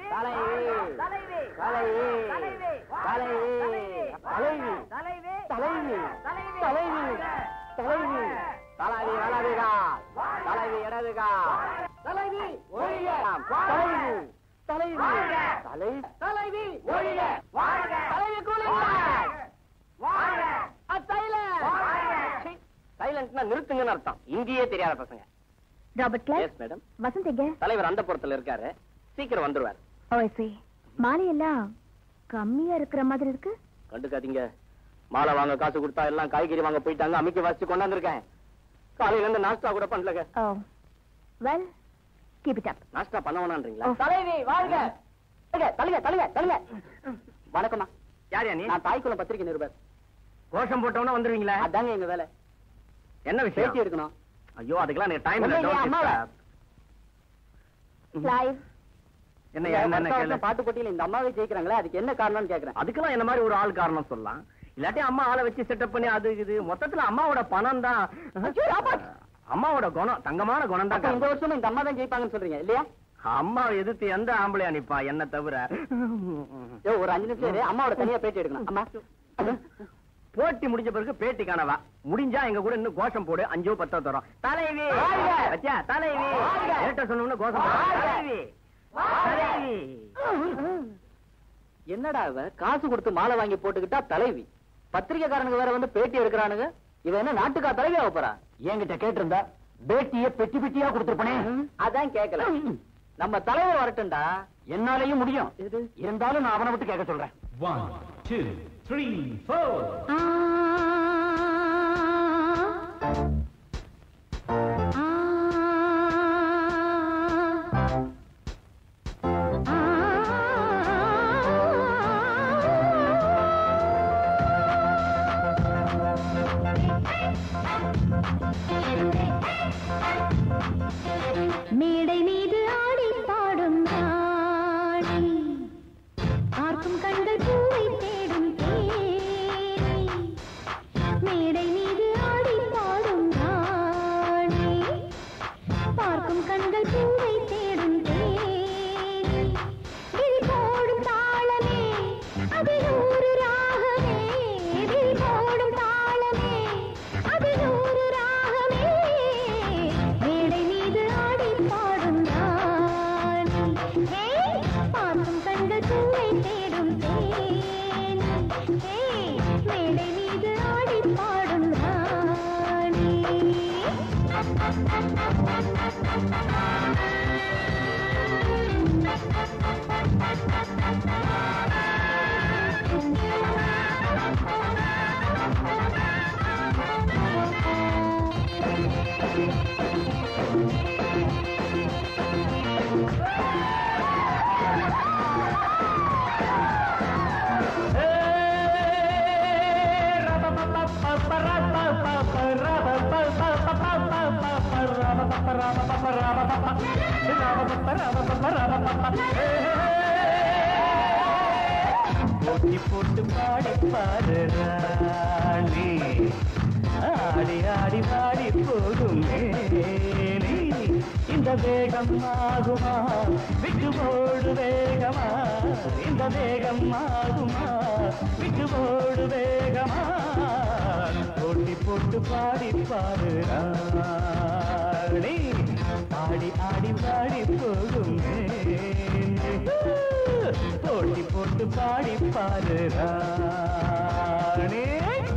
தலைவி தலைவி தலைவி தலைவி தலைவி தலைவி தலைவி தலைவி தலைவி தலைவி தலைவி தலைவி வலதுகா தலைவி இடதுகா தலைவி ஒழிய தலைவி தலைவி தலை தலைவி ஒழிய வாழ்க தலைவி வாழ்க சைலண்ட்னா நிறுத்துங்கன்னு அர்த்தம் இங்கேயே தெரியாத பசங்க Robert class yes madam Vasanth எங்க தலைவர் அந்த புறத்துல இருக்காரு சீக்கிரம் வந்துருவார் ஓசி மாலை எல்லாம் கம்மியா இருக்கிற மாதிரி இருக்கு கண்டுக்காதீங்க மாலை வாங்க காசு கொடுத்தா எல்லாம் காய்கறி வாங்க போயிட்டாங்க அமைக்க வச்சு கொண்டாந்துருக்கேன் காலையில இருந்து நாஸ்டா கூட பண்ணலங்க oh well keep it up நாஸ்டா பண்ண வேணான்றீங்களா ஓ. தலைவி வாழ்க தள்ளுங்க தள்ளுங்க தள்ளுங்க வணக்கம்மா யார் நீ நான் தாய்க்குளம் பத்திரிக்கை நிருபர் கோஷம் போட்டவன வந்துருவீங்களா அதாங்க எங்க வேலை என்ன பேட்டி விஷயம் எடுக்கணும் ஐயோ அதுக்கெல்லாம் எனக்கு டைம் ஒண்ணும் இல்ல இல்லையா, don't அம்மாவா? disturb. லைவ் என்ன இந்த என்ன வருஷம் கேளு வருஷம் பாட்டு போட்டியில இந்த அம்மாவே ஜெயிக்கிறாங்களே அதுக்கு என்ன காரணம்னு கேக்குறேன் அதுக்கெல்லாம் என்ன மாதிரி ஒரு ஆள் காரணம் சொல்லலாம் இல்லாட்டி அம்மா ஆளை வச்சு செட்டப் பண்ணி அது இது மொத்தத்துல அம்மாவோட பணம் தான் அம்மாவோட குணம் தங்கமான குணம் அப்ப இந்த தான் வருஷமும் இந்த அம்மா தான் ஜெயிப்பாங்கன்னு சொல்றீங்க இல்லையா அம்மா எதிர்த்து எந்த ஆம்பளையா நிப்பா என்ன தவிர ஏ ஒரு அஞ்சு நிமிஷம் இரு, அம்மாவோட தனியா பேட்டி எடுக்கணும் அம்மா போட்டி முடிஞ்ச பிறகு பேட்டி காணவா முடிஞ்சா எங்க கூட இன்னும் கோஷம் போடு அஞ்சோ பத்தோ தரோம் தலைவி வாழ்க! வச்சா தலைவி வாழ்க! ஏட்ட சொன்னோம்னா கோஷம் போடு. வாழ்க! தலைவி தலைவி என்னடா இவ காசு கொடுத்து மாலை வாங்கி போட்டுக்கிட்டா தலைவி பத்திரிக்கைக்காரனுக்கு வேற வந்து பேட்டி எடுக்கிறானுங்க இவ என்ன நாட்டுக்கா தலைவி ஆக போறா என்கிட்ட கேட்டிருந்தா பேட்டிய பெட்டி பெட்டியா கொடுத்திருப்பனே அதான் கேக்கல நம்ம தலைவர் வரட்டும்டா என்னாலையும் முடியும் இருந்தாலும் நான் அவனை விட்டு கேட்க சொல்றேன் One, two, three, four. மேடை மீது ஆடி பாடும் ராணி பார்க்கும் கண்கள் பூவை தேடும் தேனி மேடை மீது ஆடி பாடும் ராணி பார்க்கும் கண்கள் பூவை தேடும் தேனி விழி போடும் தாளமே அது நூறு ராகமே விழி போடும் தாளமே அது நூறு ராகமே மேடை மீது ஆடி பாடும் ராணி ஹே, பார்க்கும் கண்கள் பூவை தேடும் தேனி ஹே, மேடை மீது ஆடி பாடும் ராணி போட்டி போட்டு பாடி பாடு ராணி ஆடி ஆடி பாடி போகும் மேனி இந்த வேகம் ஆகுமா விட்டு போடு வேகமா இந்த வேகம் ஆகுமா விட்டு போடு வேகமா போட்டி போட்டு பாடி பாடு ராணி ஆடி ஆடி பாடி போகும் மேனி போட்டி போட்டு பாடி பாரு ராணி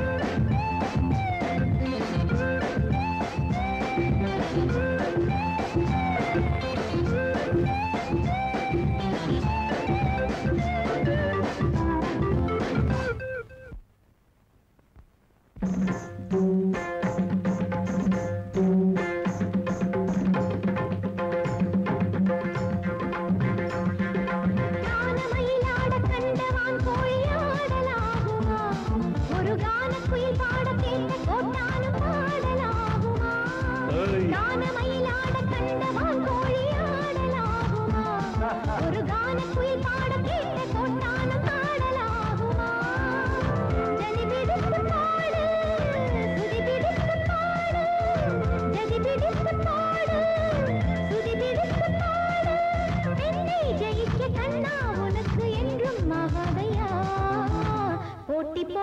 கானமயிலாட கண்டவான் கோழி ஆடலாகுமா ஒரு கானக்குயில் பாட கேட்ட கோட்டானும் பாடலாகுமா கானமயிலாட கண்டவான் கோழி ஆடலாகுமா ஒரு கானக்குயில் பாட கேட்ட கோட்டானும் பாடலாகுமா ஜதி பிடித்து பாடு சுதி பிடித்து பாடு ஜதி பிடித்து பாடு சுதி பிடித்து பாடு என்னை ஜெயிக்க கண்ணா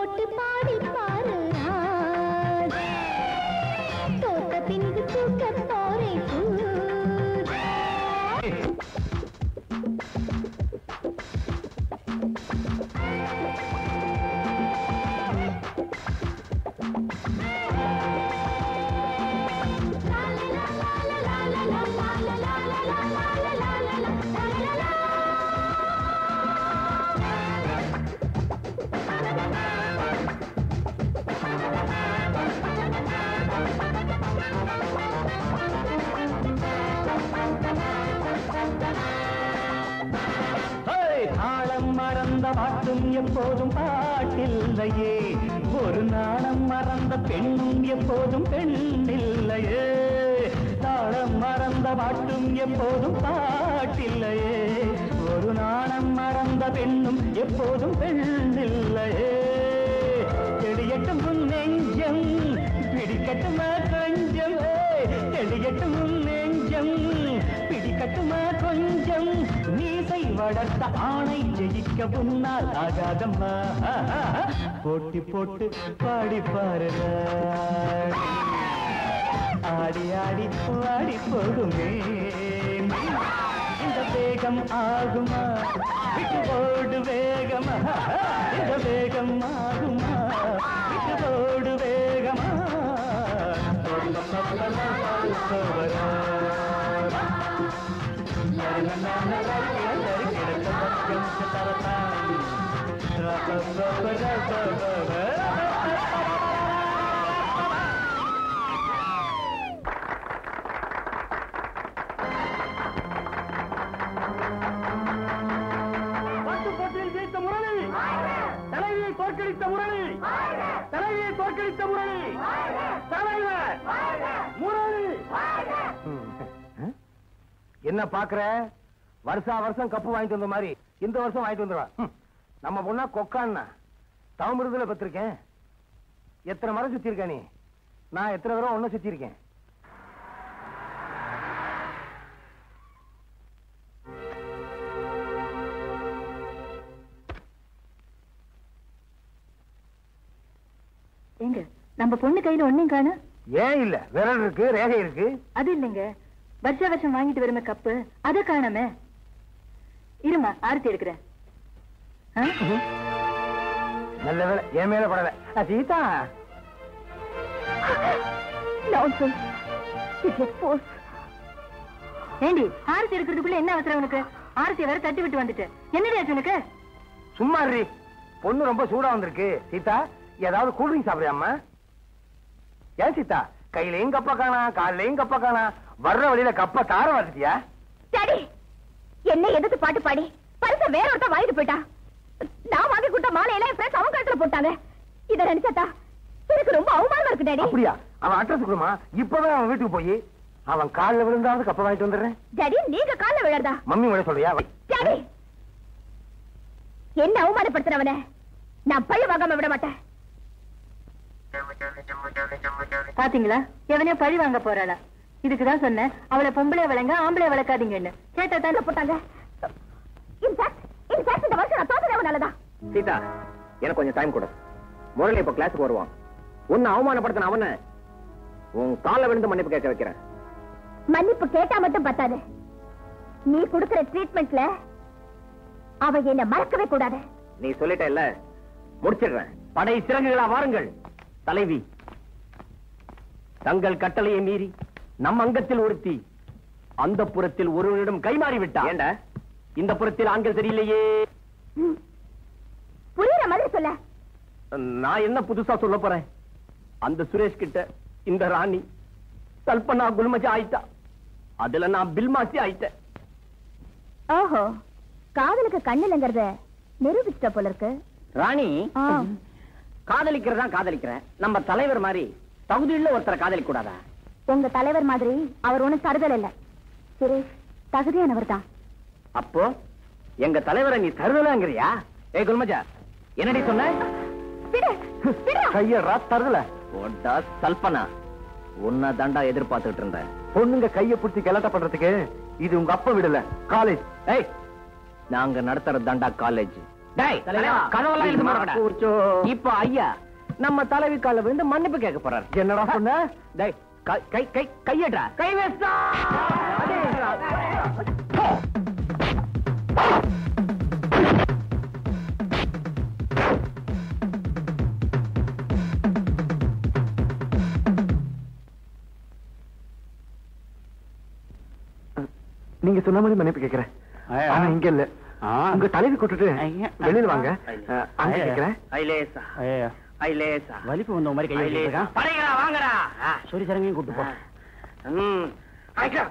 போட்டு பாடி பாரு ராஜா. தோத்த பின்பு தூக்க போரை பூஜா. ஹேய், தாளம் மறந்த பாட்டும் எப்போதும் பாட்டில்லையே ஒரு நாணம் மறந்த பெண்ணும் எப்போதும் பெண்ணில்லையே தாளம் மறந்த பாட்டும் எப்போதும் பாட்டில்லையே ஒரு நாணம் மறந்த பெண்ணும் எப்போதும் பெண்ணில்லையே செடியட்டும் உன் நெஞ்சம் பிடிக்கட்டுமா கொஞ்சம் ஏய், செடியட்டும் உன் நெஞ்சம் பிடிக்கட்டுமா கொஞ்சம் மீசை வளர்த்த ஆணை ஜெயிக்க உன்னால் ஆகாதம்மா போட்டி போட்டு பாடி பாருங்க ஆடி ஆடி பாடி போகுமே இந்த வேகம் ஆகுமா விட்டு ஓடு வேகமா இந்த வேகம் ஆகுமா விட்டு ஓடு வேகமா பட்டு போட்டியில் ஜெயித்த முரளி தலைவியை தோற்கடித்த முரளி தலைவியை தோற்கடித்த முரளி தலைவர் முரளி என்ன பாக்குற வருஷா வருஷம் கப்பு வாங்கிட்டு வந்த மாதிரி இந்த வருஷம் வாங்கிட்டு வந்துருவா ஹம். நம்ம பொண்ணா கொக்கான்னா தவமிருதுல பத்திருக்கேன் எத்தனை மரம் சுத்தி இருக்க நீ நான் எத்தனை தடவை ஒன்னும் சுத்தி இருக்கேன் எங்க நம்ம பொண்ணு கையில ஒண்ணும் காணு ஏன் இல்ல விரல் இருக்கு ரேகை இருக்கு அது இல்லைங்க வருஷ வருஷம் வாங்கிட்டு வருமே கப்பு அதை காணாம இருமா ஆரத்தி எடுக்கிறேன் ஆ? நல்ல வேலை என் மேல படல அ, Sita Nonsense. It was force. ஏண்டி ஆரத்தி எடுக்கிறதுக்குள்ள என்ன அவசரம் உனக்கு ஆரத்தியை வேற தட்டி விட்டு வந்துட்டு என்னடி ஆச்சு உனக்கு சும்மா இருடி பொண்ணு ரொம்ப சூடா வந்திருக்கு சீதா ஏதாவது கூல்ட்ரிங்க் சாப்பிடுறியாம்மா ஏன் சீதா கையிலையும் கப்ப காணா காலையும் கப்ப காணா வர்ற வழியில கப்ப தார வந்துட்டியா டாடி என்ன எதிர்த்து பாட்டு பாடி பரிச வேற ஒருத்தன் வாங்கிட்டு போயிட்டா நான் வாங்கி கொடுத்த மாலையெல்லாம் என் ஃப்ரெண்ட்ஸ் அவங்க கழுத்துல போட்டாங்க இத நினைச்சாத்தா எனக்கு ரொம்ப அவமானமா இருக்கு டாடி அப்படியா அவன் அட்ரஸ் கொடுமா இப்பவே அவன் வீட்டுக்கு போய் அவன் கால்ல விழுந்தாவது கப்ப வாங்கிட்டு வந்துடுறேன் டாடி நீங்க கால்ல விழறதா மம்மி விட சொல்றியா டாடி என்ன அவமானப்படுத்துறவன நான் பழி வாங்காம விட மாட்டேன் பாத்தீங்களா எவனே பழி வாங்க போறாளா இதுக்குதான் சொன்னேன் அவளை பொம்பளை வளங்க ஆம்பளை வளர்க்காதீங்கன்னு கேட்டா தானே போட்டாங்க இன்ஃபேக்ட் இன்ஃபேக்ட் இந்த வருஷம் நான் தோத்ததே நல்லதா சீதா எனக்கு கொஞ்சம் டைம் கொடு முரளி இப்ப கிளாஸுக்கு வருவான் உன்னை அவமானப்படுத்தின அவனை உன் கால விழுந்து மன்னிப்பு கேட்க வைக்கிறேன் மன்னிப்பு கேட்டா மட்டும் பத்தாது நீ கொடுக்கிற ட்ரீட்மெண்ட்ல அவ என்ன மறக்கவே கூடாது நீ சொல்லிட்ட இல்ல முடிச்சிடுறேன் படை சிறகுகளா வாருங்கள் தலைவி தங்கள் கட்டளையை மீறி நம் அங்கத்தில் ஒருத்தி அந்த புறத்தில் ஒருவனிடம் கைமாறி விட்டா ஏண்டா இந்த புறத்தில் ஆண்கள் சரியில்லையே ம். புரியுற மாதிரி சொல்ல நான் என்ன புதுசா சொல்ல போறேன் அந்த சுரேஷ் கிட்ட இந்த ராணி கல்பனா குல்மஜா ஆயிட்டா அதுல நான் பில்மாசி ஆயிட்டேன் ஓஹோ காதலுக்கு கண்ணுலங்கிறத நிரூபிச்சிட்ட போல இருக்கு ராணி ஆ. காதலிக்கிறதா காதலிக்கிறேன் நம்ம தலைவர் மாதிரி தகுதியுள்ள ஒருத்தரை காதலிக்க கூடாதா உங்க தலைவர் மாதிரி அவர் ஒண்ணும் தருதல் இல்ல சுரேஷ் தகுதியானவர் தான் அப்போ எங்க தலைவரை நீ தருதலாங்கிறியா ஏ குல்மஜா என்னடி சொன்ன விடு, விடு. கையறா தருதல ஓட்டா கல்பனா உன்னை தாண்டா எதிர்பார்த்துட்டு இருந்தேன் பொண்ணுங்க கைய பிடிச்சி கலாட்ட பண்றதுக்கு இது உங்க அப்பா விடல காலேஜ் ஏய் நாங்க நடத்துறது தாண்டா காலேஜ் டேய் தலைவா, கதவெல்லாம் இழுத்து மூடுங்கடா. கூச்சோ. இப்போ ஐயா நம்ம தலைவி கால விழுந்து மன்னிப்பு கேட்க போறாரு என்னடா சொன்ன டேய் கை கை கை கையடா கை வேஸ்டா நீங்க சொன்ன மாதிரி மன்னிப்பு கேக்குறேன் ஆனா இங்க இல்ல உங்க தலைவி கூட்டிட்டு வெளியில வாங்க அஹ், அங்க கேக்குறேன் ஐலேசா ஐலேசா வலிப்பு வந்த மாதிரி கையை ஐலேசா வச்சிருக்கான் படைகளா வாங்கடா சொரி சரங்கையும் கூட்டு போ ம் ஐயா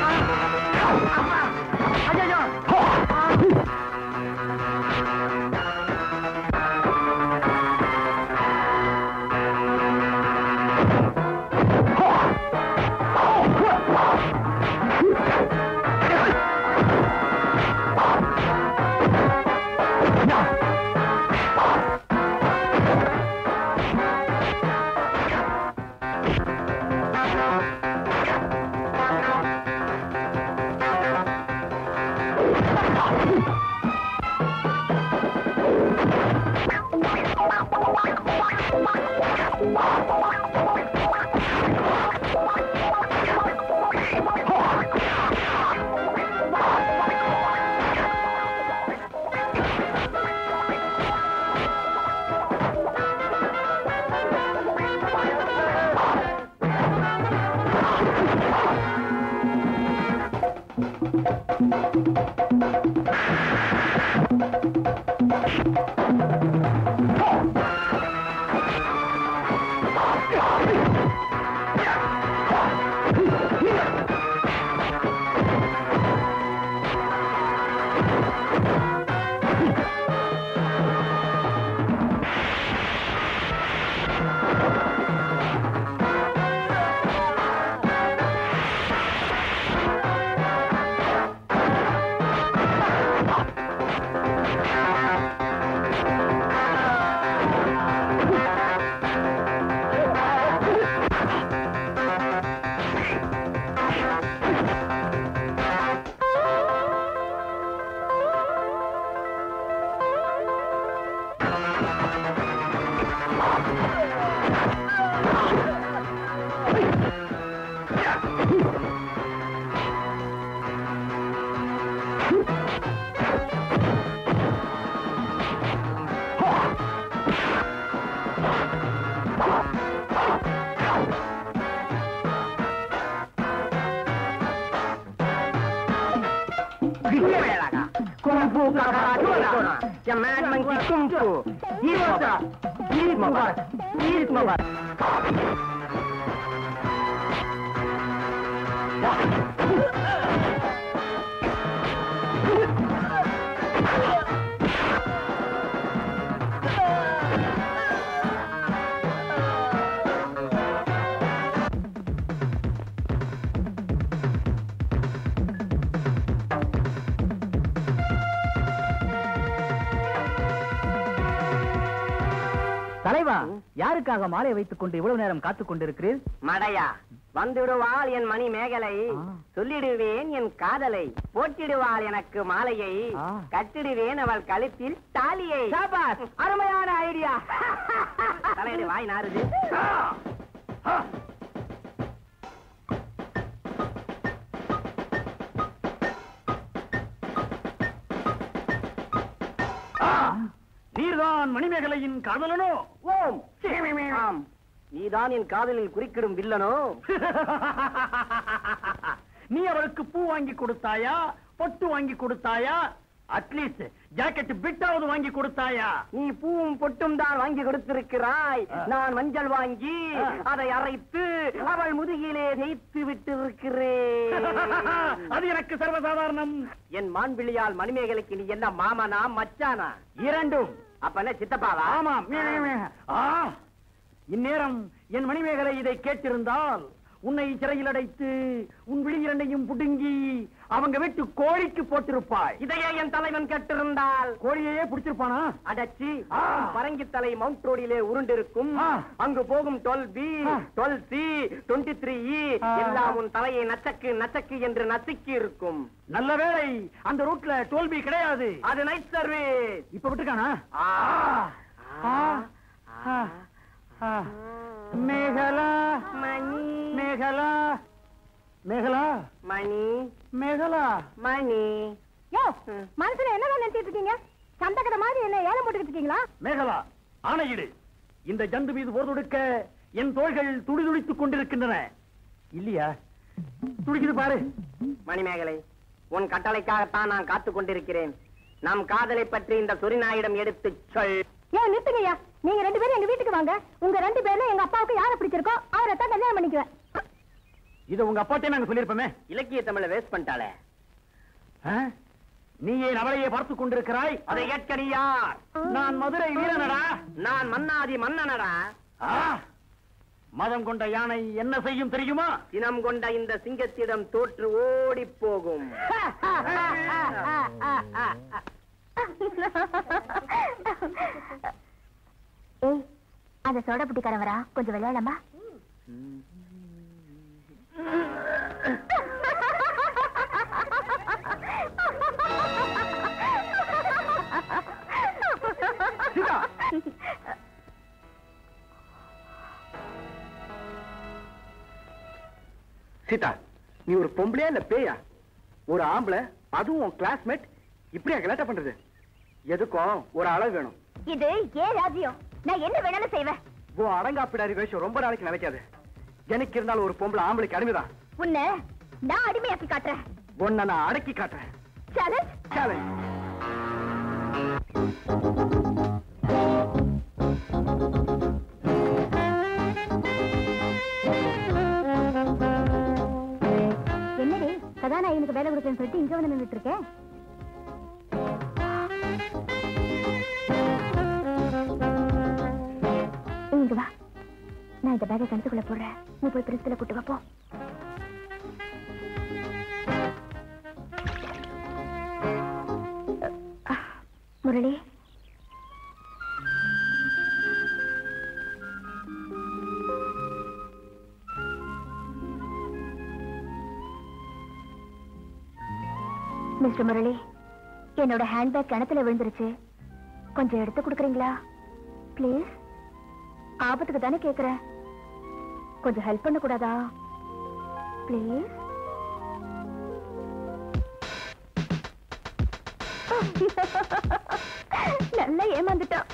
Kung Fu Kakaratuna. The man monkey Kung Fu. Eat Mubarak. Eat Mubarak. Eat Mubarak. தலைவா யாருக்காக மாலை வைத்துக் கொண்டு இவ்வளவு நேரம் காத்துக் கொண்டிருக்கிறீர் மடையா வந்துடுவாள் என் மணி மேகலை சொல்லிடுவேன் என் காதலை போட்டிடுவாள் எனக்கு மாலையை ஆ. கட்டிடுவேன் அவள் கழுத்தில் தாலியை அருமையான ஐடியா தலையடி வாய் நாறுது நீர்தான் மணிமேகலையின் காதலனோ ஓம் ஆம் நீதான் என் காதலில் குறுக்கிடும் வில்லனோ நீ அவளுக்கு பூ வாங்கி கொடுத்தாயா பொட்டு வாங்கி கொடுத்தாயா அட்லீஸ்ட் ஜாக்கெட் பிட்டாவது வாங்கி கொடுத்தாயா நீ பூவும் பொட்டும் தான் வாங்கி கொடுத்திருக்கிறாய் ஆ. நான் மஞ்சள் வாங்கி ஆ. அதை அரைத்து அவள் முதுகிலே தேய்த்து விட்டிருக்கிறேன் அது எனக்கு சர்வசாதாரணம் என் மான்பிள்ளையால் மணிமேகலைக்கு நீ என்ன மாமனா மச்சானா இரண்டும் அப்ப என்ன சித்தப்பாவா ஆமாம் மீ, மீ, மீ. ஆ, இந்நேரம் என் மணிமேகலை இதை கேட்டிருந்தால் உன்னை சிறையில் அடைத்து உன் விழி இரண்டையும் புடுங்கி அவங்க வீட்டு கோழிக்கு போட்டிருப்பாய் இதையே என் தலைவன் கேட்டிருந்தால் கோழியையே பிடிச்சிருப்பானா அடச்சி ஆ. பரங்கி தலை மவுண்ட் ரோடிலே உருண்டிருக்கும் ஆ. அங்கு போகும் டுவெல் பி ஆ. டுவெல் சி டுவெண்ட்டி த்ரீ ஆ. எல்லாம் உன் தலையை நச்சக்கு நச்சக்கு என்று நசுக்கி இருக்கும் நல்ல வேளை அந்த ரூட்ல தோல்வி கிடையாது அது நைட் சர்வீஸ் இப்ப விட்டுருக்கானா ஆ. ஆ. ஆ. ஆ. மேகலா மணி மேகலா மேகலா மணி மேகலா மணி யோ மனசுல என்னதான் நினைச்சிட்டு இருக்கீங்க சந்தகத மாதிரி என்ன ஏலம் போட்டுக்கிட்டு இருக்கீங்களா மேகலா ஆணையிடு இந்த ஜந்து மீது போர் தொடுக்க என் தோள்கள் துடிதுடித்துக் கொண்டிருக்கின்றன இல்லையா துடிக்குது பாரு மணிமேகலை உன் கட்டளைக்காகத்தான் நான் காத்துக் கொண்டிருக்கிறேன் நம் காதலை பற்றி இந்த சொரிநாயிடம் எடுத்துச் சொல் ஏன் நிறுத்துங்கய்யா நீங்க ரெண்டு பேரும் எங்க வீட்டுக்கு வாங்க உங்க ரெண்டு பேர்ல எங்க அப்பாவுக்கு யாரை பிடிச்சிருக்கோ அவரை தான் கல்யாணம் பண்ணிக்குவேன் இத உங்க அப்பாட்டே நாங்க சொல்லிருப்போமே இலக்கிய தமிழை வேஸ்ட் பண்ணிட்டாளே ஆ? நீ ஏன் அவளையே பார்த்துக் கொண்டிருக்கிறாய் அதை கேட்க நீ யார் நான் மதுரை வீரனடா நான் மன்னாதி மன்னனடா ஆ! மதம் கொண்ட யானை என்ன செய்யும் தெரியுமா சினம் கொண்ட இந்த சிங்கத்திடம் தோற்று ஓடிப் போகும் ஏய் அந்த சோடா புட்டிக்காரன் வரா கொஞ்சம் விளையாடலாமா சீதா நீ ஒரு பொம்பளையா இல்ல பேயா ஒரு ஆம்பளை அதுவும் உன் கிளாஸ்மேட் இப்படியா கலாட்டா பண்றது எதுக்கும் ஒரு அளவு வேணும் இது ஏன் ராஜ்யம் நான் என்ன வேணாலும் செய்வேன் உன் அடங்காப்பிடாரி வேஷம் ரொம்ப நாளைக்கு நினைக்காது எனக்கு இருந்தாலும் ஒரு பொம்பளை ஆம்பளைக்கு அடிமைதான் உன்னை நான் அடிமையாக்கி காட்டுறேன் உன்னை நான் அடக்கி காட்டுறேன் சேலஞ்ச் சேலஞ்ச் என்னடி கதாநாயகனுக்கு வேலை கொடுக்கறேன்னு சொல்லிட்டு இங்க வந்து நின்றுட்டு இருக்கேன் இங்க வா நான் இந்த பேக்கை கணத்துக்குள்ள போடுறேன் நீ போய் பிரிஸ்ல கூட்டு வாப்போ முரளி மிஸ்டர் முரளி என்னோட ஹேண்ட்பேக் கிணத்துல விழுந்துருச்சு கொஞ்சம் எடுத்து கொடுக்குறீங்களா ப்ளீஸ் ஆபத்துக்கு தானே கேக்குறேன் கொஞ்சம் ஹெல்ப் பண்ண கூடாதா ப்ளீஸ் நல்லா ஏமாந்துட்டான்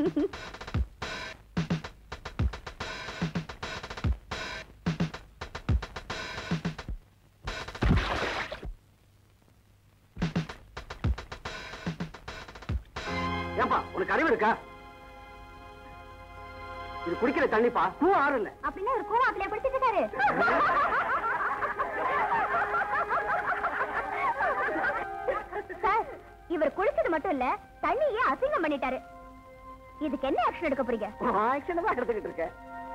ஏப்பா உனக்கு அறிவு இருக்கா இது குடிக்கிற தண்ணிப்பா பூ ஆறு இல்ல அப்படின்னா ஒரு கூவாப்பிலைய பிடிச்சிட்டு இருக்காரு சார் இவர் குளிச்சது மட்டும் இல்ல தண்ணியே அசிங்கம் பண்ணிட்டாரு இதுக்கு என்ன ஆக்ஷன் எடுக்க போறீங்க ஆக்ஷன் தான் எடுத்துக்கிட்டு இருக்கேன்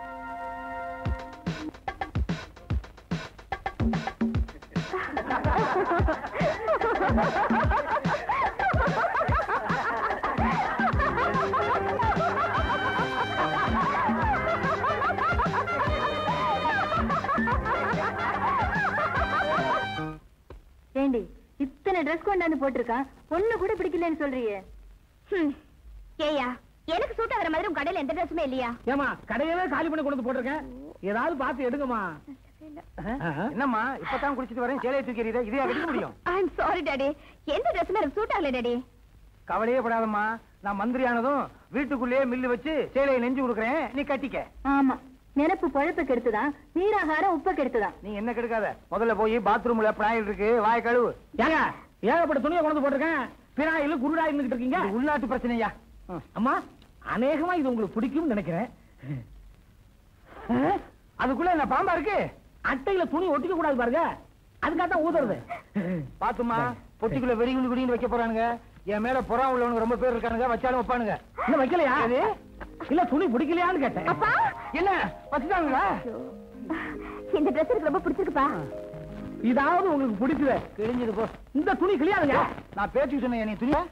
ஏண்டி இத்தனை ட்ரெஸ் கொண்டாந்து போட்டிருக்கான் பொண்ணு கூட பிடிக்கலன்னு சொல்றியே ஏயா எனக்கு சூட் ஆகிற மாதிரி உங்க கடையில எந்த ட்ரெஸ்ஸுமே இல்லையா ஏமா கடையவே காலி பண்ணி கொண்டு வந்து போட்டிருக்கேன் ஏதாவது பார்த்து எடுங்கம்மா என்னம்மா இப்பதான் குளிச்சிட்டு வரேன் சேலையை தூக்கி எறியுதே, இதையா கட்டிக்க முடியும் ஐ அம் சாரி டாடி எந்த ட்ரெஸ்ஸுமே எனக்கு சூட் ஆகல டாடி கவலையே படாதம்மா நான் மந்திரி ஆனதும் வீட்டுக்குள்ளேயே மில்லு வச்சு சேலையை நெஞ்சு கொடுக்குறேன் நீ கட்டிக்க ஆமா நினப்பு பழப்பு கெடுத்துதான் நீராகாரம் உப்ப கெடுத்துதான் நீ என்ன கெடுக்காத முதல்ல போய் பாத்ரூம்ல பிராயில் இருக்கு வாய கழுவு ஏங்க ஏகப்பட்ட துணியை கொண்டு வந்து போட்டிருக்கேன் பிராயில் குருடாயில் இருக்கீங்க இது உள்நாட்டு பிரச்சனையா அம்மா அநேகமா இது உங்களுக்கு பிடிக்கும்னு நினைக்கிறேன் அஹ், அதுக்குள்ள என்ன பாம்பா இருக்கு அட்டையில துணி ஒட்டிக்க கூடாது பாருங்க அதுக்காக தான் ஊதுறது பாத்துமா பொட்டிக்குள்ள வெடிகுண்டு குடின்னு வைக்க போறானுங்க என் மேல புறா உள்ளவனுங்க ரொம்ப பேர் இருக்கானுங்க வச்சாலும் வைப்பானுங்க இன்னும் வைக்கலையா இல்ல துணி பிடிக்கலையான்னு கேட்டேன் அப்பா என்ன வச்சுட்டாங்களா இந்த ட்ரெஸ் எனக்கு ரொம்ப பிடிச்சிருக்குப்பா இதாவது உங்களுக்கு பிடிச்சது கிழிஞ்சது போ இந்த துணி கிளியாதுங்க நான் பேச்சுக்கு சொன்னேன் நீ துணியா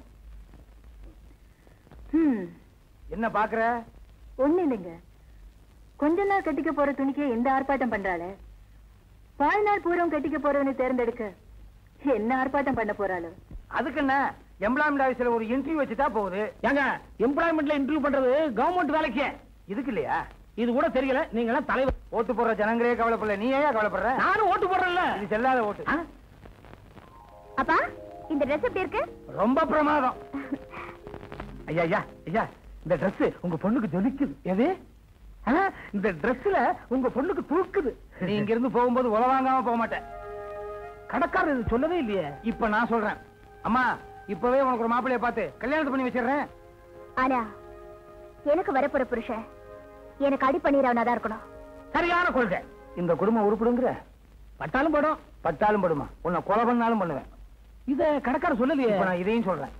ம் என்ன பாக்குற ஒண்ணு இல்லைங்க கொஞ்ச நாள் கட்டிக்க போற துணிக்கு எந்த ஆர்ப்பாட்டம் பண்றாளே வாழ்நாள் பூரம் கட்டிக்க போறவனை தேர்ந்தெடுக்க என்ன ஆர்ப்பாட்டம் பண்ண போறாளோ அதுக்கு என்ன எம்ப்ளாய்மெண்ட் ஆபீஸ்ல ஒரு இன்டர்வியூ வச்சுட்டா போகுது ஏங்க எம்ப்ளாய்மெண்ட்ல இன்டர்வியூ பண்றது கவர்மெண்ட் வேலைக்கு இதுக்கு இல்லையா இது கூட தெரியல நீங்க எல்லாம் தலைவர் ஓட்டு போடுற ஜனங்களே கவலைப்படல நீ ஏன் கவலைப்படுற நானும் ஓட்டு போடுறேன்ல இது செல்லாத ஓட்டு ஆ? அப்பா இந்த ட்ரெஸ் எப்படி இருக்கு ரொம்ப பிரமாதம் ஐயா ஐயா ஐயா இந்த Dress உங்க பொண்ணுக்கு ஜொலிக்குது எது ஆ, இந்த Dressல உங்க பொண்ணுக்கு தூக்குது நீ இங்க இருந்து போகும்போது உலவாங்காம போக மாட்டேன் கடைக்காரர் இது சொல்லவே இல்லையே இப்ப நான் சொல்றேன் அம்மா இப்பவே உனக்கு ஒரு மாப்பிள்ளைய பார்த்து கல்யாணத்தை பண்ணி வச்சிடுறேன் ஆனா எனக்கு வரப்போற புருஷன் எனக்கு அடி பண்ணிடுறவனா தான் இருக்கணும் சரியான கொள்கை இந்த குடும்பம் உருப்படுங்கிற பட்டாலும் படம் பட்டாலும் படுமா உன்னை கொலை பண்ணாலும் பண்ணுவேன் இத கடைக்காரர் சொல்லலையே இப்ப நான் இதையும் சொல்றேன்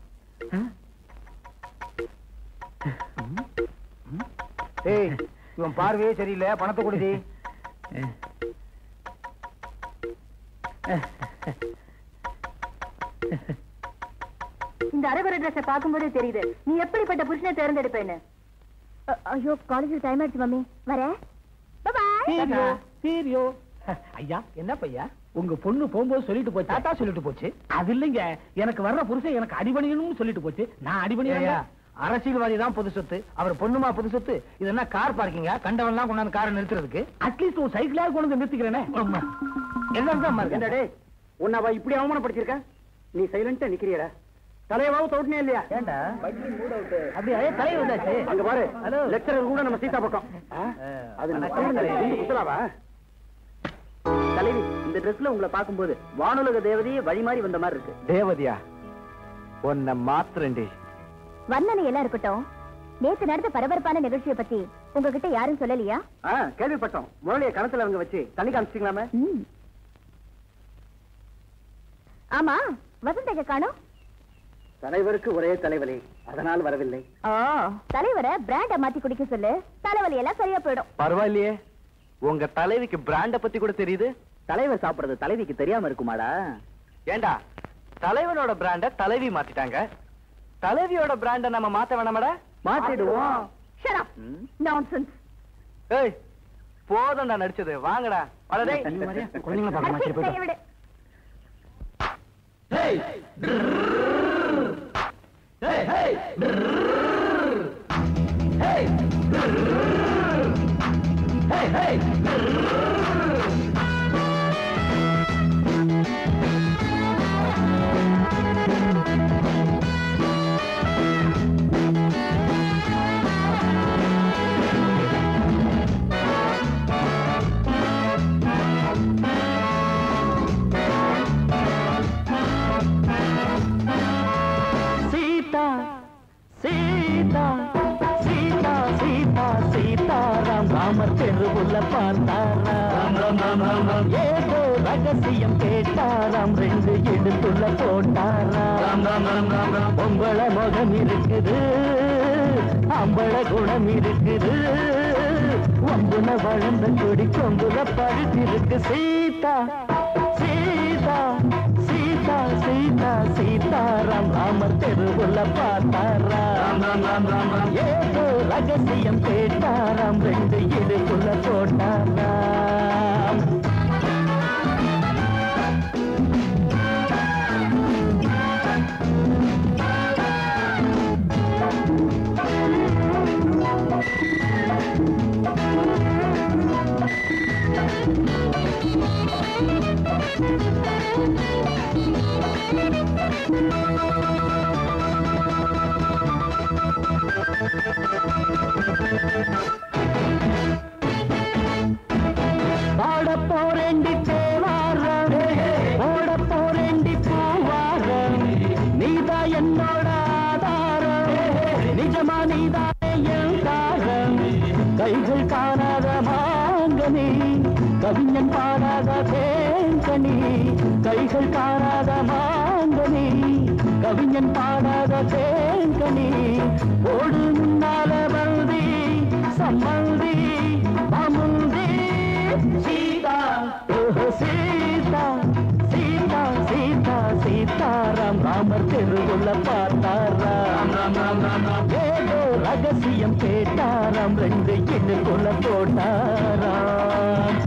ஏய் இவன் பார்வையே சரியில்லை பணத்தை கொடுதி இந்த அரைவர ட்ரெஸ்ஸை பார்க்கும்போதே தெரியுது நீ எப்படிப்பட்ட புருஷனை தேர்ந்தெடுப்பேன்னு ஐயோ காலேஜ் டைம் ஆயிடுச்சு மம்மி வரேன் சீரியோ சீரியோ ஐயா என்ன பையா உங்க பொண்ணு போகும்போது சொல்லிட்டு போச்சு தாத்தா சொல்லிட்டு போச்சு அது இல்லைங்க எனக்கு வர்ற புருஷன் எனக்கு அடிபணியணும்னு சொல்லிட்டு போச்சு நான் அடிபணியா ஏய்யா, அரசியல்வாதி தான் பொது சொத்து அவர் பொண்ணுமா புது சொத்து இது என்ன கார் பார்க்கிங்கா கண்டவன்லாம் கொண்டாந்து காரை நிறுத்துறதுக்கு அட்லீஸ்ட் ஒரு சைக்கிளாவது கொண்டு வந்து நிறுத்திக்கிறேனே அம்மா, எல்லாரும் தான் இருக்கு உன்னை அவ இப்படி அவமானப்படுத்திருக்க நீ சைலண்டா நிக்கிறியடா தலையவாவும் தோட்டினே இல்லையா ஏண்டா அப்படியே தலை வந்தாச்சு அங்க பாரு ஹலோ லெக்சரர் கூட நம்ம சீதா பக்கம் அது நம்ம வணக்கம், தலைவி. குத்தலாவா தலைவி இந்த ட்ரெஸ்ல உங்களை பார்க்கும்போது வானுலக தேவதையே வழி மாறி வந்த மாதிரி இருக்கு தேவதியா உன்னை மாத்திரண்டி வர்ணனை எல்லாம் இருக்கட்டும் நேத்து நடந்த பரபரப்பான நிகழ்ச்சியை பத்தி உங்ககிட்ட யாரும் சொல்லலையா ஆ கேள்விப்பட்டோம் முரளிய கணத்துல அவங்க வச்சு தண்ணி காமிச்சிங்களாமே ம். ஆமா வசந்த் எங்க காணோம் தலைவருக்கு ஒரே தலைவலி அதனால் வரவில்லை ஓ தலைவரை பிராண்ட மாத்தி குடிக்க சொல்லு தலைவலி எல்லாம் சரியா போயிடும் பரவாயில்லையே உங்க தலைவிக்கு பிராண்ட பத்தி கூட தெரியுது தலைவர் சாப்பிடுறது தலைவிக்கு தெரியாம இருக்குமாடா ஏண்டா தலைவனோட பிராண்ட தலைவி மாத்திட்டாங்க தலைவியோட பிராண்ட நம்ம மாத்த வேணாமடா மாத்திடுவோம் Shut up. Nonsense. ஏய் போதும்டா நடிச்சது வாங்கடா வாடா டேய். குழந்தைங்களை பார்க்க அச்சி, மாட்டேன் கையை விடு. சீதா சீதா சீதா சீதா சீதாராம் ராமர் தெருவுல பார்த்தாராம் ஏதோ ரகசியம் கேட்டாராம் ரெண்டு இடுப்புல போட்டாராம் பொம்பள முகம் இருக்குது அம்பள குணம் இருக்குது ஒம்புல வளர்ந்த கொடி கொம்புல பழுத்திருக்கு சீதா சீதா சீதா சீதா சீதாராம் ராமர் தெருவுல பார்த்தாராம் ஏதோ ரகசியம் கேட்டாராம் ரெண்டு இடுப்புல போட்டாராம் பாட போரேண்டி தேவாரம் ஓட போரேண்டி பூவாரம் நீதா என்னோட ஆதாரம் நிஜமா நீதா என் தாரம் கைகள் காணாத மாங்கனி கவிஞன் பாடாத தேங்கனி கைகள் காணாத மாங்கனி கவிஞன் பாடாத தேங்கனி ஓடு முன்னால பந்தி சம்மந்தி அமுந்தி சீதா சீதா சீதா சீதா சீதாராம் ராமர் தெருவுள்ள பார்த்தாராம் ஏதோ ரகசியம் கேட்டாராம் ரெண்டு இடுக்குள்ள போட்டாராம்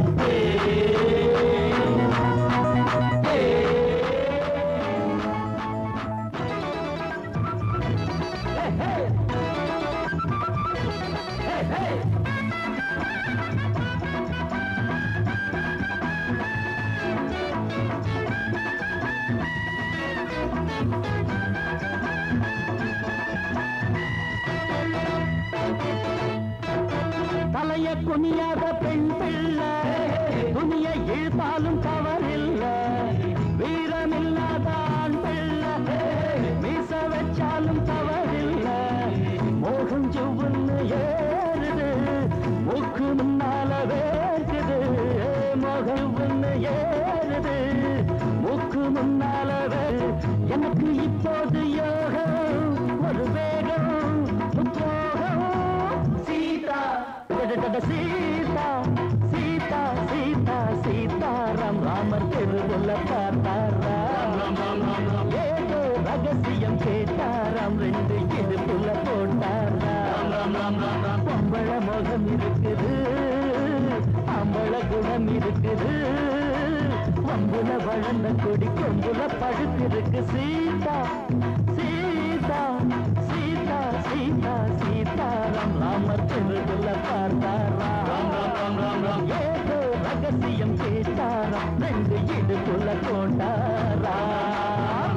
தலைய குனியாத பெண் பிள்ளை துணிய இழுத்தாலும் தவறில்ல வீரமில்லாத ஆண் பிள்ளை மீச வச்சாலும் தவறில்ல மோகம் ஜுவுன்னு ஏறுது மூக்கு முன்னால வேர்க்குது மோகம் ஏறுது மூக்கு முன்னால வே- எனக்கு இப்போது யோகம் ஒரு வேகம் முப்போகம் சீதா டடடட சீதா சீதா சீதா சீதாராம் ராமர் தெருவுல பார்த்தாராம் ஏதோ ரகசியம் கேட்டாராம் ரெண்டு இடுப்புல போட்டாராம் பொம்பள முகம் இருக்குது அம்பள குணம் இருக்குது வம்புல வளர்ந்த கொடி கொம்புல படுத்திருக்கு சீதா சீதா சீதா சீதா சீதாராம் ராமர் தெருவுல பார்த்தாராம் ஏதோ ரகசியம் கேட்டாராம் ரெண்டு இடுப்புல கொண்டாராம்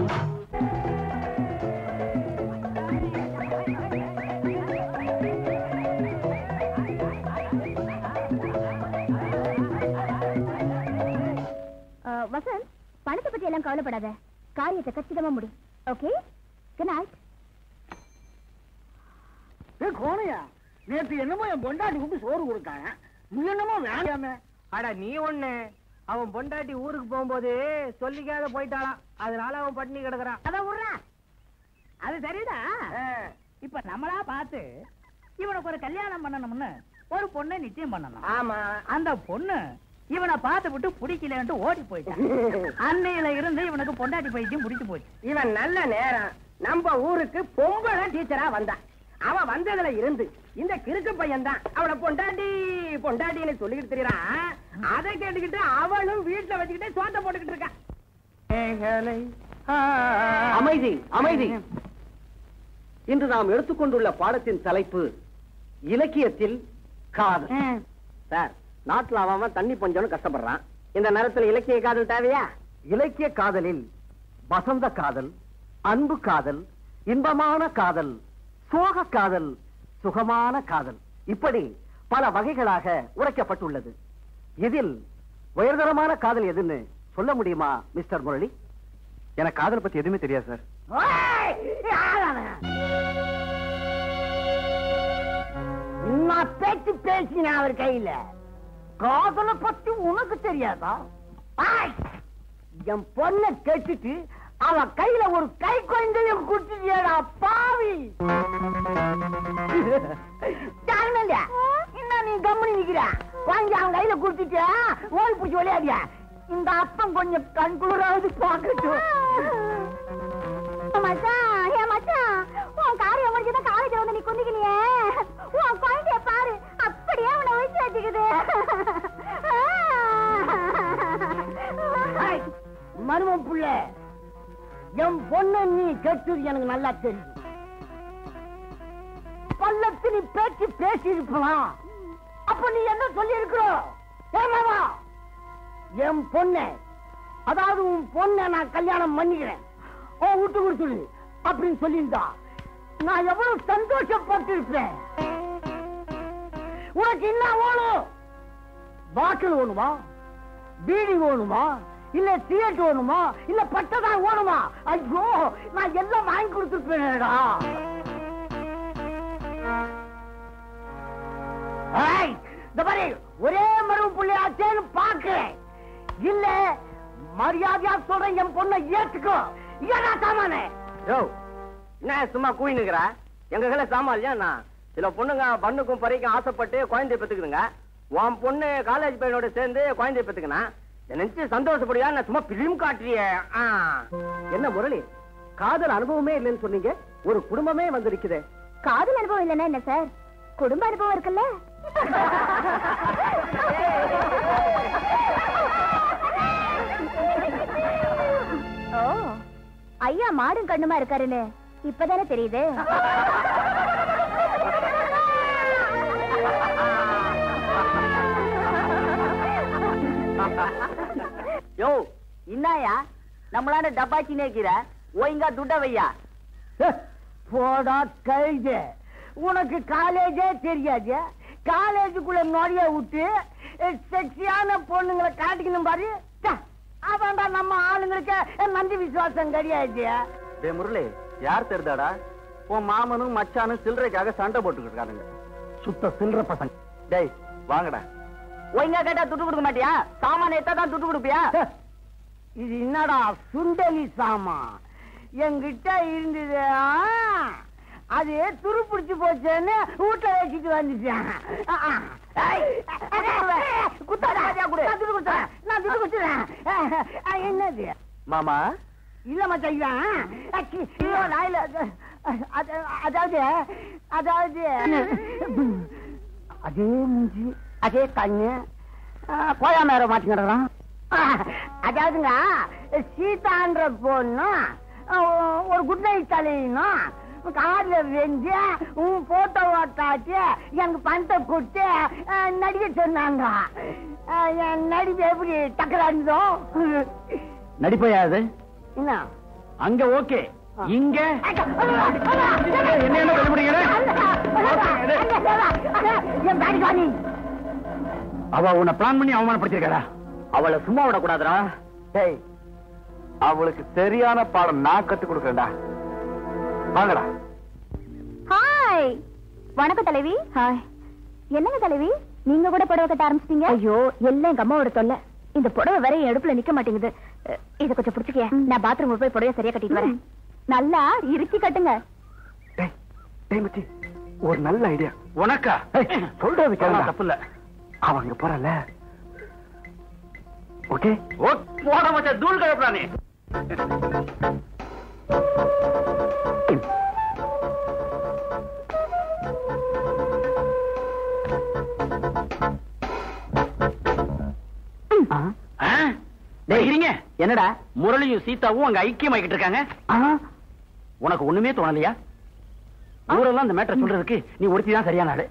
அஹ், வசந்த் பணத்தை பத்தி எல்லாம் கவலைப்படாத காரியத்தை கச்சிதமா முடி ஓகே குட் நைட் கோணையா நேத்து என்னமோ என் பொண்டாட்டி கூப்பிட்டு சோறு கொடுத்தாங்க நீ என்னமோ வேண்டாமே அட நீ ஒண்ணு அவன் பொண்டாட்டி ஊருக்கு போகும்போது சொல்லிக்காத போயிட்டாளாம் அதனால அவன் பட்டினி கிடக்குறான் அத விடுறா அது சரிதான் இப்ப நம்மளா பார்த்து இவனுக்கு ஒரு கல்யாணம் பண்ணணும்னு ஒரு பொண்ணை நிச்சயம் பண்ணணும் ஆமா அந்த பொண்ணு இவனை பார்த்து விட்டு பிடிக்கலன்ட்டு ஓடி போயிட்டான் அன்னையில இருந்து இவனுக்கு பொண்டாட்டி பைத்தியம் பிடிச்சு போச்சு இவன் நல்ல நேரம் நம்ம ஊருக்கு பொம்பளை டீச்சரா வந்தான் அவன் வந்ததுல இருந்து இந்த கிறுக்கு பையன் தான் அவளை பொண்டாட்டி பொண்டாட்டின்னு சொல்லிக்கிட்டு தெரியறான் அதை கேட்டுக்கிட்டு அவளும் வீட்டுல வச்சுக்கிட்டு சோத்த போட்டுக்கிட்டு இருக்கான் அமைதி அமைதி இன்று நாம் எடுத்துக்கொண்டுள்ள பாடத்தின் தலைப்பு இலக்கியத்தில் காதல் சார் நாட்டுல அவன் அவன் தண்ணி பஞ்சம்னு கஷ்டப்படுறான் இந்த நேரத்துல இலக்கிய காதல் தேவையா இலக்கிய காதலில் வசந்த காதல் அன்பு காதல் இன்பமான காதல் சோக காதல் சுகமான காதல் இப்படி பல வகைகளாக உரைக்கப்பட்டுள்ளது இதில் உயர்தரமான காதல் எதுன்னு சொல்ல முடியுமா மிஸ்டர் முரளி எனக்கு காதல் பத்தி எதுவுமே தெரியாது சார் நான் பேச்சு பேசினேன் அவர் கையில காதலை பத்தி உனக்கு தெரியாதா ஆய்! என் பொண்ணை கேட்டுட்டு அவ கையில ஒரு கை குழந்தையும் குடுத்துட்டியடா பாவி தாய்மல்ல என்ன நீ கம்மனி நிக்கிற வாங்கி அவன் கையில குடுத்துட்டியா ஓடி பிடிச்சி விளையாடியா இந்த அப்பம் கொஞ்சம் கண்குளிராவது பார்க்கட்டும் மச்சான் ஏ மச்சான் உன் காரியம் முடிஞ்சதான் காலேஜ் வந்து நீ குந்திக்கலையே உன் குழந்தைய பாரு அப்படியே அவனை வச்சு வச்சுக்குது ஏய், மருமம் புள்ள என் பொண்ணு நீ கெட்டது எனக்கு நல்லா தெரியும் பல்லத்து நீ பேச்சு பேசி இருக்கலாம் அப்ப நீ என்ன சொல்லி இருக்கிறோம் ஏமாவா என் பொண்ண அதாவது உன் பொண்ண நான் கல்யாணம் பண்ணிக்கிறேன் ஓ விட்டு கொடுத்துடு அப்படின்னு சொல்லியிருந்தா நான் எவ்வளவு சந்தோஷப்பட்டு இருப்பேன் உனக்கு என்ன வேணும் பாட்டில் வேணுமா பீடி வேணுமா இல்ல சிகரெட் வேணுமா இல்ல பட்டதா வேணுமா ஐயோ நான் எல்லாம் வாங்கி கொடுத்துருப்பேனேடா ஏய், இந்த பாரு ஒரே மருவு புள்ளையாச்சேன்னு பாக்குறேன் இல்ல மரியாதையா சொல்றேன் என் பொண்ணை ஏத்துக்கோ ஏடா சாமானே யோ என்ன சும்மா கூயினுக்குற எங்க கையில சாமா இல்லையா நான் சில பொண்ணுங்க பண்ணுக்கும் பறிக்கும் ஆசைப்பட்டு குழந்தைய பெத்துக்குதுங்க உன் பொண்ணு காலேஜ் பையனோட சேர்ந்து குழந்தைய பெத்துக்கினா நினைச்சு சந்தோஷப்படியா நான் சும்மா பிலிம் காட்டுறியே ஆ. என்ன முரளி காதல் அனுபவமே இல்லைன்னு சொன்னீங்க ஒரு குடும்பமே வந்திருக்குதே காதல் அனுபவம் இல்லைன்னா என்ன சார் குடும்ப அனுபவம் இருக்குல்ல ஓ ஐயா மாடும் கண்ணுமா இருக்காருன்னு இப்பதானே தெரியுது யோ இன்னாயா நம்மளால டப்பாச்சி நேக்கிற ஒழுங்கா துட்ட வையா போடா கழுது உனக்கு காலேஜே தெரியாது காலேஜுக்குள்ள நுழைய விட்டு செக்ஸியான பொண்ணுங்களை காட்டிக்கணும் பாரு ச்சே, அதான்டா நம்ம ஆளுங்களுக்கு நன்றி விசுவாசம் கிடையாது டே முரளி யார் தெரிந்தாடா உன் மாமனும் மச்சானும் சில்லறைக்காக சண்டை போட்டுக்கிட்டு இருக்கானுங்க சுத்த சில்லற பசங்க டேய் வாங்கடா ஒழுங்கா கேட்டா துட்டு கொடுக்க மாட்டியா சாமான எத்தா தான் துட்டு கொடுப்பியா இது என்னடா சுண்டலி சாமான் என்கிட்ட இருந்தது ஆ, அது துரு பிடிச்சு போச்சேன்னு வீட்டுல வச்சுட்டு வந்துட்டேன் ஆ, ஆ. ஐய், குத்தாதா? நான் துட்டு கொடுத்துறேன். நான் துட்டு கொடுத்துறேன். ஆ, என்னது மாமா இல்ல மச்சான் அச்சி, ஐயோ, நான் இல்ல. அது- அதாவது அதாவது அதே மூஞ்சி அதே கண்ணு கோயா மேல மாட்டிக்கிறான் அதாவதுங்க சீதான்ற பொண்ணு அஹ், ஒரு குட் நைட் தலையணும் கார்ல வெஞ்சு உன் போட்டோ ஓட்டாச்சு எனக்கு பணத்தை கொடுத்து அஹ், நடிக்க சொன்னாங்க அஹ், என் நடிப்பு எப்படி டக்கராண்டோ நடிப்பையா அது என்ன அங்க ஓகே இங்க என்ன என்ன கண்டுபிடிக்கிற? என் பேடி காணி அவ உன்னை பிளான் பண்ணி அவமானப்படுத்திருக்கா அவளை சும்மா விடக்கூடாதுடா டேய் அவளுக்கு சரியான பாடம் நான் கத்து கொடுக்கறேன்டா வாங்கடா ஹாய் வணக்கம் தலைவி ஹாய் என்னங்க தலைவி நீங்க கூட புடவை கட்ட ஆரம்பிச்சிட்டீங்க ஐயோ எல்லாம் எங்க அம்மாவோட தொல்லை இந்த புடவை வேற என் அடுப்புல நிக்க மாட்டேங்குது அஹ், இத கொஞ்சம் புடிச்சுக்க நான் பாத்ரூம் போய் புடவை சரியா கட்டிட்டு வரேன் நல்லா இறுக்கி கட்டுங்க டேய் டேய் மச்சி ஒரு நல்ல ஐடியா உனக்கா சொல்றது கேளுடா. தப்பு இல்ல அவங்க போறல ஓகே ஓ போட மச்ச தூள் கழப்புறானே டேய் இருங்க என்னடா முரளியும் சீதாவும் அங்க ஐக்கியமாக்கிட்டு இருக்காங்க உனக்கு ஒண்ணுமே தோணலையா ஊரெல்லாம் இந்த மேட்டரை சொல்றதுக்கு நீ ஒருத்தி தான் சரியான ஆளு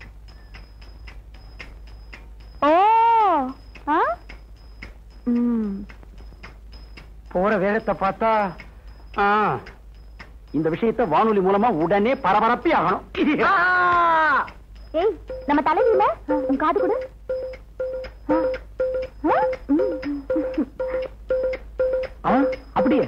ஓ ஆ? ம். போற வேகத்தை பார்த்தா ஆ, இந்த விஷயத்தை வானொலி மூலமா உடனே பரபரப்பி ஆகணும் ஏய் நம்ம தலைவியில உன் காது கொடு ஆ. ஆ? ம். ஆ, அப்படியே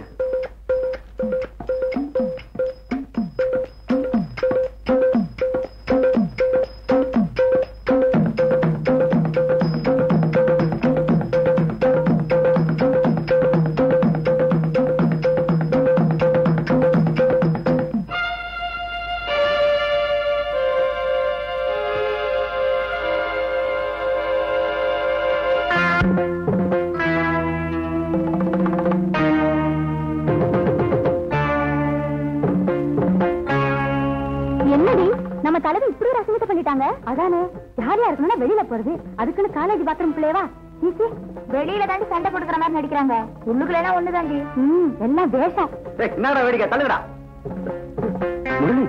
என்னடி நம்ம தலைவி இப்படி ஒரு அசிங்கத்தை பண்ணிட்டாங்க அதானே ஜாலியா இருக்கணும்னா வெளியில போறது அதுக்குன்னு காலேஜ் பாத்ரூம் பிள்ளையவா சீச்சி வெளியில தாண்டி சண்டை கொடுக்குற மாதிரி நடிக்கிறாங்க உள்ளுக்குள்ள ஒண்ணு தாண்டி ம் எல்லாம் வேஷம் டேய் என்னடா வேடிக்கை தள்ளுடா முரளி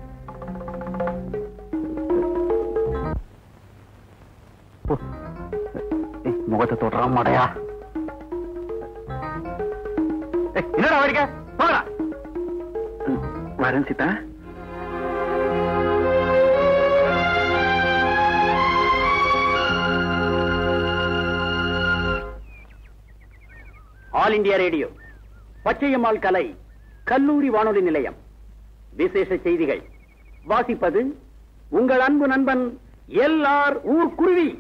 போ. ஏய், முகத்தை தொடுறான் மாடையா ஏய், என்னடா வேடிக்கை போடா வரேன் Sita all India radio Pachaiyammal கலை கல்லூரி வானொலி நிலையம் விசேஷ செய்திகள் வாசிப்பது உங்கள் அன்பு நண்பன் எல் ஆர் ஊர் குருவி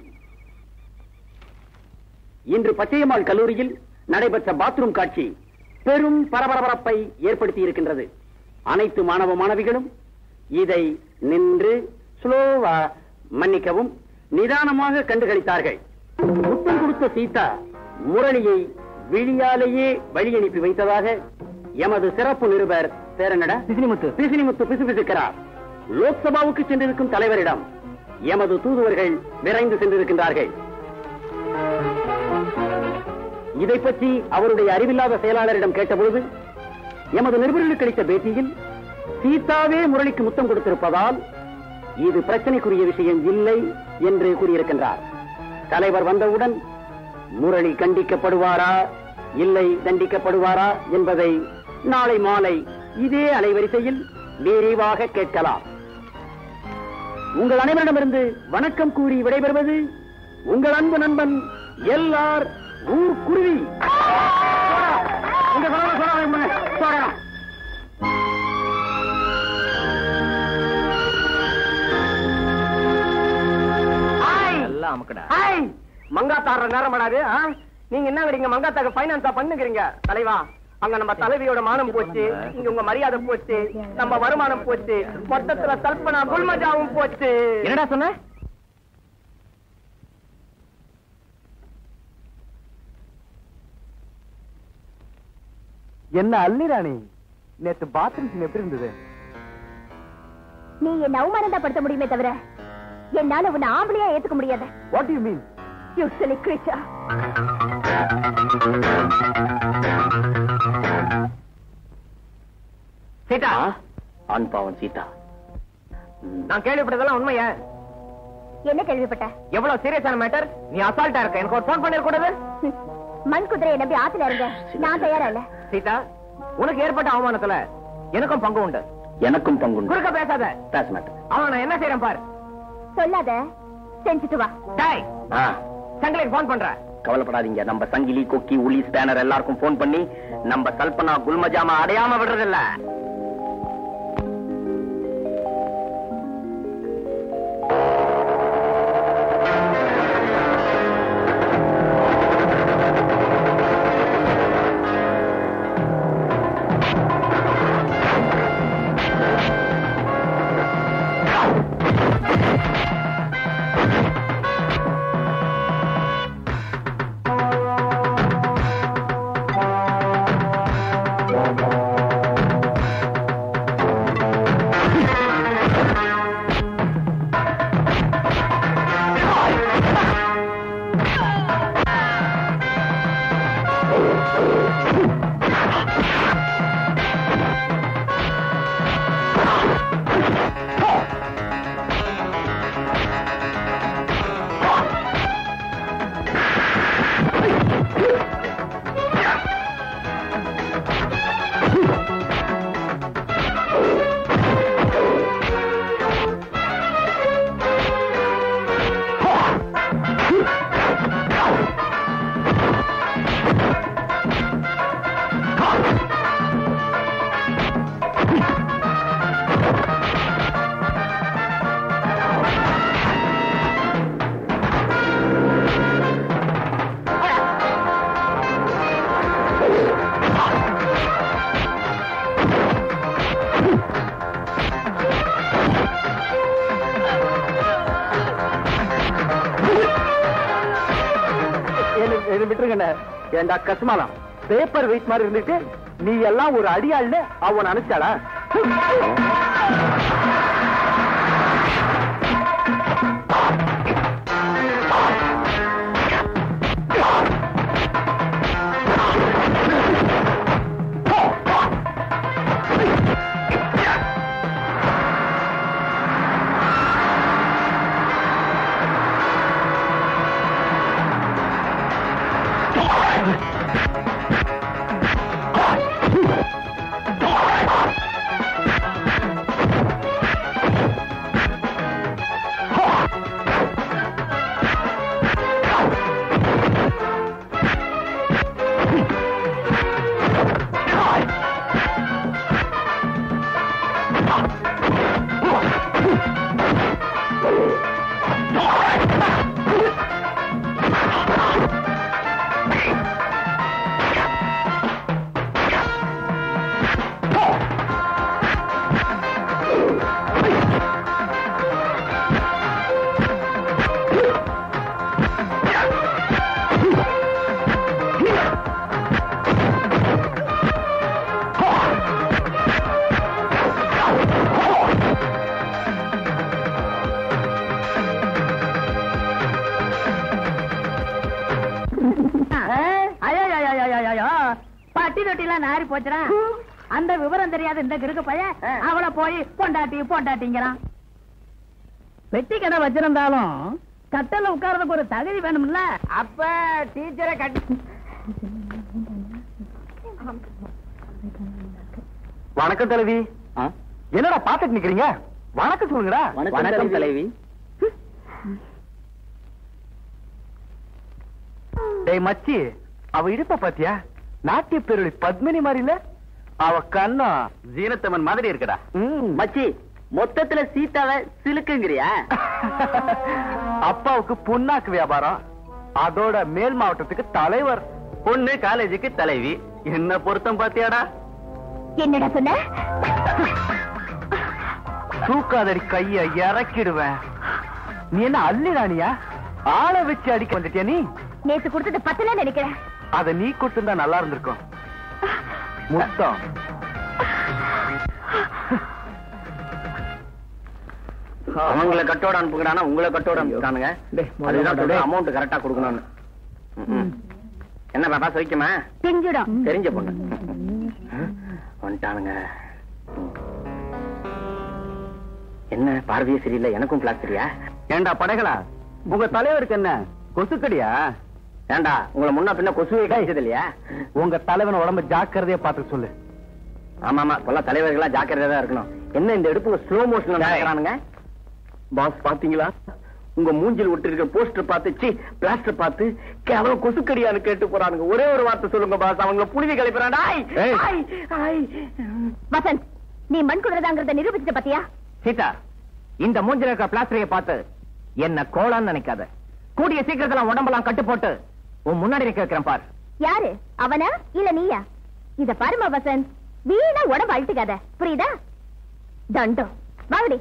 இன்று பச்சையம்மாள் கல்லூரியில் நடைபெற்ற பாத்ரூம் காட்சி பெரும் பரபரப்பை ஏற்படுத்தி இருக்கின்றது அனைத்து மாணவ மாணவிகளும் இதை நின்று ஸ்லோவா மன்னிக்கவும் நிதானமாக கண்டுகளித்தார்கள் முத்தம் கொடுத்த சீதா முரளியை விழியாலேயே வழி அனுப்பி வைத்ததாக எமது சிறப்பு நிருபர் பேரனடா பிசினிமுத்து பிசினிமுத்து பிசுபிசுக்கிறார் லோக்சபாவுக்கு சென்றிருக்கும் தலைவரிடம் எமது தூதுவர்கள் விரைந்து சென்றிருக்கின்றார்கள் இதை பற்றி அவருடைய அறிவில்லாத செயலாளரிடம் கேட்டபொழுது எமது நிருபர்களுக்கு அளித்த பேட்டியில் சீதாவே முரளிக்கு முத்தம் கொடுத்திருப்பதால் இது பிரச்சனைக்குரிய விஷயம் இல்லை என்று கூறியிருக்கின்றார் தலைவர் வந்தவுடன் முரளி கண்டிக்கப்படுவாரா இல்லை தண்டிக்கப்படுவாரா என்பதை நாளை மாலை இதே அலைவரிசையில் விரிவாக கேட்கலாம் உங்கள் அனைவரிடமிருந்து வணக்கம் கூறி விடைபெறுவது உங்கள் அன்பு நண்பன் எல்லார் ஊர் குருவி உங்க சொல்லுங்க, சொல்லுங்க, சொல்லுங்க. எல்லாம் அமுக்கடா ஹாய் மங்காத்தாடுற நேரம் படாது ஆ? நீங்க என்ன வரீங்க மங்காத்தாக்கு பைனான்ஸா பண்ணுகிறீங்க தலைவா அங்க நம்ம தலைவியோட மானம் போச்சு இங்க உங்க மரியாதை போச்சு நம்ம வருமானம் போச்சு மொத்தத்துல கல்பனா குல்மஜாவும் போச்சு என்னடா சொன்ன என்ன அல்லிராணி நேத்து பாத்ரூம் சீன் எப்படி இருந்தது நீ என்ன அவமானப்படுத்த முடியுமே தவிர என்னால உன்னை ஆம்பளையா ஏத்துக்க முடியாது what you mean you silly creature. Sita ஆண் பாவம் சீதா நான் கேள்விப்பட்டதெல்லாம் உண்மையா என்ன கேள்விப்பட்ட எவ்வளவு சீரியஸான மேட்டர் நீ அசால்ட்டா இருக்க எனக்கு ஒரு போன் பண்ணிருக்கூடாது ஹம், மண் குதிரையை நம்பி ஆத்துல இருங்க நான் தயாரா இல்ல சீதா உனக்கு ஏற்பட்ட அவமானத்துல எனக்கும் பங்கு உண்டு எனக்கும் பங்குண்டு குறுக்க பேசாத பேச மாட்டேன் அவன் நான் என்ன செய்யறேன் பாரு சொல்லாத செஞ்சுட்டு வா டேய் ஆ, சங்கிலிக்கு போன் பண்ற கவலைப்படாதீங்க நம்ம சங்கிலி கொக்கி உளி ஸ்பேனர் எல்லாருக்கும் போன் பண்ணி நம்ம கல்பனா குல்மஜாம அடையாம விடுறதில்ல இது விட்டுருங்கண்ணே ஏண்டா கசுமாலாம் பேப்பர் வெயிட் மாதிரி இருந்துட்டு நீ எல்லாம் ஒரு அடியாள்னு அவன் அனுப்பிச்சாளா தொட்டி எல்லாம் நாரி போச்சுடா அந்த விவரம் தெரியாத இந்த கிறுக்கு பையன் அவளை போய் பொண்டாட்டி பொண்டாட்டிங்கிறான் பெட்டி கடை வச்சிருந்தாலும் கட்டல உட்கார்றதுக்கு ஒரு தகுதி வேணும்ல அப்ப டீச்சரை கட்டி வணக்கம் தலைவி என்னடா பாத்துட்டு நிக்கிறீங்க வணக்கம் சொல்லுங்கடா வணக்கம் தலைவி டேய் மச்சி அவ இடுப்ப பாத்தியா நாட்டிய பேரொழி பத்மினி மாதிரி இல்ல அவ கண்ணா ஜீனத்தமன் மாதிரி இருக்குடா ம். மச்சி மொத்தத்துல சீதாவை சிலுக்குங்கிறியா அப்பாவுக்கு புண்ணாக்கு வியாபாரம் அதோட மேல் மாவட்டத்துக்கு தலைவர் பொண்ணு காலேஜுக்கு தலைவி என்ன பொருத்தம் பாத்தியாடா என்னடா சொன்ன தூக்காதடி கைய இறக்கிடுவேன் நீ என்ன அள்ளி ராணியா ஆளை வச்சு அடிக்க வந்துட்டியா நீ நேத்து கொடுத்தது பத்தல நினைக்கிறேன் அத நீ கொடுத்திருந்தா நல்லா இருந்திருக்கும் முத்தம் அவங்கள கட்டோட அனுப்புகிறானா உங்களை கட்டோட அனுப்புறானுங்க அதுதான் சொல்றேன் அமௌண்ட் கரெக்டா கொடுக்கணும்னு ம்ம். என்ன பாப்பா சொல்லிக்குமா தெரிஞ்சிடும் தெரிஞ்ச பொண்ணு வந்துட்டானுங்க என்ன பார்வையே சரியில்லை எனக்கும் கிளாஸ் சரியா ஏண்டா படைகளா உங்க தலைவருக்கு என்ன கொசுக்கடியா ஏண்டா உங்களை முன்ன பின்ன கொசுவே கிடைச்சது இல்லையா உங்க தலைவன் உடம்ப ஜாக்கிரதையா பார்த்து சொல்லு ஆமா ஆமா இப்ப தலைவர்களா ஜாக்கிரதையா தான் இருக்கணும் என்ன இந்த எடுப்பு ஸ்லோ மோஷன்ல நடக்கிறானுங்க பாஸ் பாத்தீங்களா உங்க மூஞ்சில் விட்டு இருக்க போஸ்டர் பார்த்து சி பிளாஸ்டர் பார்த்து கேவலம் கொசுக்கடியான்னு கேட்டு போறானுங்க ஒரே ஒரு வார்த்தை சொல்லுங்க பாஸ் அவங்கள புனித கழிப்பிறாண்டா ஏய். வசந்த் நீ மண் குடுறதாங்கிறத நிரூபிச்சிட்ட பாத்தியா சீதா இந்த மூஞ்சில இருக்க பிளாஸ்டரைய பார்த்து என்ன கோளான்னு நினைக்காத கூடிய சீக்கிரத்துல உன் உடம்பெல்லாம் கட்டு போட்டு உன் முன்னாடி நிக்க வைக்கிறேன் பார் யாரு அவனா இல்ல நீயா இத பாருமா வசந்த் வீணா உடம்பு அழுத்துக்காத புரியுதா தண்டம் வாங்கடி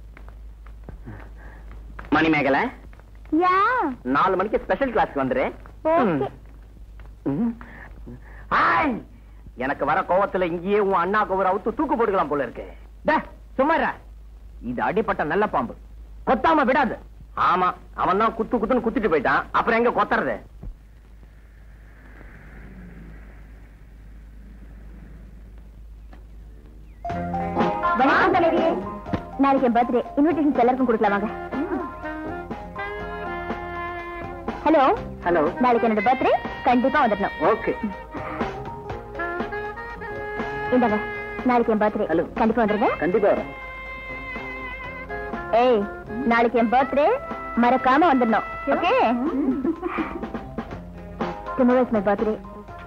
மணிமேகலை யா நாலு மணிக்கு ஸ்பெஷல் கிளாஸ் வந்துரு ஓகே ம். ஆய்! எனக்கு வர கோவத்துல இங்கேயே உன் அண்ணாக்கு ஒரு அவுத்து தூக்கு போட்டுக்கலாம் போல இருக்கு டே, சும்மா இருடா. இது அடிப்பட்ட நல்ல பாம்பு கொத்தாம விடாது ஆமா அவன் தான் குத்து குத்துன்னு குத்திட்டு போயிட்டான் அப்புறம் எங்க கொத்துறது வணக்கம் தலைவியே நாளைக்கு என் பர்த்டே இன்விடேஷன் எல்லாருக்கும் கொடுக்கலாம் வாங்க ஹலோ ஹலோ நாளைக்கு என்னோட பர்த்டே கண்டிப்பா வந்துடணும் ஓகே இந்தாங்க நாளைக்கு என் பர்த்டே Hello. கண்டிப்பா வந்துருங்க கண்டிப்பா வரேன் ஏய் நாளைக்கு என் பர்த்டே மறக்காம வந்துடணும் okay tomorrow is my birthday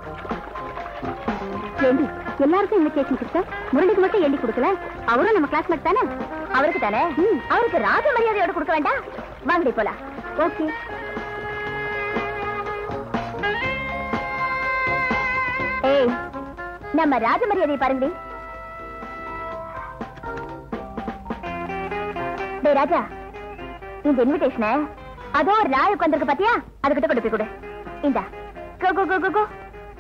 ஏண்டி எல்லாருக்கும் இன்விடேஷன் கொடுத்தா முரளிக்கு மட்டும் ஏண்டி கொடுக்கல அவரும் நம்ம கிளாஸ்மேட் தானே அவருக்கு தானே அவருக்கு ராஜ மரியாதையோட கொடுக்க வேண்டாம் வாங்கடி போலாம் ஓகே ஏய் நம்ம ராஜ மரியாதையை பாருங்கடி டேய் ராஜா இந்த இன்விடேஷனை அதோ ஒரு நாய் உட்காந்துருக்கு பாத்தியா அதுகிட்ட கொண்டு போய் கொடு இந்தா கோ கோ கோ கோ கோ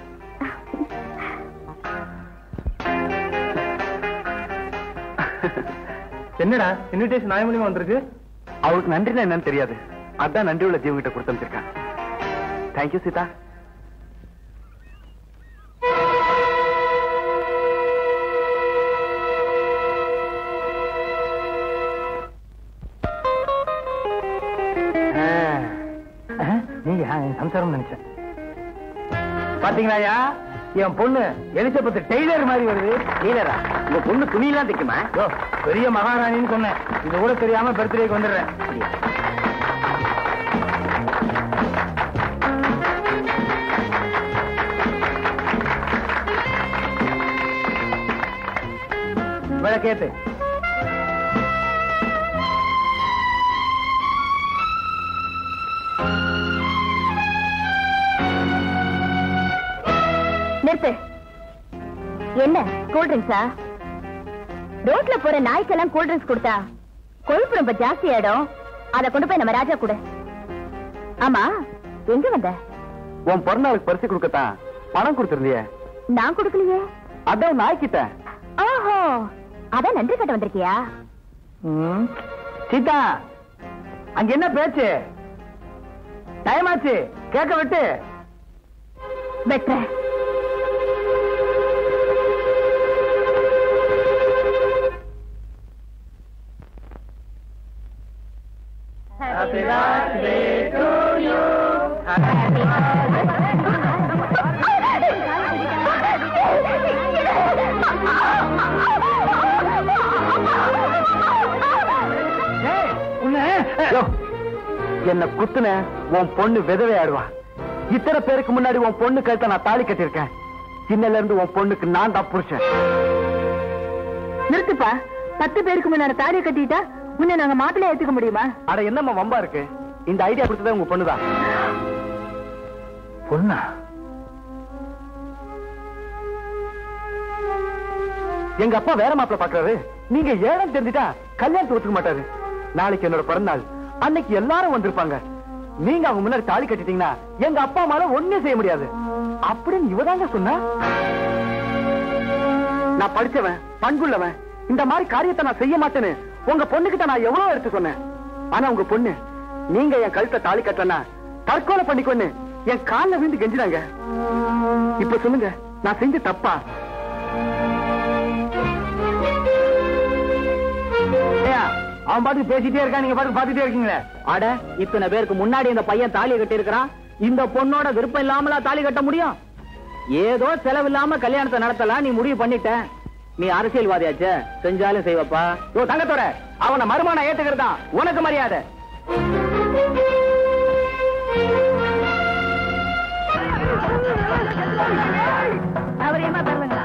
என்னடா இன்விடேஷன் நாய் மூலியமா வந்திருக்கு அவளுக்கு நன்றினா என்னன்னு தெரியாது அதான் நன்றி உள்ள ஜீவன் கிட்ட கொடுத்து அமைச்சிருக்கான் தேங்க்யூ சீதா நீங்க சம்சாரம் நினைச்சேன் பாத்தீங்களாயா என் பொண்ணு எலிசபெத் டெய்லர் மாதிரி வருது நீலரா உங்க பொண்ணு துணியெல்லாம் தைக்குமா யோ, பெரிய மகாராணின்னு சொன்னேன் இது கூட தெரியாம பர்த்டேக்கு வந்துடுறேன் விளக்கேத்து நிறுத்து என்ன கூல் ட்ரிங்க்ஸா ரோட்ல போற நாய்க்கெல்லாம் கூல் ட்ரிங்க்ஸ் கொடுத்தா கொழுப்பு ரொம்ப ஜாஸ்தி ஆயிடும் அத கொண்டு போய் நம்ம ராஜா கொடு ஆமா எங்க வந்த உன் பிறந்தநாளுக்கு பரிசு கொடுக்கத்தான் பணம் கொடுத்திருந்தியே நான் கொடுக்கலையே அதான் நாய்க்கிட்ட ஓஹோ அதான் நன்றி கட்ட வந்திருக்கியா ம். சீதா அங்க என்ன பேச்சு டைம் ஆச்சு கேட்க விட்டு வெட்டுற யோ, என்ன குத்துன உன் பொண்ணு விதவை ஆடுவா இத்தனை பேருக்கு முன்னாடி உன் பொண்ணு கழுத்த நான் தாலி கட்டியிருக்கேன் சின்னல இருந்து உன் பொண்ணுக்கு நான் தான் புருஷன் நிறுத்துப்பா பத்து பேருக்கு முன்னாடி தாலியை கட்டிட்டா உன்னை நாங்க மாப்பிள்ளைய ஏத்துக்க முடியுமா அட என்னம்மா வம்பா இருக்கு இந்த ஐடியா கொடுத்ததே உங்க பொண்ணுதான் பொண்ணா எங்க அப்பா வேற மாப்பிள்ள பாக்குறாரு நீங்க ஏழம் தெரிஞ்சுட்டா கல்யாணத்தை ஒத்துக்க மாட்டாரு நாளைக்கு என்னோட பிறந்தநாள் அன்னைக்கு எல்லாரும் வந்திருப்பாங்க நீங்க அவங்க முன்னாடி தாலி கட்டிட்டீங்கன்னா எங்க அப்பா அம்மால ஒண்ணும் செய்ய முடியாது அப்படின்னு இவதாங்க சொன்னா நான் படிச்சவன் பண்புள்ளவன் இந்த மாதிரி காரியத்தை நான் செய்ய மாட்டேன்னு உங்க பொண்ணுகிட்ட நான் எவ்வளவு எடுத்து சொன்னேன் ஆனா உங்க பொண்ணு நீங்க என் கழுத்தை தாலி கட்டலன்னா தற்கொலை பண்ணிக்கொன்னு என் கால்ல விழுந்து கெஞ்சினாங்க இப்ப சொல்லுங்க நான் செஞ்ச தப்பா ஏய்யா, அவன் பாட்டுக்கு பேசிட்டே இருக்கான் நீங்க பாட்டுக்கு பாத்துட்டே இருக்கீங்களே அட இத்தனை பேருக்கு முன்னாடி இந்த பையன் தாலி கட்டி இருக்கிறான் இந்த பொண்ணோட விருப்பம் இல்லாமலா தாலி கட்ட முடியும் ஏதோ செலவில்லாம கல்யாணத்தை நடத்தலாம் நீ முடிவு பண்ணிட்ட நீ அரசியல்வாதியாச்சே செஞ்சாலும் செய்வப்பா ஓ தங்கத்தோட அவனை மருமான ஏத்துக்கிறதா உனக்கு மரியாதை அவரையமா தருவீங்களா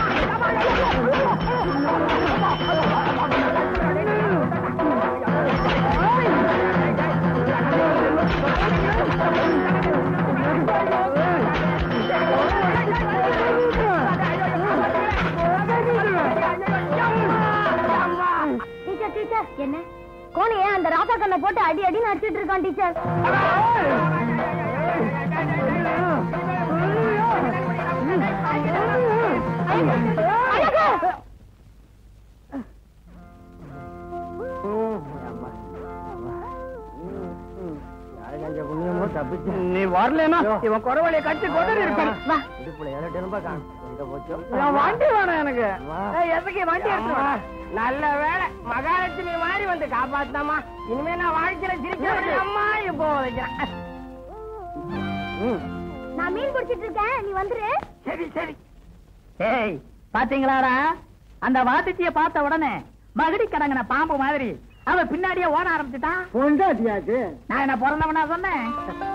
டீச்சர் டீச்சர் என்ன கோழிய அந்த ராசா கண்ணை போட்டு அடி அடின்னு அடிச்சிட்டு இருக்கான் டீச்சர் நீ வரலனா இவன் குறவழிய கட்டி கொண்டு இருப்பான் வா வண்டி வேணும் எனக்கு ஏய், எதுக்கு வண்டி எடுத்து வா. நல்ல வேலை மகாலட்சுமி மாதிரி வந்து காப்பாத்தாமா இனிமே நான் வாழ்க்கையில சிரிக்க அம்மா இப்போ வைக்கிறேன் நான் மீன் பிடிச்சிட்டு இருக்கேன் நீ வந்துரு சரி சரி ஏய் பாத்தீங்களாடா அந்த வாத்திச்சிய பார்த்த உடனே மகடி கடங்கின பாம்பு மாதிரி அவன் பின்னாடியே ஓட ஆரம்பிச்சுட்டான் பொண்டாட்டியாச்சு நான் என்ன பிறந்தவனா சொன்னேன்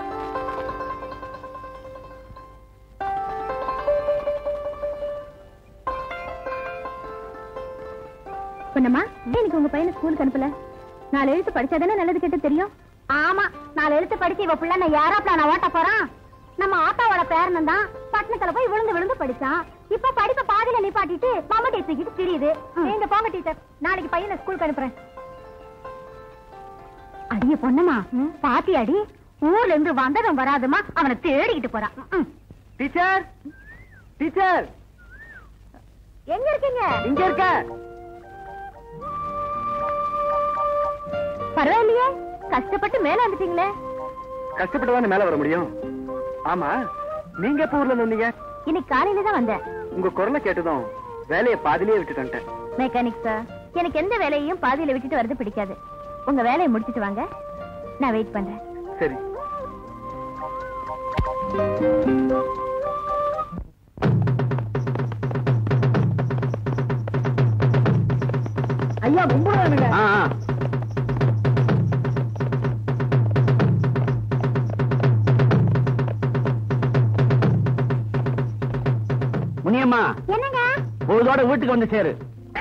பொண்ணம்மா எனக்கு உங்க பையனை ஸ்கூலுக்கு அனுப்பல நாலு எழுத்து படிச்சாதானே நல்லது கெட்டு தெரியும் ஆமா நாலு எழுத்து படிச்சு இவ புள்ள நான் யாரா நான் ஓட்ட போறான் நம்ம ஆத்தாவோட பேரனும் தான் பட்டணத்துல போய் விழுந்து விழுந்து படிச்சான் இப்ப படிப்ப பாதியில நிப்பாட்டிட்டு மம்மட்டி தூக்கிட்டு தெரியுது நீங்க போங்க டீச்சர் நாளைக்கு பையனை ஸ்கூலுக்கு அனுப்புறேன் அடிய பொண்ணம்மா பாத்தி அடி ஊர்ல இருந்து வந்ததும் வராதுமா அவனை தேடிக்கிட்டு போறான் ம். டீச்சர் டீச்சர் எங்க இருக்கீங்க இங்க இருக்க பரவாயில்லையே கஷ்டப்பட்டு மேல வந்துட்டீங்களே கஷ்டப்பட்டு தானே மேல வர முடியும் ஆமா நீங்க எப்ப ஊர்ல இருந்து வந்தீங்க இன்னைக்கு காலையில தான் வந்தேன் உங்க குரலை கேட்டதும் வேலையை பாதிலேயே விட்டுட்டு வந்துட்டேன் மெக்கானிக் சார் எனக்கு எந்த வேலையையும் பாதியில விட்டுட்டு வரது பிடிக்காது உங்க வேலையை முடிச்சிட்டு வாங்க நான் வெயிட் பண்றேன் சரி ஐயா கும்பிடுவானுங்க ஆ ஆ. முனியம்மா என்னங்க பொழுதோட வீட்டுக்கு வந்து சேரு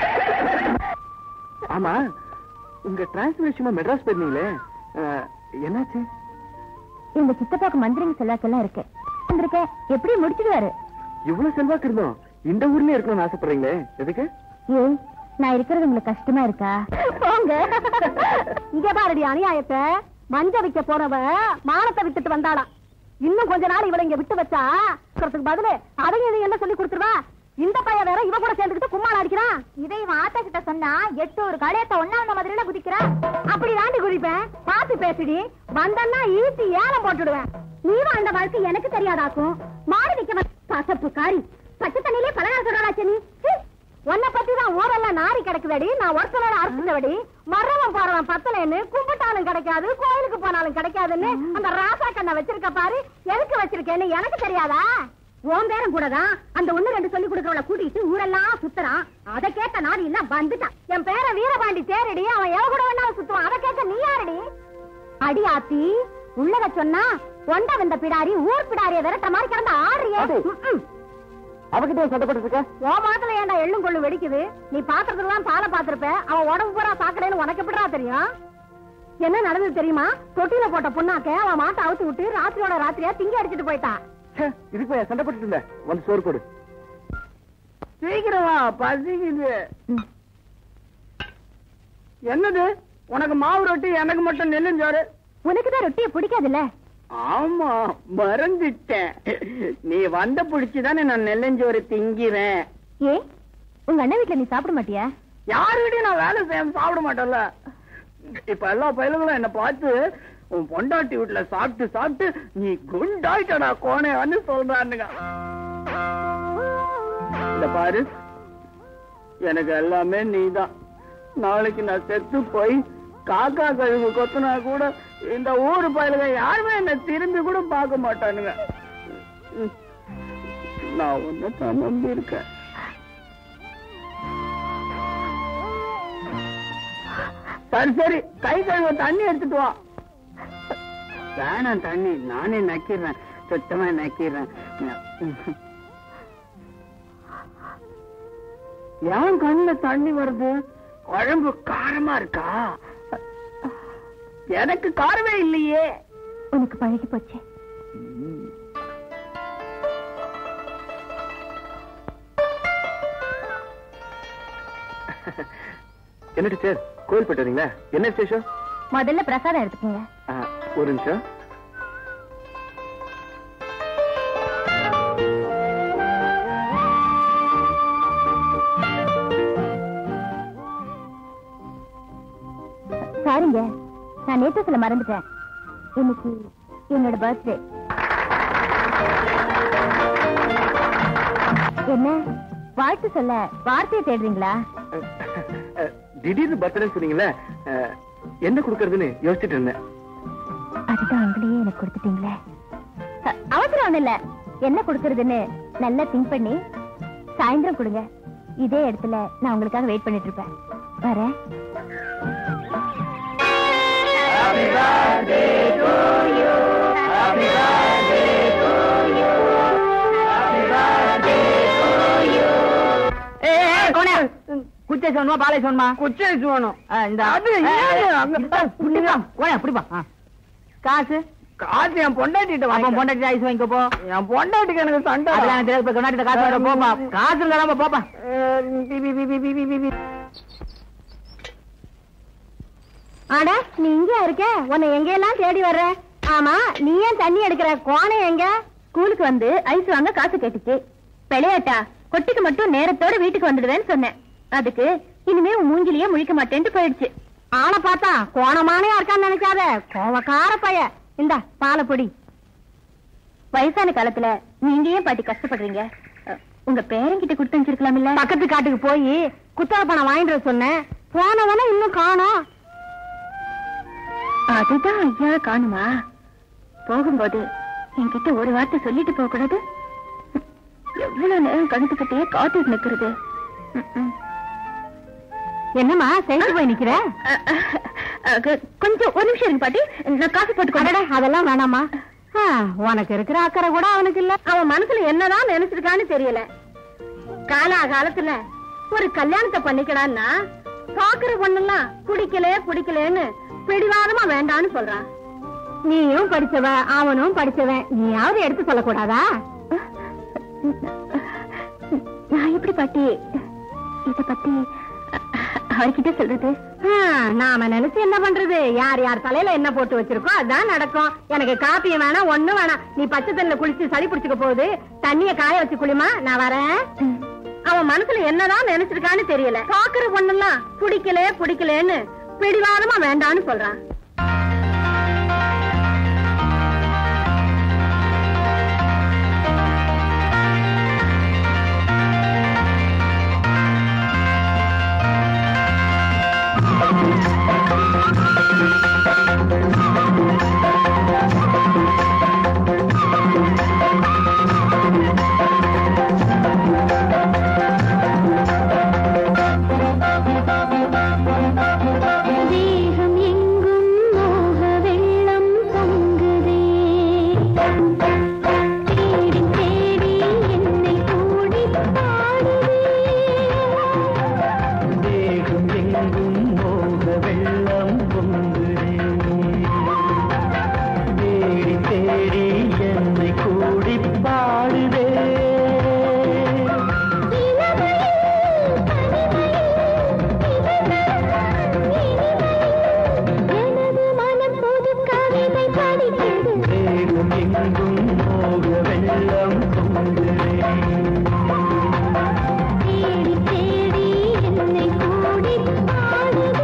ஆமா உங்க டிரான்ஸ்பர் விஷயமா மெட்ராஸ் போயிருந்தீங்களே அஹ், என்னாச்சு இந்த சித்தப்பாக்கு மந்திரிங்க செல்வாக்கெல்லாம் இருக்கு வந்திருக்கேன் எப்படி முடிச்சிடுவாரு இவ்வளவு செல்வாக்கு இருந்தோம் இந்த ஊர்லயே இருக்கணும்னு ஆசைப்படுறீங்களே எதுக்கு ஏன் நான் இருக்கிறது உங்களுக்கு கஷ்டமா இருக்கா போங்க இங்க பாருடி அநியாயத்தை மஞ்ச வைக்க போறவ மானத்தை விட்டுட்டு வந்தாளாம் இன்னும் கொஞ்ச நாள் இவளை இங்க விட்டு வச்சா சொல்றதுக்கு பதிலு அதையும் இதையும் என்ன சொல்லி கொடுத்துருவா இந்த பையன் வேற இவ கூட சேர்ந்துக்கிட்டு கும்மாள் அடிக்கிறான் இதை இவன் ஆத்தா கிட்ட சொன்னா எட்டு ஒரு கடையத்தை ஒன்னா அந்த மாதிரி குதிக்கிறான் அப்படி தாண்டி குதிப்பேன் பார்த்து பேசுடி வந்தன்னா ஈட்டி ஏலம் போட்டுடுவேன் நீ வாழ்ந்த வாழ்க்கை எனக்கு தெரியாதாக்கும் மாடு நிக்க கசப்பு காரி பச்சை தண்ணியிலே பலகாரம் சொல்றாச்சு நீ சீ. உன்னை பத்தி தான் ஊரெல்லாம் நாரி கிடக்குதடி நான் ஒருத்தனோட அறுத்துதடி மரணம் போறவன் பத்தலைன்னு கும்பிட்டாலும் கிடைக்காது கோயிலுக்கு போனாலும் கிடைக்காதுன்னு அந்த ராசா கண்ணை வச்சிருக்க பாரு எதுக்கு வச்சிருக்கேன்னு எனக்கு தெரியாதா உன் பேரும் கூட தான் அந்த ஒண்ணு ரெண்டு சொல்லி கொடுக்கறவள கூட்டிட்டு ஊரெல்லாம் சுத்துறான் அதை கேட்ட நாடு இல்ல வந்துட்டான் என் பேர வீரபாண்டி தேரடி அவன் எவ கூட வேணாலும் சுத்துவான் அதை கேட்க நீ யாரடி அடி ஆத்தி உள்ளத சொன்னா கொண்ட வந்த பிடாரி ஊர் பிடாரிய விரட்ட மாதிரி கிடந்த ஆடுறியே ம்ம். அவகிட்ட சண்டை போட்டு இருக்க உன் மாத்துல ஏன்டா எள்ளும் கொள்ளு வெடிக்குது நீ பாத்திரத்துல தான் பாலை பாத்திருப்ப அவன் உடம்பு பூரா சாக்கடைன்னு உனக்கு எப்படிடா தெரியும் என்ன நடந்தது தெரியுமா தொட்டில போட்ட புண்ணாக்க அவன் மாட்டை அவுத்து விட்டு ராத்திரியோட ராத்திரியா திங்க அடிச்சிட்டு போயிட்டான் இதுக்கு போய் சண்டை போட்டுட்டு இருந்த வந்து சோறு போடு சீக்கிரமா பசிக்குது என்னது உனக்கு மாவு ரொட்டி எனக்கு மட்டும் நெல்லுஞ்சோறு உனக்கு தான் ரொட்டியை பிடிக்காதுல்ல ஆமா மறந்துட்டேன் நீ வந்த புடிச்சுதானே நான் நெல்லஞ்சோறு திங்கிறேன் ஏ உங்க அண்ணன் வீட்டுல நீ சாப்பிட மாட்டியா யாருக்கிட்டையும் நான் வேலை செய்ய சாப்பிட மாட்டேன்ல இப்ப எல்லா பயலுங்களும் என்ன பார்த்து உன் பொண்டாட்டி வீட்டுல சாப்பிட்டு சாப்பிட்டு நீ குண்டாயிட்டடா கோணையான்னு சொல்றானுங்க இந்த பாரு எனக்கு எல்லாமே நீதான் நாளைக்கு நான் செத்து போய் காக்கா கழுவு கொத்துனா கூட இந்த ஊரு பயலுங்க யாருமே என்ன திரும்பி கூட பார்க்க மாட்டானுங்க ம். நான் ஒன்னு தான் நம்பி இருக்கேன் சரி சரி கை கழுவ தண்ணி எடுத்துட்டு வா வேணாம் தண்ணி நானே நக்கிறேன் சுத்தமா நக்கிறேன் ஏன் கண்ணுல தண்ணி வருது குழம்பு காரமா இருக்கா எனக்கு காரமே இல்லையே உனக்கு பழகி போச்சு என்ன டீச்சர் கோயில் போயிட்டு வரீங்களா என்ன விசேஷம் முதல்ல பிரசாதம் எடுத்துக்கோங்க ஆ, ஒரு நிமிஷம் சாரிங்க நான் நேத்து சொல்ல மறந்துட்டேன் இன்னைக்கு என்னோட பர்த்டே என்ன வாழ்த்து சொல்ல வார்த்தையை தேடுறீங்களா அஹ், திடீர்னு பர்த்டே சொன்னீங்களே அஹ், என்ன கொடுக்கறதுன்னு யோசிச்சுட்டு இருந்தேன் அதுதான் உங்களையே எனக்கு கொடுத்துட்டீங்களே அ- அவசரம் ஒண்ணு இல்ல என்ன கொடுக்கறதுன்னு நல்லா திங்க் பண்ணி சாயந்தரம் கொடுங்க இதே இடத்துல நான் உங்களுக்காக வெயிட் பண்ணிட்டு இருப்பேன் வரேன் குச்சை சொன்னுமா பாலை சொன்னுமா குச்சை வேணும் இந்த அது ஏன் அங்க- பிடிப்பா காசு காசு என் பொண்டாட்டிட்ட அப்ப வாங்க பொண்டாட்டி ஐஸ் வாங்கிக்கோ போ என் பொண்டாட்டிக்கு எனக்கு சண்டை அதெல்லாம் எனக்கு தெரியாது இப்ப கொண்டாட்டி காசு வர போப்பா காசு இல்லாம போப்பா ஆடா நீ இங்க இருக்க உன்னை எங்க எல்லாம் தேடி வர்ற ஆமா நீ ஏன் தண்ணி எடுக்கிற கோணை எங்க ஸ்கூலுக்கு வந்து ஐஸ் வாங்க காசு கேட்டுச்சு விளையாட்டா கொட்டிக்கு மட்டும் நேரத்தோட வீட்டுக்கு வந்துடுவேன்னு சொன்னேன் அதுக்கு இனிமே உன் மூஞ்சிலேயே முழிக்க மாட்டேன்ட்டு போயிடுச்சு ஆளை பார்த்தா கோணமானே இருக்கான்னு நினைக்காத கோவக்கார பைய இந்த பாலை பொடி வயசான காலத்துல நீங்க ஏன் பாட்டி கஷ்டப்படுறீங்க அஹ், உங்க பேரங்கிட்ட கொடுத்து வச்சிருக்கலாம் இல்ல பக்கத்து காட்டுக்கு போய் குத்தகை பணம் வாங்கிட்டு வர சொன்னேன் போனவன இன்னும் காணோம் அதுதான் ஐயா காணுமா போகும்போது என்கிட்ட ஒரு வார்த்தை சொல்லிட்டு போக கூடாது எவ்வளவு நேரம் கணக்குக்கிட்டே காத்துட்டு நிக்கிறது என்னம்மா சேர்ந்து போய் நிக்கிற கொஞ்சம் ஒரு நிமிஷம் இருக்கு பாட்டி நான் காசு போட்டு அதெல்லாம் வேணாமா உனக்கு இருக்கிற அக்கறை கூட அவனுக்கு இல்ல அவன் மனசுல என்னதான் நினைச்சிருக்கான்னு தெரியல காலா காலத்துல ஒரு கல்யாணத்தை பண்ணிக்கடான்னா பாக்குற பொண்ணெல்லாம் பிடிக்கல பிடிக்கலன்னு பிடிவாதமா வேண்டான்னு சொல்றான் நீயும் படிச்சவ அவனும் படிச்சவன் நீயாவது எடுத்து சொல்லக்கூடாதா நான் எப்படி பாட்டி இத பத்தி அவர்கிட்ட சொல்றது நாம நினைச்சு என்ன பண்றது யார் யார் தலையில என்ன போட்டு வச்சிருக்கோ அதான் நடக்கும் எனக்கு காப்பியும் வேணாம் ஒண்ணும் வேணாம் நீ பச்சை தண்ணில குளிச்சு சளி பிடிச்சுக்க போகுது தண்ணிய காய வச்சு குளிமா நான் வரேன் அவன் மனசுல என்னதான் நினைச்சிருக்கான்னு தெரியல பாக்குற பொண்ணெல்லாம் பிடிக்கல பிடிக்கலன்னு பிடிவாதமா வேண்டான்னு சொல்றான் தேகம் எங்கும் மோக வெள்ளம் பொங்குதே தேடி தேடி என்னை கூடி பாடுதே தேகம் எங்கும் மோக வெள்ளம் பொங்குதே தேடி தேடி என்னை கூடி பாடுதே எனது மனம் புது கவிதை படிக்கிறது தேகம் எங்கும் மோக வெள்ளம் பொங்குதே தேடி தேடி என்னை கூடி பாடுதே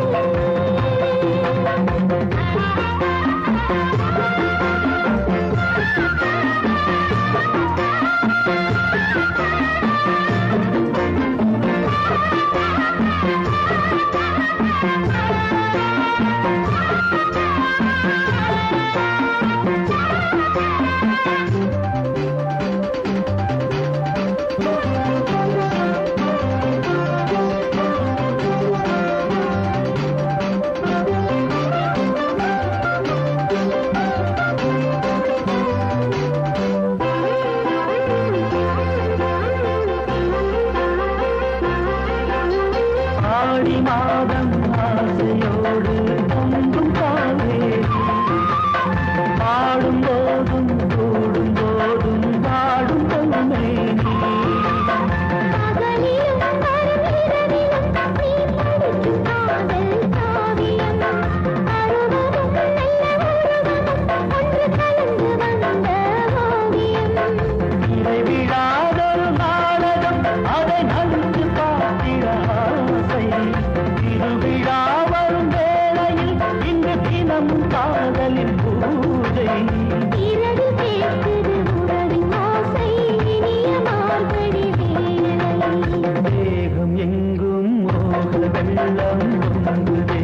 ஆடி மாதம் ஆசையோடு பொங்கும் காவேரி பாடும் போதும் கூடும் போதும் பாடும் பொன்மேனி பகலிலும் மறுநிலவிலும் நீ படிக்கும் காதல் காவியம் அருவமும் நல்ல உருவமும் ஒன்று கலந்து வந்த ஓவியம் இறைவிடாதொரு நாடகம் அதை நன்கு பார்த்திட ஆசை திருவிழா வரும் வேளையில் இன்று தினமும் காதலின் பூஜை இரவு கேட்குது உறவின் ஓசை இனிய மார்கழி வேளை தேகம் எங்கும் மோக வெள்ளம் பொங்குதே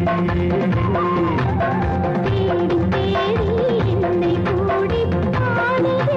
தேடி தேடி என்னை கூடி பாடுதே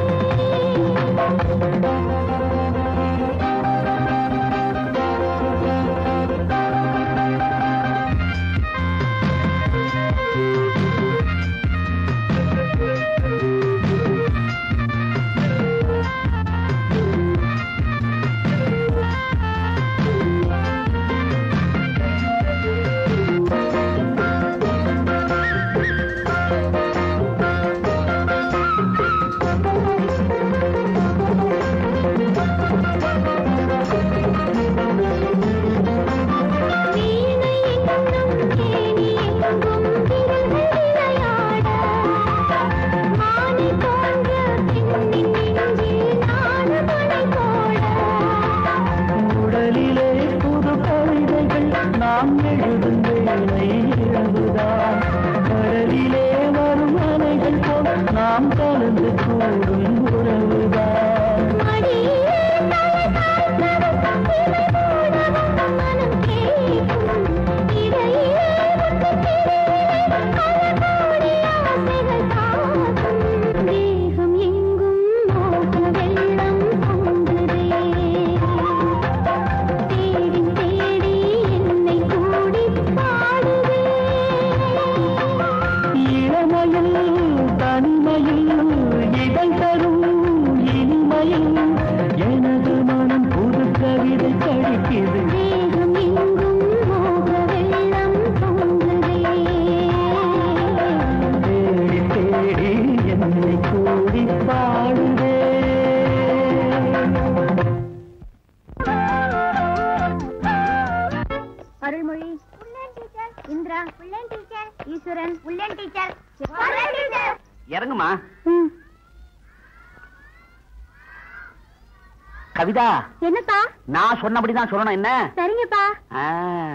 வீணை எங்கும் தேனி எங்கும் விரல்கள் விளையாட மானை போன்ற பெண்ணின் நெஞ்சில் நாடு மழை போட உடலிலே புது கவிதைகள் நாம் எழுதும் வேலை இரவுதான் கடலிலே வரும் அலைகள் போல் நாம் கலந்து கூடும் உறவுதான் மடியிலே தலை சாய்த்ததும் இமை மூடவும் மனம் கேட்கும் இடையிலே முத்துச் சிறையிலே அழகோடி ஆசைகள் தாக்கும் தேகம் எங்கும் மோக வெள்ளம் பொங்குதே தேடி தேடி என்னை கூடி பாடுதே இளமையில் தனிமையில் இடை தரும் இனிமையில் எனது மனம் புது கவிதை படிக்கிறது தேகம் எங்கும் மோக வெள்ளம் பொங்குதே தேடி தேடி என்னை கூடி பாடுதே அருள்மொழி இந்திரா ஈஸ்வரன் உள்ளன் டீச்சர் டீச்சர் இறங்குமா கவிதா என்னப்பா நான் சொன்னபடிதான் சொல்லணும் என்ன சரிங்கப்பா ஆ.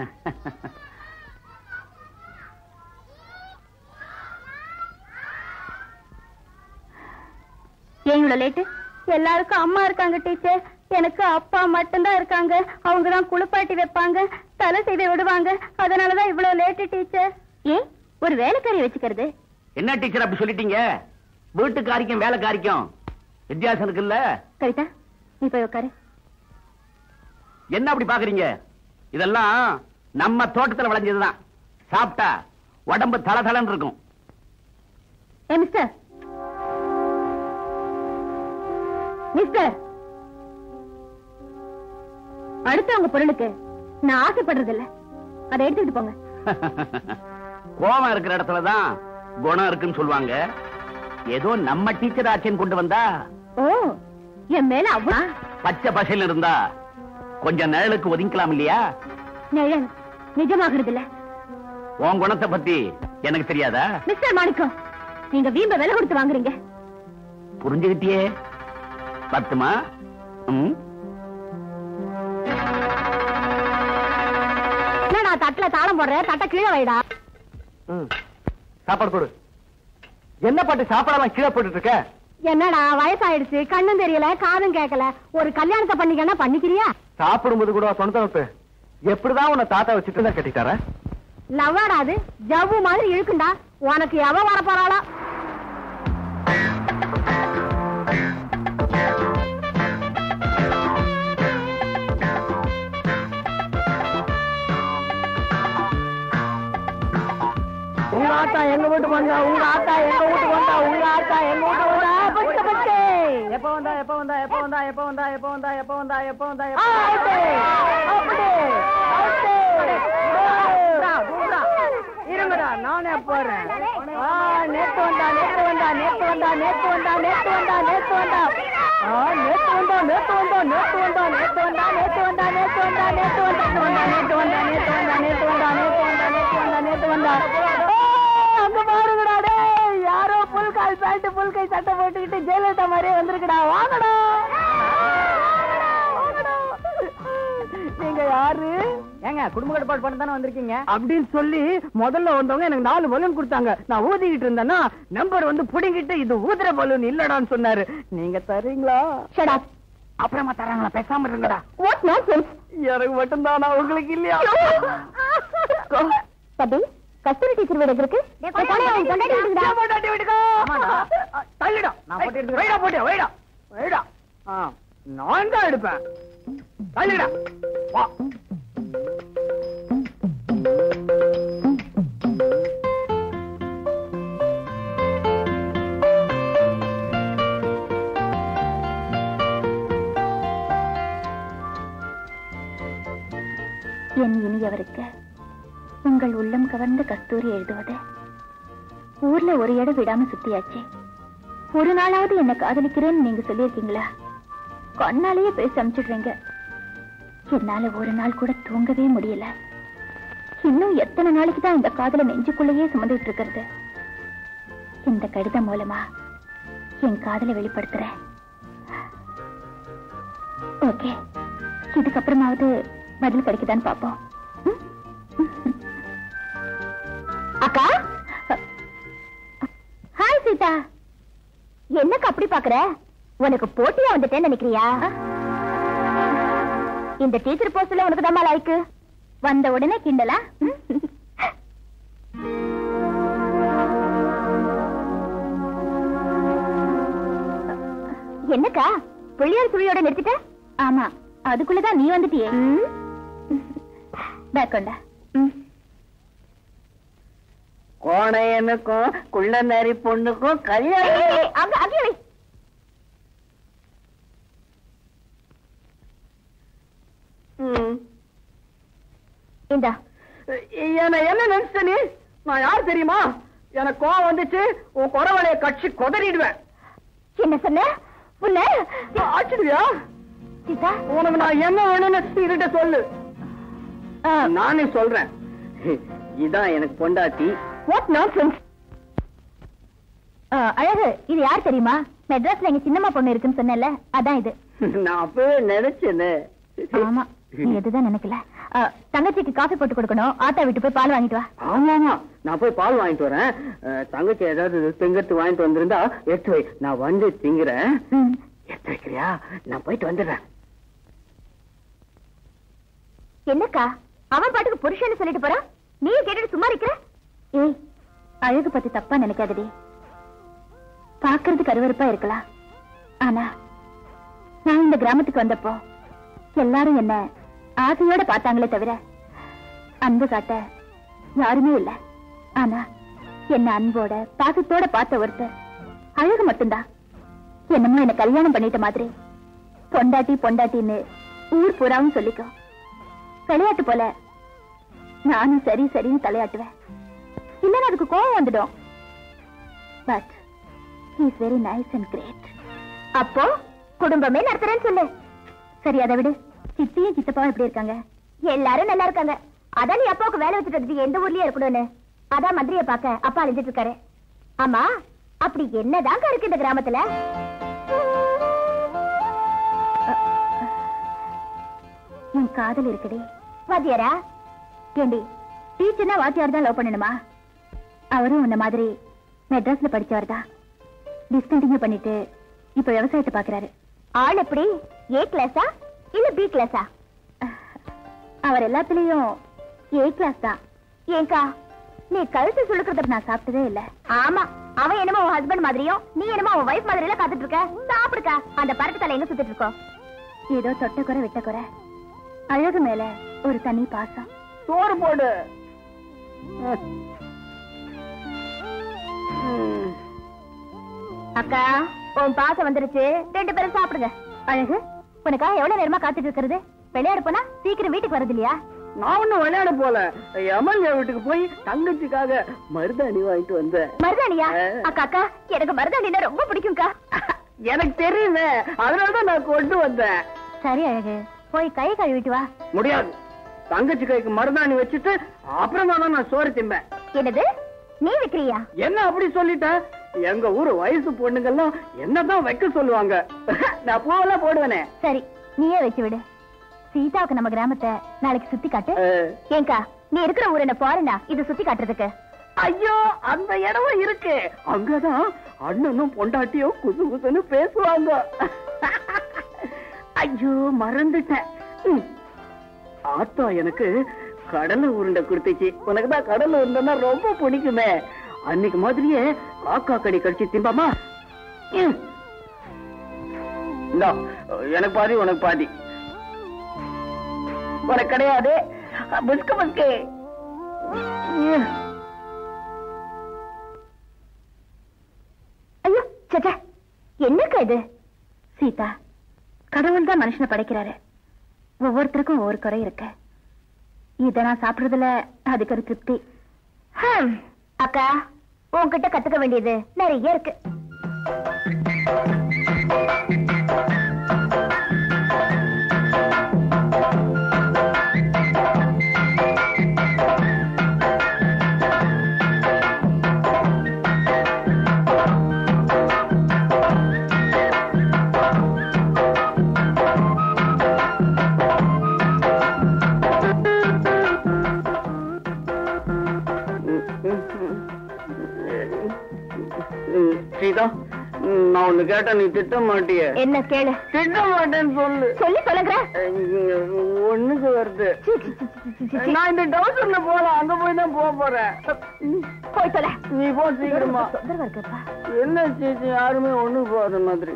ஏன் இவ்வளவு லேட்டு எல்லாருக்கும் அம்மா இருக்காங்க டீச்சர் எனக்கு அப்பா மட்டும்தான் இருக்காங்க அவங்க தான் குளிப்பாட்டி வைப்பாங்க தலை செய்து விடுவாங்க அதனாலதான் இவ்வளவு லேட்டு டீச்சர் ஏன் ஒரு வேலைக்காரி வச்சுக்கிறது என்ன டீச்சர் அப்படி சொல்லிட்டீங்க வீட்டுக்காரிக்கும் வேலைக்காரிக்கும் வித்தியாசம் இருக்குல்ல கவிதா நீ போய் உட்காரு என்ன அப்படி பாக்குறீங்க இதெல்லாம் நம்ம தோட்டத்துல விளைஞ்சதுதான் சாப்பிட்டா உடம்பு தளதளன்னு இருக்கும் ஏ மிஸ்டர் மிஸ்டர் அடுத்தவங்க பொருளுக்கு நான் ஆசைப்படுறது இல்ல அதை எடுத்துக்கிட்டு போங்க கோவம் இருக்கிற இடத்துலதான் குணம் இருக்குன்னு சொல்லுவாங்க ஏதோ நம்ம டீச்சர் ஆட்சின்னு கொண்டு வந்தா ஓ என் மேல அவ்வா பச்சை பசையில் இருந்தா கொஞ்சம் நிழலுக்கு ஒதுங்கிக்கலாம் இல்லையா நிழல் நிஜமாகிறது இல்ல உன் குணத்தை பத்தி எனக்கு தெரியாதா மிஸ்டர் மாணிக்கம் நீங்க வீம்ப விலை கொடுத்து வாங்குறீங்க புரிஞ்சுகிட்டியே பத்துமா ம் என்னடா தட்டுல தாளம் போடுற தட்டை கீழே வைடா ம். சாப்பாடு போடு என்ன பாட்டு சாப்பாடெல்லாம் கீழே போட்டுட்டு இருக்க என்னடா வயசாயிடுச்சு கண்ணும் தெரியல காதும் கேட்கல ஒரு கல்யாணத்தை பண்ணிக்கன்னா பண்ணிக்கிறியா சாப்பிடும்போது கூட சொந்த வைப்பு எப்படிதான் உன்னை தாத்தா வச்சுட்டு தான் கட்டிட்டாரா லவ்வாடா அது ஜவ்வு மாதிரி இழுக்குண்டா உனக்கு எவ வர போறாளோ உங்க ஆத்தா எங்க வீட்டுக்கு வந்தா உங்க ஆத்தா எங்க வீட்டுக்கு வந்தா உங்க ஆத்தா எங்க வீட்டுக்கு வந்தா பச்சை பச்சை எப்ப வந்தா எப்ப வந்தா எப்ப வந்தா எப்ப வந்தா எப்ப வந்தா எப்ப வந்தா எப்ப வந்தா ஆ, அவுட்டு. அவுட்டு. அவுட்டு. தூக்குடா, தூக்குடா. இருங்கடா நானே போறேன் ஆ, நேத்து வந்தா நேத்து வந்தா நேத்து வந்தா நேத்து வந்தா நேத்து வந்தா நேத்து வந்தா ஆ, நேத்து வந்தா நேத்து வந்தா நேத்து வந்தா நேத்து வந்தா நேத்து வந்தா நேத்து வந்தா நேத்து வந்தா நேத்து வந்தா நேத்து வந்தா நேத்து வந்தா நேத்து வந்தா நேத்து வந்தா நேத்து வந்தா ஆ, அங்க பாருங்கடா டேய் யாரோ புல் கால் பேண்ட் புல் கை சட்டை போட்டுக்கிட்டு ஜெயலலிதா மாதிரியே வந்திருக்குடா வாங்கடா வாங்கடா. நீங்க யாரு ஏங்க குடும்ப கட்டுப்பாடு பண்ண தானே வந்திருக்கீங்க அப்படின்னு சொல்லி முதல்ல வந்தவங்க எனக்கு நாலு பலூன் கொடுத்தாங்க நான் ஊதிக்கிட்டு இருந்தேன்னா நம்பர் வந்து புடிங்கிட்டு இது ஊதுற பலூன் இல்லடான்னு சொன்னாரு நீங்க தரீங்களா ஷட் அப் அப்புறமா தராங்களா பேசாம இருங்கடா வாட் நான்சென்ஸ் எனக்கு மட்டும்தானா உங்களுக்கு இல்லையா தம்பி கஸ்தூரி டீச்சர் வீடு எங்க இருக்கு ஏய், கொண்டாடி, அவன் கொண்டாடி விடுங்கடா. ஏன் பொண்டாட்டி வீட்டுக்கா? தள்ளிடா நான் போட்டு எடுத்துக்கிறேன். வைடா போட்டியா வைடா வைடா ஆ, நான் தான் எடுப்பேன் தள்ளிடா வா என் இனியவருக்கு உங்கள் உள்ளம் கவர்ந்த கஸ்தூரி எழுதுவது ஊர்ல ஒரு இடம் விடாம சுத்தியாச்சு ஒரு நாளாவது என்ன காதலிக்கிறேன்னு நீங்க சொல்லியிருக்கீங்களா கண்ணாலேயே பேசி அனுப்பிச்சிடுறீங்க என்னால ஒரு நாள் கூட தூங்கவே முடியல இன்னும் எத்தனை நாளைக்கு தான் இந்த காதலை நெஞ்சுக்குள்ளேயே சுமந்துட்டு இருக்கிறது இந்த கடிதம் மூலமா என் காதலை வெளிப்படுத்துறேன் ஓகே இதுக்கப்புறமாவது பதில் கிடைக்குதான்னு பாப்போம் ம்? அக்கா ஹாய் சீதா என்னக்கா அப்படி பாக்குற உனக்கு போட்டியா வந்துட்டேன்னு நினைக்கிறியா இந்த டீச்சர் போஸ்ட்ல உனக்கு தான் லைக்கு வந்த உடனே கிண்டலா என்னக்கா புள்ளியார் சுழியோட நிறுத்திட்ட ஆமா அதுக்குள்ளதான் நீ வந்துட்டியே பேக்கொண்டா கோணையனுக்கும் குள்ள நரி பொண்ணுக்கும் கல்யாணம் அங்க அங்கே வை ம். இந்தா என்ன என்ன நினைச்ச நீ நான் யார் தெரியுமா எனக்கு கோவம் வந்துச்சு உன் குறவளைய கட்சி கொதறிடுவேன் என்ன சொன்ன உன்ன ஆச்சிடுவியா சீதா உனக்கு நான் என்ன வேணும்னு இருட்ட சொல்லு ஆ, நானே சொல்றேன் இதான் எனக்கு பொண்டாட்டி what nonsense ஆ, அழகு இது யார் தெரியுமா மெட்ராஸ்ல எங்க சின்னம்மா பொண்ணு இருக்குன்னு சொன்னேன்ல அதான் இது நான் அப்பவே நினைச்சேனே ஆமா நீ எதுதான் நினைக்கல ஆ, தங்கச்சிக்கு காஃபி போட்டு கொடுக்கணும் ஆத்தா விட்டு போய் பால் வாங்கிட்டு வா ஆமா ஆமா நான் போய் பால் வாங்கிட்டு வரேன் அஹ், தங்கச்சி ஏதாவது திங்கத்து வாங்கிட்டு வந்திருந்தா எடுத்து வை நான் வந்து திங்குறேன் ம். எடுத்து வைக்கிறியா நான் போயிட்டு வந்துடுறேன் என்னக்கா அவன் பாட்டுக்கு புருஷன்னு சொல்லிட்டு போறான் நீ கேட்டுட்டு சும்மா இருக்கிற அழகு பத்தி தப்பா நினைக்காதடி பாக்குறதுக்கு அருவருப்பா இருக்கலாம் ஆனா நான் இந்த கிராமத்துக்கு வந்தப்போ எல்லாரும் என்ன ஆசையோட பார்த்தாங்களே தவிர அன்பு காட்ட யாருமே இல்ல ஆனா என்ன அன்போட பாசத்தோட பார்த்த ஒருத்தர் அழகு மட்டும்தான் என்னமோ என்ன கல்யாணம் பண்ணிட்ட மாதிரி பொண்டாட்டி பொண்டாட்டின்னு ஊர் பூராவும் சொல்லிக்கோ விளையாட்டு போல நானும் சரி சரின்னு தலையாட்டுவேன் இல்லன்னா அதுக்கு கோவம் வந்துடும் but is very nice and great அப்போ குடும்பமே நடத்துறேன்னு சொல்லு சரி அதை விடு சித்தியும் சித்தப்பாவும் எப்படி இருக்காங்க எல்லாரும் நல்லா இருக்காங்க அதான் நீ அப்பாவுக்கு வேலை வச்சுட்டு வந்துட்டு எந்த ஊர்லயே இருக்கணும்னு அதான் மந்திரிய பார்க்க அப்பா அழிஞ்சிட்டு இருக்காரு ஆமா அப்படி என்னதாங்க இருக்கு இந்த கிராமத்துல என் காதல் இருக்குடி வாத்தியாரா ஏண்டி டீச்சர்னா வாத்தியார் தான் லவ் பண்ணணுமா அவரும் உன்ன மாதிரி மெட்ராஸ்ல படிச்சவர் தான் டிஸ்கண்டினியூ பண்ணிட்டு இப்ப விவசாயத்தை பாக்குறாரு ஆள் எப்படி ஏ கிளாஸா இல்ல பி கிளாஸா அவர் எல்லாத்துலயும் ஏ கிளாஸ் தான் ஏங்கா நீ கழுத்து சுழுக்கிறத நான் சாப்பிட்டதே இல்ல ஆமா அவன் என்னமோ உன் ஹஸ்பண்ட் மாதிரியும் நீ என்னமோ உன் வைஃப் மாதிரில காத்துட்டு இருக்க சாப்பிடுக்கா அந்த பரட்டு தலை எங்க சுத்திட்டு இருக்கோம் ஏதோ தொட்ட குறை விட்ட குறை அழகு மேல ஒரு தனி பாசம் சோறு போடு அக்கா உன் பாசம் வந்துருச்சு ரெண்டு பேரும் சாப்பிடுங்க அழகு உனக்காக எவ்வளவு நேரமா காத்துட்டு இருக்கிறது விளையாட போனா சீக்கிரம் வீட்டுக்கு வரது இல்லையா நான் ஒண்ணும் விளையாட போல எம்எல்ஏ வீட்டுக்கு போய் தங்கச்சிக்காக மருதாணி வாங்கிட்டு வந்தேன் மருதாணியா அக்கா அக்கா எனக்கு மருதாணினா ரொம்ப பிடிக்கும்க்கா எனக்கு தெரியுமே அதனாலதான் நான் கொண்டு வந்தேன் சரி அழகு போய் கை கழுவிட்டு வா முடியாது தங்கச்சி கைக்கு மருதாணி வச்சுட்டு அப்புறம் தான் நான் சோறு திம்பேன் என்னது நீ விக்கிறியா என்ன அப்படி சொல்லிட்ட எங்க ஊரு வயசு பொண்ணுங்கெல்லாம் என்னதான் வைக்க சொல்லுவாங்க நான் பூவெல்லாம் போடுவேனே சரி நீயே வச்சு விடு சீதாவுக்கு நம்ம கிராமத்தை நாளைக்கு சுத்தி காட்டு அஹ், ஏங்கா நீ இருக்கிற ஊர் என்ன பாருடா இது சுத்தி காட்டுறதுக்கு ஐயோ அந்த இடமும் இருக்கு அங்கதான் அண்ணனும் பொண்டாட்டியும் குசு குசுன்னு பேசுவாங்க ஐயோ மறந்துட்டேன் ம். ஆத்தா எனக்கு கடலை உருண்டை கொடுத்துச்சு உனக்கு தான் கடலை உருண்டைன்னா ரொம்ப பிடிக்குமே அன்னைக்கு மாதிரியே காக்கா கடி கடிச்சு திம்பாமா ம். இந்தா, எனக்கு பாதி உனக்கு பாதி உனக்கு கிடையாது புஸ்கு புஸ்கு ம். ஐயோ சச்சா என்னக்கா இது சீதா கடவுள் தான் மனுஷனை படைக்கிறாரு ஒவ்வொருத்தருக்கும் ஒவ்வொரு குறை இருக்கு இத நான் சாப்பிடுறதுல அதுக்கு ஒரு திருப்தி ஹம், அக்கா உன்கிட்ட கத்துக்க வேண்டியது நிறைய இருக்கு ம், சீதா ம், நான் ஒண்ணு கேட்டா நீ திட்ட மாட்டிய என்ன கேளு திட்ட மாட்டேன்னு சொல்லு சொல்லி சொல்லுங்க அஹ், ஒண்ணுக்கு வருது நான் இந்த டவுசர்ல போலாம் அங்க போய் தான் போக போறேன் போய் சொல்ல நீ போ சீக்கிரமா தொந்தரவா இருக்குப்பா என்ன சீச்சு யாருமே ஒண்ணுக்கு போகாத மாதிரி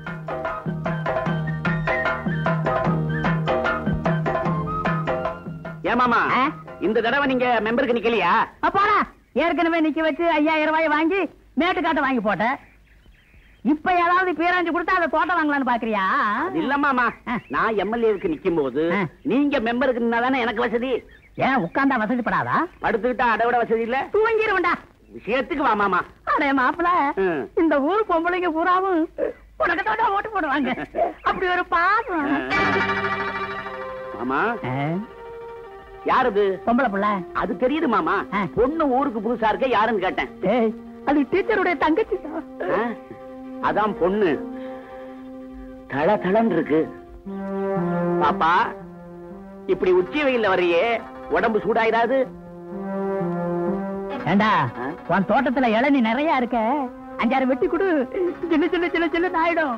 ஏமாமா ஆ? இந்த தடவை நீங்க மெம்பருக்கு நிக்கலையா அப்பாடா ஏற்கனவே நிக்க வச்சு ஐயாயிரம் ரூபாய் வாங்கி மேட்டுக்காட்ட வாங்கி போட்டேன் இப்ப ஏதாவது பேராஞ்சு கொடுத்தா அதை தோட்டம் வாங்கலாம்னு பாக்குறியா அது இல்ல மாமா ஆ. நான் எம்எல்ஏவுக்கு நிக்கும் போது ஆ. நீங்க மெம்பருக்கு நின்னாதானே எனக்கு வசதி ஏன் உட்கார்ந்தா வசதிப்படாதா படுத்துக்கிட்டா அதை விட வசதி இல்ல தூங்கிருவண்டா விஷயத்துக்கு வா மாமா அடே மாப்பிள ம். இந்த ஊர் பொம்பளைங்க பூராவும் உனக்கு தான் ஓட்டு போடுவாங்க அப்படி ஒரு பாசம் மாமா ஆ, யார் அது பொம்பளை புள்ள அது தெரியுது மாமா ஆ. பொண்ணு ஊருக்கு புதுசா இருக்க யாருன்னு கேட்டேன் ஏய் அது டீச்சருடைய தங்கச்சி தான் ஆ? அதான் பொண்ணு தள தளன்னு இருக்கு பாப்பா இப்படி உச்சி வெயில்ல வரையே உடம்பு சூடாயிராது ஏண்டா ஆ? உன் தோட்டத்துல இளநீ நிறைய இருக்க அஞ்சாறு வெட்டி கொடு சின்ன சின்ன சின்ன சின்ன ஆயிடும்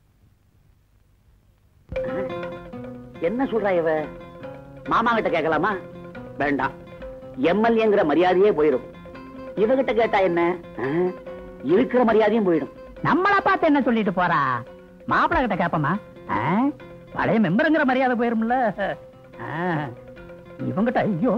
என்ன சொல்றா இவ மாமா கிட்ட கேட்கலாமா வேண்டாம் எம்எல்ஏங்கிற மரியாதையே போயிரும் இவகிட்ட கேட்டா என்ன ஆ, இருக்கிற மரியாதையும் போயிடும் நம்மள பார்த்து என்ன சொல்லிட்டு போறா மாப்பிள்ளை கிட்ட கேப்பமா பழைய மெம்பருங்கிற மரியாதை போயிரும்ல ஆ, இவங்கிட்ட ஐயோ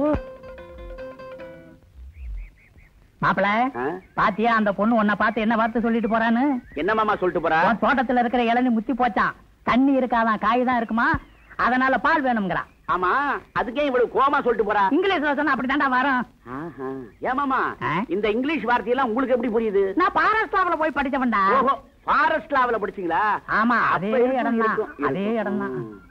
மாப்பிள ஆ? பாத்தியா அந்த பொண்ணு உன்னை பார்த்து என்ன வார்த்தை சொல்லிட்டு போறான்னு என்ன மாமா சொல்லிட்டு போறா உன் தோட்டத்துல இருக்கிற இளநீ முத்தி போச்சான் தண்ணி இருக்காதான் காய் தான் இருக்குமா அதனால பால் வேணுங்கிறா ஆமா அதுக்கே இவ்வளவு கோமா சொல்லிட்டு போறா இங்கிலீஷ்ல சொன்னா அப்படித்தான்டா வரும் ஆஹா. ஏமாமா ஆ? இந்த இங்கிலீஷ் வார்த்தையெல்லாம் உங்களுக்கு எப்படி புரியுது நான் பாராஸ்டாவில போய் படிச்சவன்டா ஓஹோ ஃபாரஸ்ட் லாவல படிச்சீங்களா ஆமா அப்ப அதே இருக்கும், இடம் தான் இருக்கும், அதே இருக்கும். இடம் தான் ம்.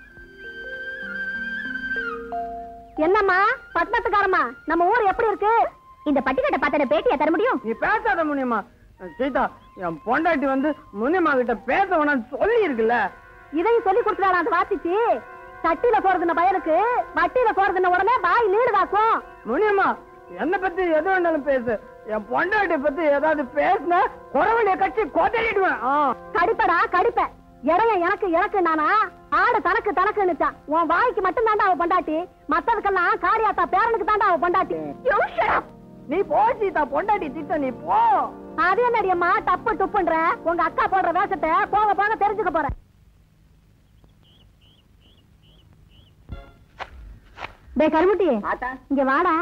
என்னம்மா பத்மத்துக்காரம்மா நம்ம ஊர் எப்படி இருக்கு இந்த பட்டிக்கட்டை பார்த்த பேட்டியா தர முடியும் நீ பேசாத முனியம்மா சீதா என் பொண்டாட்டி வந்து முனியம்மா கிட்ட பேச வேணாம்னு சொல்லி இருக்குல்ல இதையும் சொல்லி கொடுத்துறாரு அந்த வாத்திச்சு சட்டியில போறதுன பயலுக்கு வட்டியில போறதுன உடனே வாய் நீடு வாக்கும் முனியம்மா என்ன பத்தி எது வேணாலும் பேசு என் பொண்டாட்டி பத்தி ஏதாவது பேசுன குறவழிய கட்சி கொதறிடுவேன் ஆ. கடிப்படா கடிப்ப இடைய எனக்கு எனக்கு நானா ஆடு தனக்கு தனக்குன்னுச்சான் உன் வாய்க்கு மட்டும் தாண்டா அவ பொண்டாட்டி மத்ததுக்கெல்லாம் காரியாத்தா பேரனுக்கு தாண்டா அவ பொண்டாட்டி You shut up. நீ போ சீதா பொண்டாட்டி திட்ட நீ போ அது என்னடி அம்மா தப்பு துப்புன்ற உங்க அக்கா போடுற வேஷத்தை போக போக தெரிஞ்சுக்க போற டேய் கருமுட்டி ஆத்தா இங்க வாடா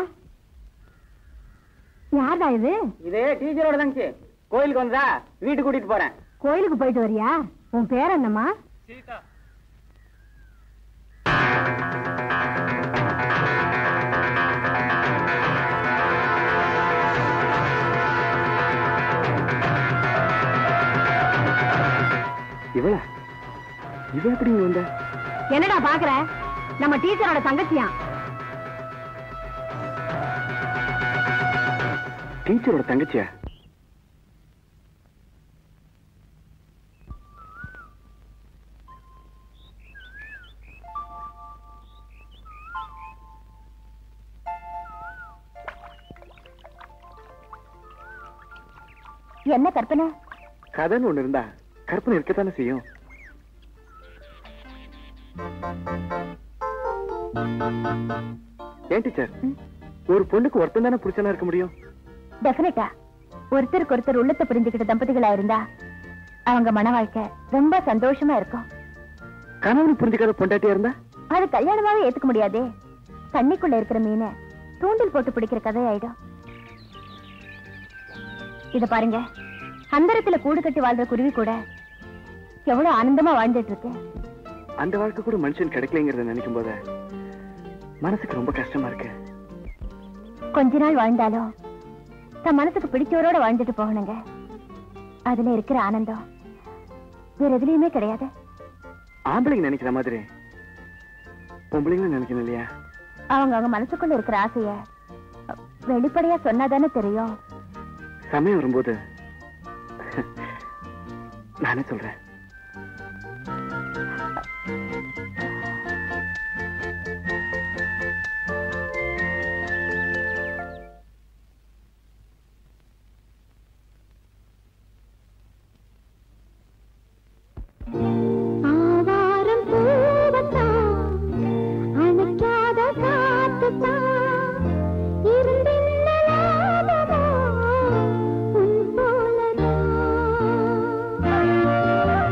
யார்டா இது இது டீச்சரோட தங்கச்சி கோயிலுக்கு வந்தா வீட்டுக்கு கூட்டிட்டு போறேன் கோயிலுக்கு போயிட்டு வரியா உன் பேர் என்னம்மா இவளா இவ எப்படி இங்க வந்த என்னடா பாக்குற நம்ம டீச்சரோட தங்கச்சியா டீச்சரோட தங்கச்சியா என்ன கற்பனை கதைன்னு ஒண்ணு இருந்தா கற்பனை இருக்கத்தானே செய்யும் ஏன் டீச்சர் ஒரு பொண்ணுக்கு ஒருத்தன் தானே புருஷனா இருக்க முடியும் டெஃபினட்டா ஒருத்தருக்கு ஒருத்தர் உள்ளத்தை புரிஞ்சுக்கிட்ட தம்பதிகளா இருந்தா அவங்க மன வாழ்க்கை ரொம்ப சந்தோஷமா இருக்கும் கணவன் புரிஞ்சுக்காத பொண்டாட்டியா இருந்தா அது கல்யாணமாவே ஏத்துக்க முடியாதே தண்ணிக்குள்ள இருக்கிற மீனை தூண்டில் போட்டு பிடிக்கிற கதையாயிடும் இத பாருங்க அந்தரத்துல கூடு கட்டி வாழ்ற குருவி கூட எவ்வளவு ஆனந்தமா வாழ்ந்துட்டு இருக்கு அந்த வாழ்க்கை கூட மனுஷன் கிடைக்கலைங்கிறத நினைக்கும் போது மனசுக்கு ரொம்ப கஷ்டமா இருக்கு கொஞ்ச நாள் வாழ்ந்தாலும் தன் மனசுக்கு பிடிச்சவரோட வாழ்ந்துட்டு போகணுங்க அதுல இருக்கிற ஆனந்தம் வேற எதுலயுமே கிடையாது ஆம்பளைங்க நினைக்கிற மாதிரி பொம்பளைங்களும் நினைக்கணும் இல்லையா அவங்க அவங்க மனசுக்குள்ள இருக்கிற ஆசைய வெளிப்படையா சொன்னாதானே தெரியும் சமயம் வரும்போது நானே சொல்றேன் ஆவாரம் பூவத்தான் அணைக்காத காத்துத்தான் இருந்தின்ன லாபமோ உன் போலதான்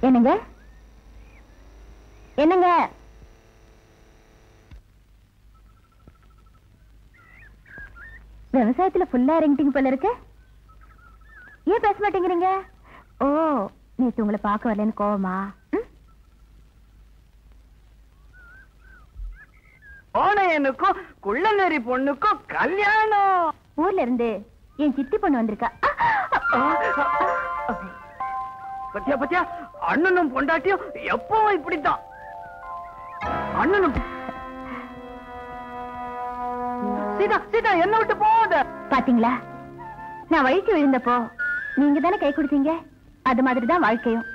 என்னங்க என்னங்க விவசாயத்துல ஃபுல்லா இறங்கிட்டீங்க போல இருக்கு ஏன் பேச மாட்டேங்கிறீங்க ஓ நேத்து உங்களை பார்க்க வரலன்னு கோவமா ம்? ஓனையனுக்கும் குள்ளநெறி பொண்ணுக்கும் கல்யாணம் ஊர்ல இருந்து என் சித்தி பொண்ணு வந்திருக்கா பத்தியா பத்தியா அண்ணனும் பொண்டாட்டியும் எப்பவும் இப்படித்தான் அண்ணனும் சீதா சீதா என்ன விட்டு போகாத பாத்தீங்களா நான் வழிக்கு விழுந்தப்போ நீங்க தானே கை கொடுத்தீங்க அது மாதிரி தான் வாழ்க்கையும்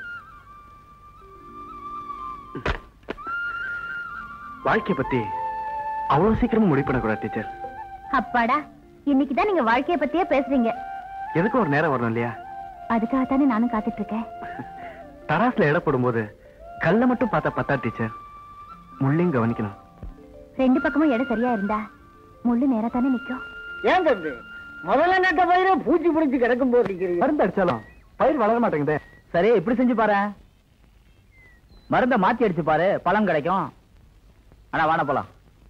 வாழ்க்கைய பத்தி அவ்வளவு சீக்கிரமா முடிவு பண்ணக்கூடாது டீச்சர் அப்பாடா இன்னைக்கு தான் நீங்க வாழ்க்கைய பத்தியே பேசுறீங்க எதுக்கு ஒரு நேரம் வரணும் இல்லையா அதுக்காக தானே நானும் காத்துட்டு இருக்கேன் தராசுல எடை போடும்போது கல்ல மட்டும் பார்த்தா பத்தா டீச்சர் முள்ளையும் கவனிக்கணும் ரெண்டு பக்கமும் இடம் சரியா இருந்தா முள்ளு நேரா தானே நிக்கும் ஏன் தம்பி முதல்ல நட்ட பயிர பூச்சி பிடிச்சு கிடக்கும் போது அடிக்கிறீங்க மருந்து அடிச்சாலும் பயிர் வளர மாட்டேங்குதே சரி இப்படி செஞ்சு பாரு மருந்த மாத்தி அடிச்சு பாரு பழம் கிடைக்கும் ஆனா வான போலாம்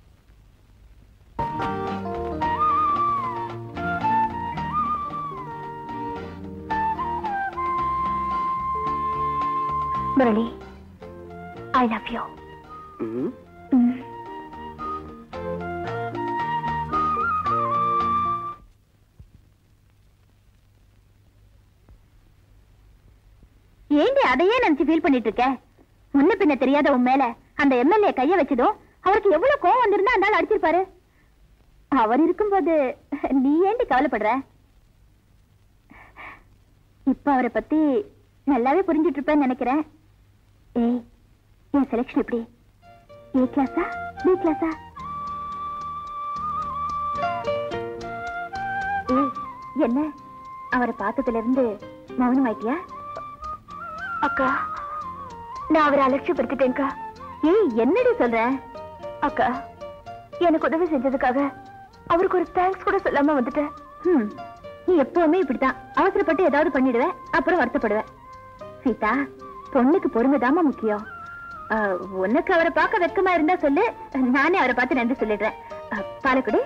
முரளி ஐ லவ் யூ ஏண்டி அதையே நினைச்சு ஃபீல் பண்ணிட்டு இருக்க முன்ன பின்ன தெரியாத உன் மேல அந்த எம்எல்ஏ கைய வச்சதும் அவருக்கு எவ்வளவு கோவம் வந்திருந்தா அந்த ஆள் அடிச்சிருப்பாரு அவர் இருக்கும்போது நீ ஏண்டி கவலைப்படுற இப்ப அவரை பத்தி நல்லாவே புரிஞ்சிட்டு இருப்பேன்னு நினைக்கிறேன் ஏய் என் செலக்ஷன் எப்படி ஏ கிளாஸா பி கிளாஸா ஏய் என்ன அவரை பார்த்ததுல இருந்து மௌனம் ஆயிட்டியா அக்கா நான் அவரை அலட்சியப்படுத்திட்டேன்க்கா ஏய் என்னடி சொல்ற அக்கா எனக்கு உதவி செஞ்சதுக்காக அவருக்கு ஒரு தேங்க்ஸ் கூட சொல்லாம வந்துட்டேன் ஹம், நீ எப்பவுமே இப்படித்தான் அவசரப்பட்டு ஏதாவது பண்ணிடுவ அப்புறம் வருத்தப்படுவ சீதா பொண்ணுக்கு பொறுமைதாம்மா முக்கியம் அஹ், உனக்கு அவரை பார்க்க வெக்கமா இருந்தா சொல்லு நானே அவரை பார்த்து நன்றி சொல்லிடுறேன் அஹ், பாலக்குடி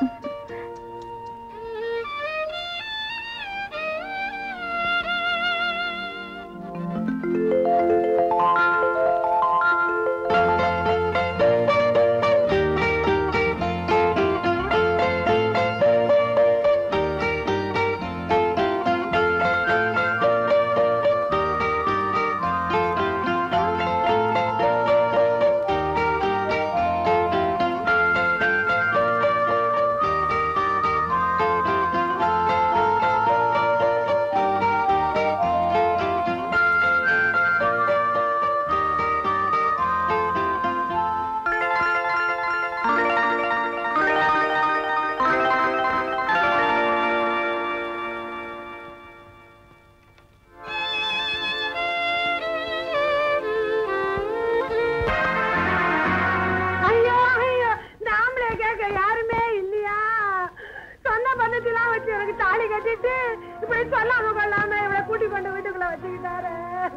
ஐயோ ஐயோ நாமளே கேட்க யாருமே இல்லையா சொன்ன பந்தத்தெல்லாம் வச்சு எனக்கு தாலி கட்டிட்டு இப்படி சொல்லாம கொள்ளாம இவளை கூட்டி கொண்டு வீட்டுக்குள்ள வச்சுக்கிட்டாரு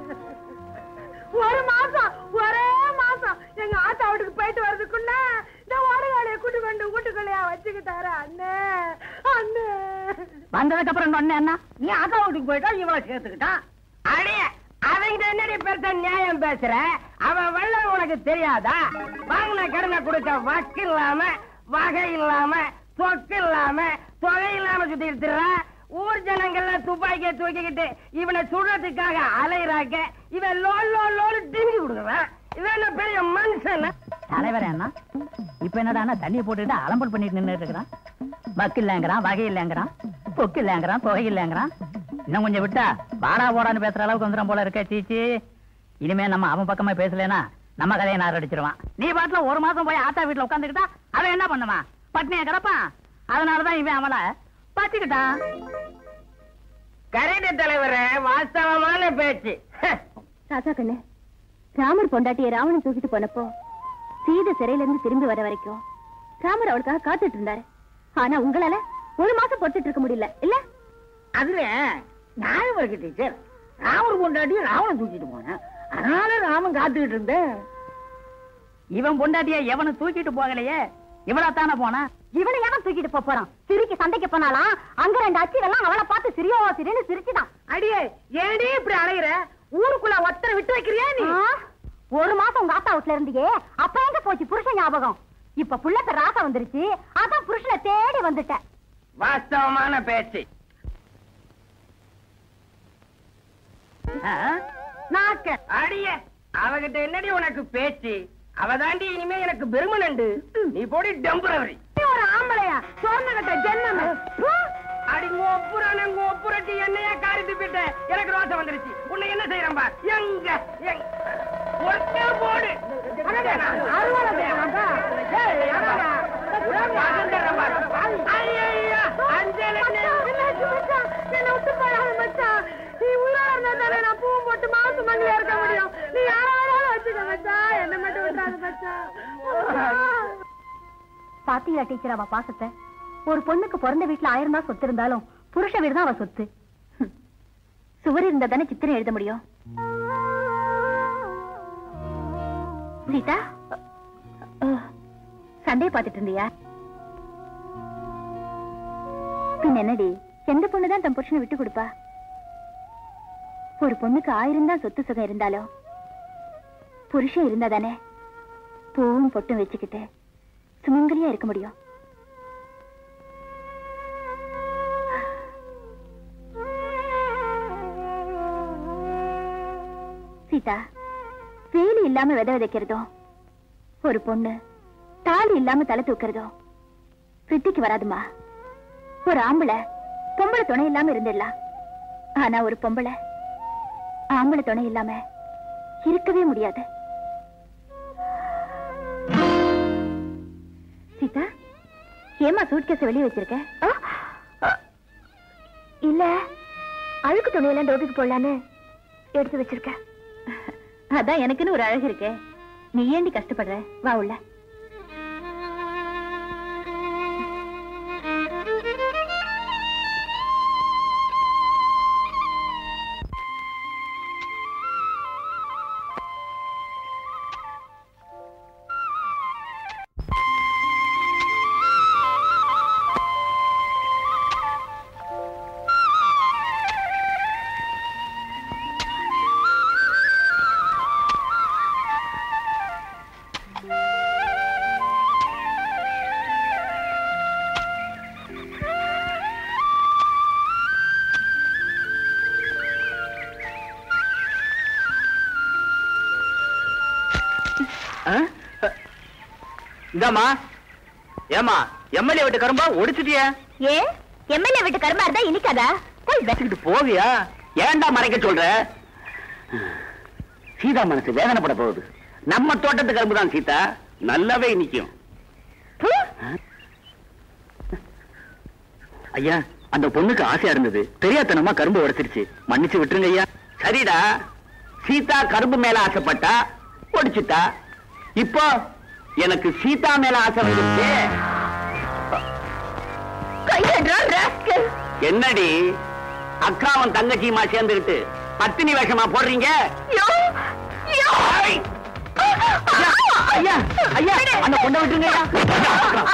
ஒரு மாசம் ஒரே மாசம் எங்க ஆத்தா வீட்டுக்கு போயிட்டு வர்றதுக்குள்ள இந்த ஓடுகாலைய கூட்டி கொண்டு வீட்டுக்குள்ளயா வச்சுக்கிட்டாரு அண்ணே அண்ணே வந்ததுக்கு அப்புறம் சொன்னேன் என்ன நீ ஆத்தா வீட்டுக்கு போயிட்டா இவளை சேர்த்துக்கிட்டான் அடியே அவங்க என்னடி பெருசா நியாயம் பேசுற அவன் வெள்ளம் உனக்கு தெரியாதா வாங்கின கடனை கொடுக்க வக்கு இல்லாம வகை இல்லாம சொக்கு இல்லாம தொகை இல்லாம சுத்தி இருக்கிறா ஊர் ஜனங்கள்ல துப்பாக்கிய தூக்கிக்கிட்டு இவனை சுடுறதுக்காக அலையிறாக்க இவன் லோல் லோல் லோல் டிமிக்கி கொடுக்குறான் இவன் என்ன பெரிய மனுஷன் தலைவர் என்ன இப்ப என்னடா தண்ணியை போட்டுக்கிட்டு அலம்பல் பண்ணிட்டு நின்னுட்டு இருக்கிறான் வக்கு இல்லைங்கிறான் வகை இல்லைங்கிறான் கொக்கு இல்லைங்கிறான் தொகை இல்லைங்கிறான் இன்னும் கொஞ்சம் விட்டா வாடா போடான்னு பேசுற அளவுக்கு வந்துடும் போல இருக்க சீச்சி இனிமே நம்ம அவன் பக்கமா பேசலனா நம்ம கதையை நார் அடிச்சிருவான் நீ பாட்டுல ஒரு மாசம் போய் ஆத்தா வீட்டுல உட்காந்துக்கிட்டா அவன் என்ன பண்ணுவான் பட்னியா கிடப்பான் அதனாலதான் இவன் அவளை பச்சுக்கிட்டான் கரெக்ட் தலைவரே வாஸ்தவமான பேச்சு ராசா கண்ணு ராமர் பொண்டாட்டிய ராவணன் தூக்கிட்டு போனப்போ சீதை சிறையில இருந்து திரும்பி வர வரைக்கும் ராமர் அவளுக்காக காத்துட்டு இருந்தாரு ஆனா உங்களால ஒரு மாசம் பொறுத்துட்டு இருக்க முடியல இல்ல அதுல நியாயம் இருக்கு டீச்சர் ராமர் கொண்டாடி ராவணன் தூக்கிட்டு போனேன் அதனால நாமும் காத்துக்கிட்டு இருந்தேன் இவன் பொண்டாட்டிய எவனு தூக்கிட்டு போகலையே இவளா தானே போனா இவனை எவன் தூக்கிட்டு போப் போறான் சிரிக்கு சண்டைக்கு போனாலாம் அங்க ரெண்டு அச்சிகள்லாம் அவளை பார்த்து சிரியோ சிரின்னு சிரிச்சுதான் அடியே ஏடி இப்படி அலையிற ஊருக்குள்ள ஒத்தரை விட்டு வைக்கிறியா நீ ஆ, ஒரு மாசம் உங்க ஆத்தா வீட்டுல இருந்தியே அப்ப எங்க போச்சு புருஷன் ஞாபகம் இப்ப புள்ள பேர் ராசா வந்துருச்சு அதான் புருஷனை தேடி வந்துட்டேன் வாஸ்தவமான பேச்சு நாக்க அடிய அவகிட்ட என்னடி உனக்கு பேச்சு அவ தாண்டி இனிமே எனக்கு பெருமனண்டு நீ போடி டெம்பரவரி நீ ஒரு ஆம்பளையா சோர்ந்து கட்ட ஜென்மமே அடி ஒப்புறான ஒப்புரட்டி என்னையா காரி துப்பிட்ட எனக்கு ரோசம் வந்துருச்சு உன்னை என்ன செய்யறேன் பார் எங்க எங்க ஒட்டே போடு அறுவாலை செய்யறான்ப்பா. ஏய், அதாடா. ஐயா அஞ்சலி என்னை விட்டு போயாத மச்சான். நீ உள்ளா இருந்தா தானே நான் பூ போட்டு மாசு மண்ணில இருக்க முடியும் நீ யாராவது வச்சுக்க மச்சான் என்ன மட்டும் விட்டுறாத மச்சான் பாத்தீங்களா டீச்சர் அவ பாசத்தை ஒரு பொண்ணுக்கு பிறந்த வீட்டுல ஆயிரம் தான் சொத்து இருந்தாலும் புருஷ வீடு தான் அவ சொத்து ஹம். சுவர் இருந்தா தானே சித்திரம் எழுத முடியும் சீதா அஹ், சண்டைய பாத்துட்டு இருந்தியா பின் என்னடி எந்த பொண்ணுதான் தன் புருஷனை விட்டு கொடுப்பா ஒரு பொண்ணுக்கு ஆயிரம் தான் சொத்து சுகம் இருந்தாலும் புருஷன் இருந்தா தானே பூவும் பொட்டும் வச்சுக்கிட்டு சுமங்கலியா இருக்க முடியும் சீதா வேலி இல்லாம விதை விதைக்கிறதும் ஒரு பொண்ணு தாலி இல்லாம தலை தூக்குறதும் பிரித்திக்கு வராதுமா ஒரு ஆம்பளை பொம்பளை துணை இல்லாம இருந்துடலாம் ஆனா ஒரு பொம்பளை ஆம்பளை துணை இல்லாம இருக்கவே முடியாது சீதா ஏமா சூட்கேஸ் வெளியே வச்சிருக்க இல்ல அழுக்கு துணியெல்லாம் டோபிக்கு போடலான்னு எடுத்து வச்சிருக்கேன் அதான் எனக்குன்னு ஒரு அழகு இருக்கே நீ ஏண்டி கஷ்டப்படுற வா உள்ள இதாமா ஏமா எம்எல்ஏ வீட்டு கரும்பா ஒடிச்சிட்டிய ஏ எம்எல்ஏ வீட்டு கருமா இருந்தா இனிக்காதா போய் வே- வச்சுக்கிட்டு போவியா ஏன்டா மறைக்க சொல்ற சீதா மனசு வேதனைப்பட போகுது நம்ம தோட்டத்து கரும்பு தான் சீதா நல்லாவே நிக்கும் பு. ஐயா அந்த பொண்ணுக்கு ஆசையா இருந்தது தெரியாதனமா கரும்பு உடைச்சிருச்சு மன்னிச்சு விட்டுருங்க ஐயா சரிடா சீதா கரும்பு மேல ஆசைப்பட்டா ஒடிச்சுட்டா இப்போ எனக்கு சீதா மேல ஆசை வந்துருச்சு கையேடுறா, rascal. என்னடி அக்காவும் தங்கச்சியுமா சேர்ந்துகிட்டு பத்தினி வேஷமா போடுறீங்க யோ, யோ. ஐய்! ஐயா, ஐயா, ஐயா, அந்த பொண்ணை விட்டுருங்க ஐயா.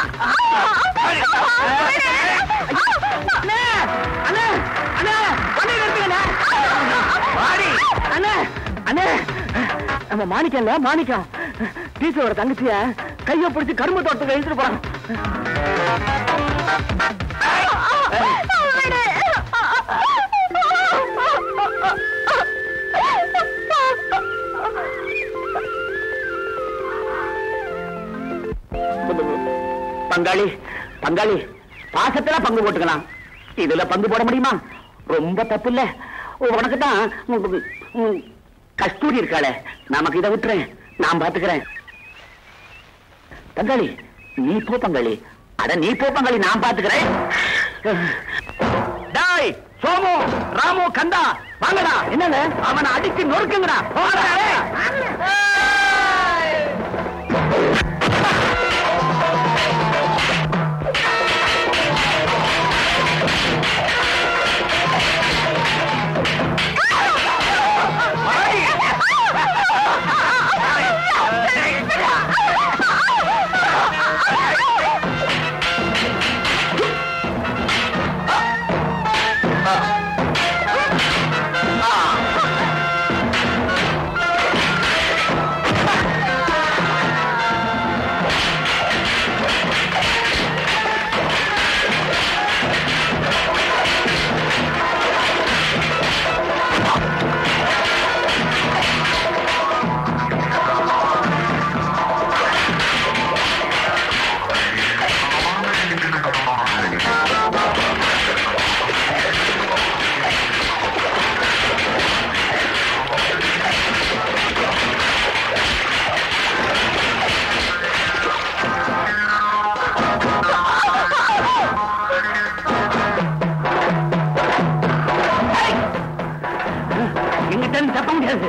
அண்ணே, அண்ணே, அண்ணே, வண்டியை நிறுத்துங்கண்ணே. வாடி, அண்ணே, அண்ணே. நம்ம மாணிக்கம்ல மாணிக்கம் டீச்சரோட தங்கச்சிய கைய பிடிச்சு கரும்பு தோட்டத்துக்கு இழுத்துட்டு போறான் விடு. பங்காளி பங்காளி பாசத்துல பங்கு போட்டுக்கலாம் இதுல பங்கு போட முடியுமா ரொம்ப தப்பு இல்ல உனக்கு தான் கஸ்தூரி இருக்காளே நமக்கு இதை விட்டுறேன் நான் பாத்துக்கிறேன் பங்காளி நீ போ பங்காளி அட நீ போ பங்காளி நான் பாத்துக்கிறேன் டாய் சோமு ராமு கந்தா வாங்கடா என்னங்க அவனை அடிச்சு நொறுக்குங்கடா போடா, ஏய். ஏய். வாடி.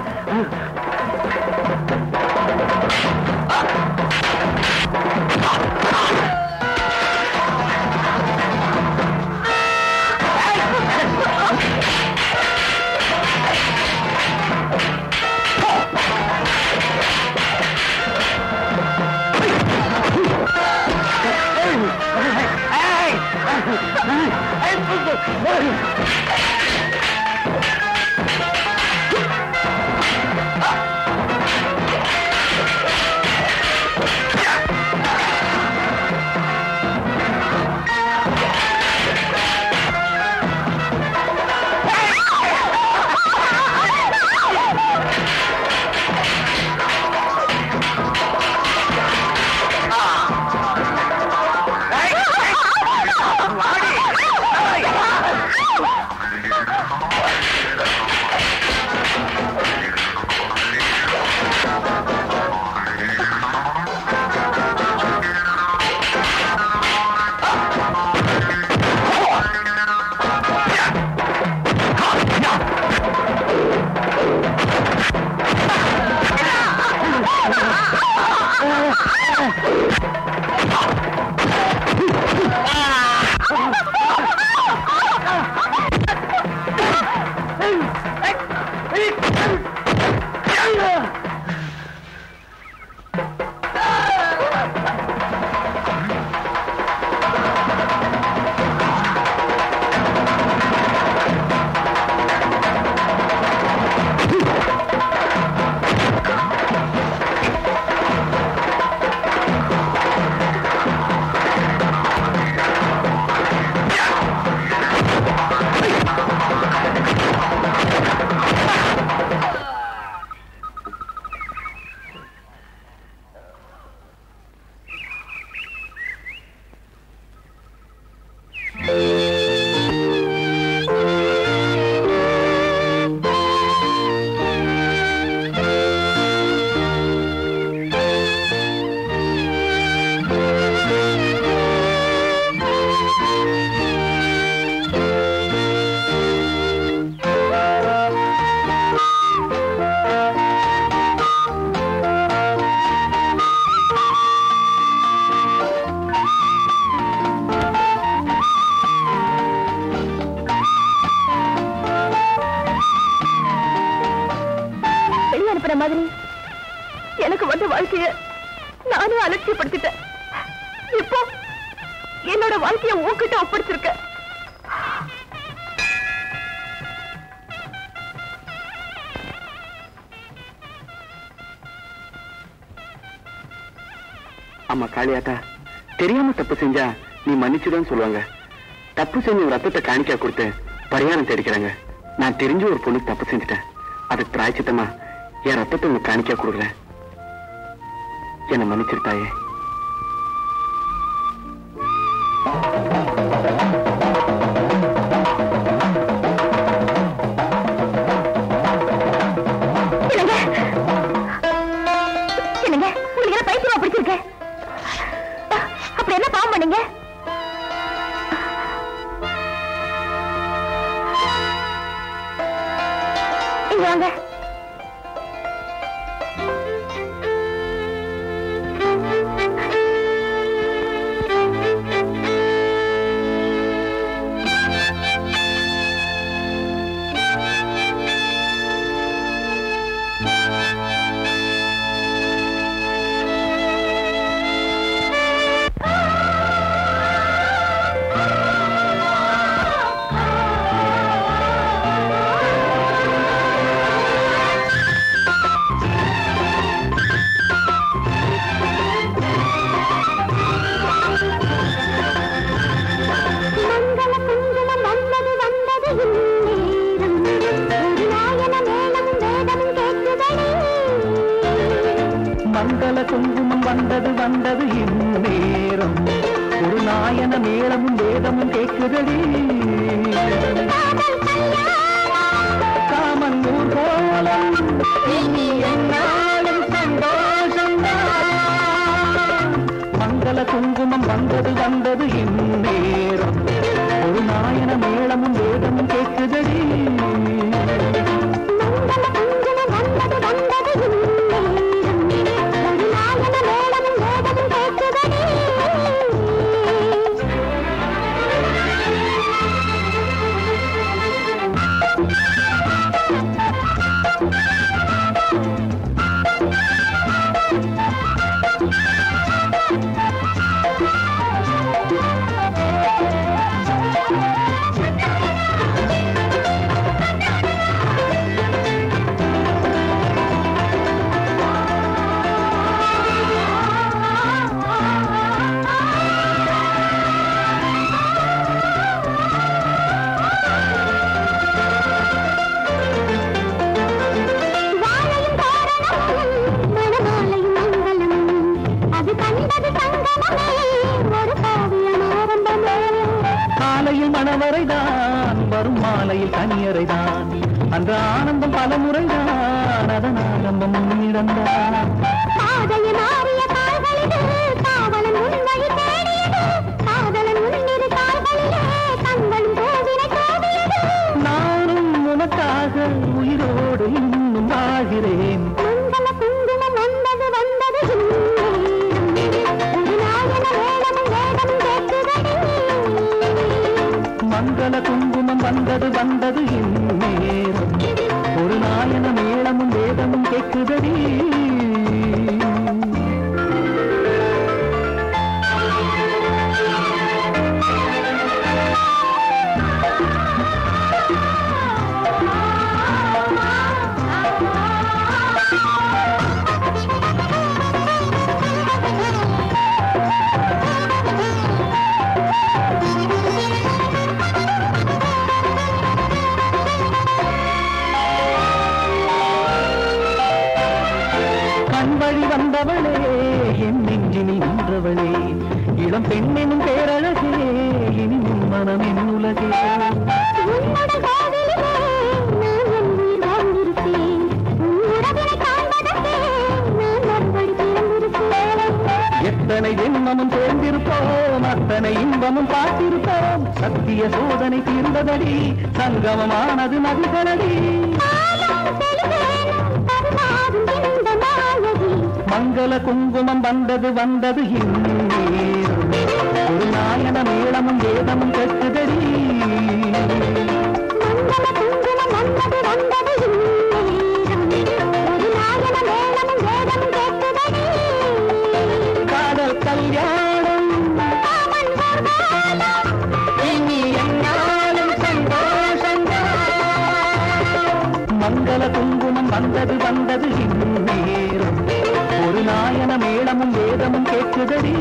வெளியே அனுப்புற மாதிரி எனக்கு வந்த வாழ்க்கைய நானே அலட்சியப்படுத்திட்டேன் இப்போ என்னோட வாழ்க்கைய உன்கிட்ட ஒப்படைச்சிருக்கேன் ஆமா காளியாத்தா தெரியாம தப்பு செஞ்சா நீ மன்னிச்சுதான் சொல்லுவாங்க தப்பு செஞ்ச ஒரு ரத்தத்தை காணிக்கா கொடுத்து பரிகாரம் தேடிக்கிறாங்க நான் தெரிஞ்சு ஒரு பொண்ணுக்கு தப்பு செஞ்சுட்டேன் அதுக்கு பிராய்ச்சித்தமா என் ரத்தத்தை உங்க காணிக்கா கொடுக்குறேன் என்னை மன்னிச்சிருத்தாயே என்னங்க உங்களுக்கு என்ன பைத்தியமா பிடிச்சிருக்கு அப்படி என்ன பாவம் பண்ணீங்க இங்க வாங்க மங்கள குங்குமம் வந்தது வந்தது இந்நேரம் ஒரு நாயன மேளமும் வேதமும் கேட்குதடி மங்கள குங்குமம் வந்தது வந்தது இந்நேரம் ஒரு நாயன மேளமும் வேதமும் கேட்குதடி காமன் ஊர்கோலம் இனி என்னாலும் சந்தோஷம் மங்கள குங்குமம் வந்தது வந்தது இந்நேரம் ஒரு நாயன மேளமும் வேதமும் கேட்குதடி மங்கள குங்குமம் வந்தது வரைதான் வரும் மாலையில் தனியறைதான் அந்த ஆனந்தம் பல முறைதான் அதன் ஆரம்பம் முன்னிடந்தான் பாதையில் மாறிய கால்களிலே காவலன் உண்மையை தேடியது காதலன் முன்னிரு கால்களிலே தங்களும் கோவிலை கோவியது நானும் உனக்காக உயிரோடு இன்னும் வாழ்கிறேன் மங்கள குங்குமம் வந்தது வந்தது ஒரு நாயன வேடமும் வேடமும் கேட்குதடி மங்கள குங்குமம் வந்தது வந்தது இந்நேரம் ஒரு நாயன மேளமும் வேதமும் கேட்குதடி கண் வழி வந்தவளே என் நெஞ்சினில் நின்றவளே இளம் பெண்ணெனும் பேரழகே இனி உன் மனம் என் உலகே உன்னுடைய கோவிலிலே நான் என் உயிர் வாழ்ந்திருப்பேன் உன் உறவினை காண்பதற்கே நான் மறுபடி பிறந்திருப்பேன் எத்தனை ஜென்மமும் சேர்ந்திருப்போம் அத்தனை இன்பமும் பார்த்திருப்போம் சத்திய சோதனை தீர்ந்ததடி சங்கமமானது நதிகளடி மங்கள குங்குமம் வந்தது வந்தது இந்நேரம் ஒரு நாயன மேளமும் வேதமும் கேட்குதடி காதல் கல்யாணம் இனி என்னாலும் சந்தோஷம்தான். மங்கள குங்குமம் வந்தது வந்தது இந்நேரம் ஒரு நாயன மேளமும் வேதமும் கேட்குதடி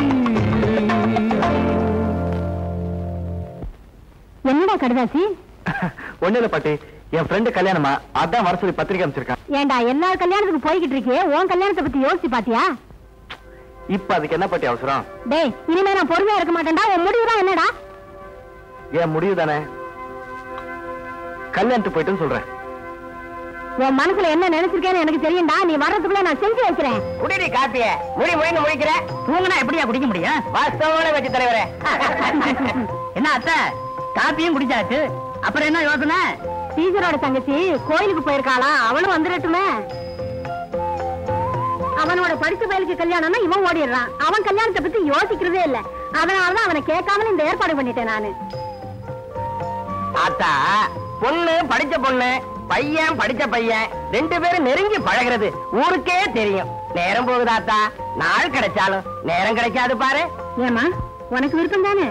என்னடா கடுதாசி ஒண்ணு இல்ல பாட்டி என் ஃப்ரெண்டு கல்யாணமா அதான் வர சொல்லி பத்திரிக்கை அமைச்சிருக்கான் ஏண்டா எல்லார் கல்யாணத்துக்கு போய்கிட்டு இருக்கியே உன் கல்யாணத்தை பத்தி யோசிச்சு பாத்தியா இப்ப அதுக்கு என்ன பாட்டி அவசரம் டேய் இனிமே நான் பொறுமையா இருக்க மாட்டேன்டா உன் முடிவுதான் என்னடா ஏன் முடிவு தானே கல்யாணத்துக்கு போயிட்டுன்னு சொல்றேன் உன் மனசுல என்ன நினைச்சிருக்கேன்னு எனக்கு தெரியும்டா நீ வர்றதுக்குள்ள நான் செஞ்சு வைக்கிறேன் குடிடி காப்பிய முடி முடின்னு முடிக்கிற தூங்கினா எப்படியா குடிக்க முடியும் வாஸ்தவமான வச்சு தலைவரே என்ன அத்தை காப்பியும் குடிச்சாச்சு அப்புறம் என்ன யோசனை டீச்சரோட தங்கச்சி கோயிலுக்கு போயிருக்காளா அவளும் வந்துடட்டுமே அவனோட படிச்ச பயலுக்கு கல்யாணம்னா இவன் ஓடிடுறான் அவன் கல்யாணத்தை பத்தி யோசிக்கிறதே இல்ல அதனாலதான் அவனை கேட்காம இந்த ஏற்பாடு பண்ணிட்டேன் நானு ஆத்தா பொண்ணு படிச்ச பொண்ணு பையன் படிச்ச பையன் ரெண்டு பேரும் நெருங்கி பழகிறது ஊருக்கே தெரியும் நேரம் போகுதாத்தா நாள் கிடைச்சாலும் நேரம் கிடைக்காது பாரு ஏமா உனக்கு விருப்பம் தானே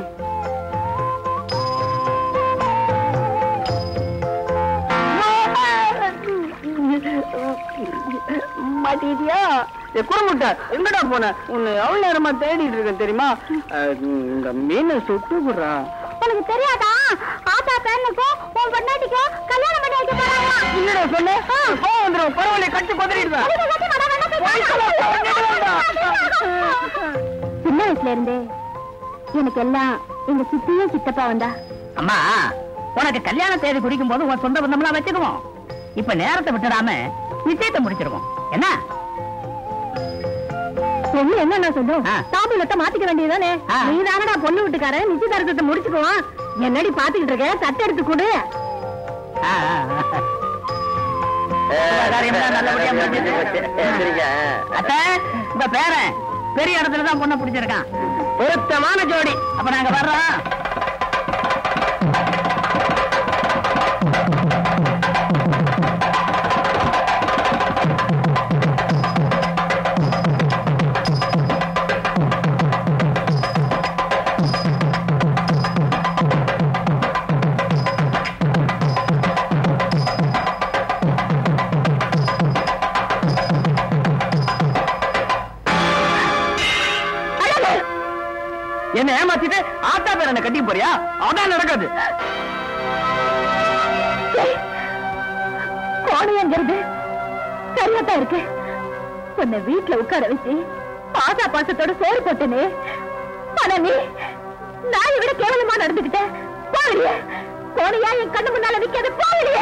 மாட்டிட்டியா குறுமுட்டை எங்கடா போன உன்னை எவ்வளவு நேரமா தேடிட்டு இருக்கேன் தெரியுமா அஹ், இந்த மீனை சுட்டு விடுறா உனக்கு தெரியாதா ஆத்தா பேரனுக்கோ உன் பொண்டாட்டிக்கோ கல்யாணம் பண்ணி வைக்க போறாங்களா என்னடா சொன்ன கோவம் வந்துரும் பரவாயில்ல கட்டி கொதறிடுவேன் சின்ன வயசுல இருந்தே எனக்கு எல்லாம் எங்க சித்தியும் சித்தப்பா வந்தா அம்மா உனக்கு கல்யாண தேதி குறிக்கும் போது உன் சொந்த பந்தம்லாம் வச்சுக்குவோம் இப்ப நேரத்தை விட்டுடாம நிச்சயத்தை முடிச்சிருவோம் என்ன பொண்ணு என்ன சொல்லும் ஆ. தாம்பூலத்தை மாத்திக்க வேண்டியதுதானே ஆ. நீ தானடா பொண்ணு வீட்டுக்காரன் நிச்சயதார்த்தத்தை முடிச்சுக்குவான் என்னடி பாத்துக்கிட்டு இருக்க தட்டு எடுத்து கொடு ஆ, ஆ, ஆ. காரியம்லாம் நல்லபடியா முடிஞ்சிச்சு. அத்தை, உங்க பேரன் பெரிய இடத்துல தான் பொண்ணை பிடிச்சிருக்கான் பொருத்தமான ஜோடி அப்ப நாங்க வர்றோம் என்ன ஏமாத்திட்டு ஆத்தா பேர் என்ன கட்டி போறியா அதான் நடக்காது கோணையங்கிறது சரியாத்தான் இருக்கு உன்னை வீட்டுல உட்கார வச்சு பாசா பாசத்தோட சோறு போட்டனே ஆனா நீ நாயை விட கேவலமா நடந்துகிட்ட போகலையே கோணியா என் கண்ணு முன்னால நிக்காது போகலையே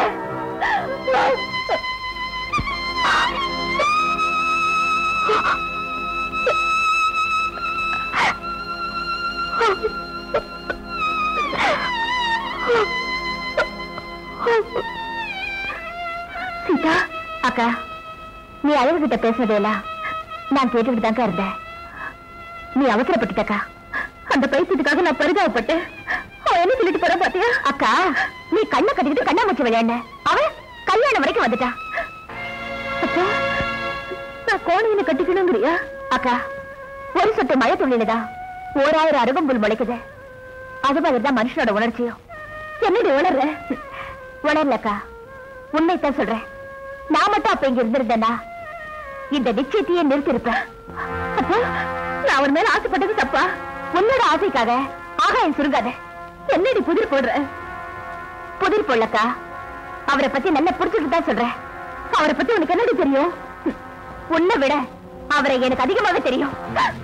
சீதா அக்கா நீ அழகு கிட்ட பேசுறதேலாம் நான் கேட்டுக்கிட்டு தாங்க இருந்தேன் நீ அவசரப்பட்டுட்டக்கா அந்த பைத்தியத்துக்காக நான் பரிதாபப்பட்டு அவன் என்ன சொல்லிட்டு போற பாத்தியா அக்கா நீ கண்ணை கட்டிக்கிட்டு கண்ணாமூச்சி விளையாட அவன் கல்யாணம் வரைக்கும் வந்துட்டா அக்கா நான் கோணியில கட்டிக்கணுங்கிறியா அக்கா ஒரு சொட்டு மழை துள்ளிலதான் ஓராயிரம் அருகம்புல் முளைக்குது அது மாதிரிதான் மனுஷனோட உணர்ச்சியும் என்னடி உணர்ற உணரலக்கா உண்மைத்தான் சொல்றேன் நான் மட்டும் அப்ப இங்க இருந்திருந்தேனா இந்த நிச்சயத்தையே நிறுத்திருப்பேன் அப்போ நான் அவர் மேல ஆசைப்பட்டது தப்பா உன்னோட ஆசைக்காக ஆகாயம் சுருங்காத என்னடி புதிர் போடுற புதிர் போடலக்கா அவரை பத்தி நல்லா புடிச்சிட்டு தான் சொல்றேன் அவரை பத்தி உனக்கு என்னடி தெரியும் உன்னை விட அவரை எனக்கு அதிகமாவே தெரியும்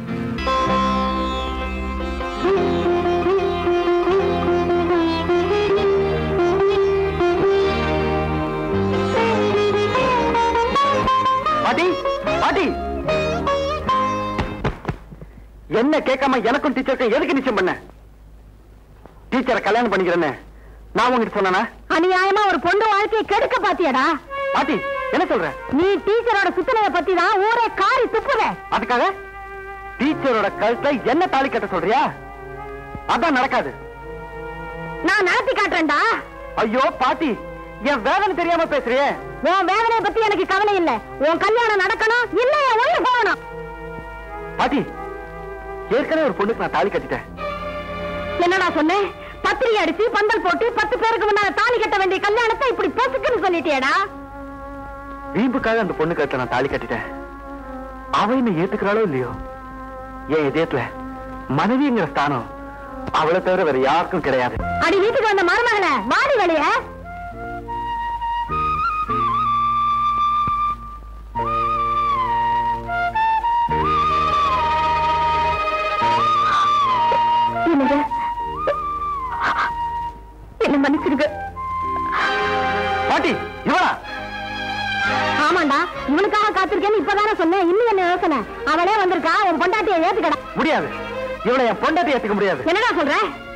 பாட்டி பாட்டி என்ன கேட்காம எனக்கும் டீச்சருக்கும் எதுக்கு நிச்சயம் பண்ண டீச்சரை கல்யாணம் பண்ணிக்கிறேன்னு நான் உங்ககிட்ட சொன்னா அநியாயமா ஒரு பொண்ணு வாழ்க்கையை கெடுக்க பாத்தியாடா பாட்டி என்ன சொல்ற நீ டீச்சரோட சுத்தனைய பத்தி தான் ஊரே காரி துப்புற அதுக்காக டீச்சரோட கழுத்துல என்ன தாலி கட்ட சொல்றியா அதான் நடக்காது நான் நடத்தி காட்டுறேன்டா ஐயோ பாட்டி என் வேதனை தெரியாம பேசுறியே உன் வேதனைய பத்தி எனக்கு கவலை இல்ல உன் கல்யாணம் நடக்கணும் இல்ல என் உயிர் போகணும் பாட்டி ஏற்கனவே ஒரு பொண்ணுக்கு நான் தாலி கட்டிட்டேன் என்னடா சொன்னேன் பத்திரிகை அடிச்சு பந்தல் போட்டு பத்து பேருக்கு முன்னால தாலி கட்ட வேண்டிய கல்யாணத்தை இப்படி பொசுக்குன்னு சொல்லிட்டியேடா வீம்புக்காக அந்த பொண்ணு கழுத்துல நான் தாலி கட்டிட்டேன் அவ என்ன ஏத்துக்கிறாளோ இல்லையோ என் இதயத்துல மனைவிங்கிற ஸ்தானம் அவளை தவிர வேற யாருக்கும் கிடையாது அடி வீட்டுக்கு வந்த மருமகனை வாடி வெளிய என்னங்க என்ன மன்னிச்சிருங்க பாட்டி இவளா ஆமாண்டா இவனுக்காக காத்திருக்கேன்னு இப்பதானே சொன்னேன் இன்னும் என்ன யோசனை அவளே வந்திருக்கா உன் பொண்டாட்டியை ஏத்துக்கடா முடியாது இவளை என் பொண்டாட்டி ஏத்துக்க முடியாது என்னடா சொல்ற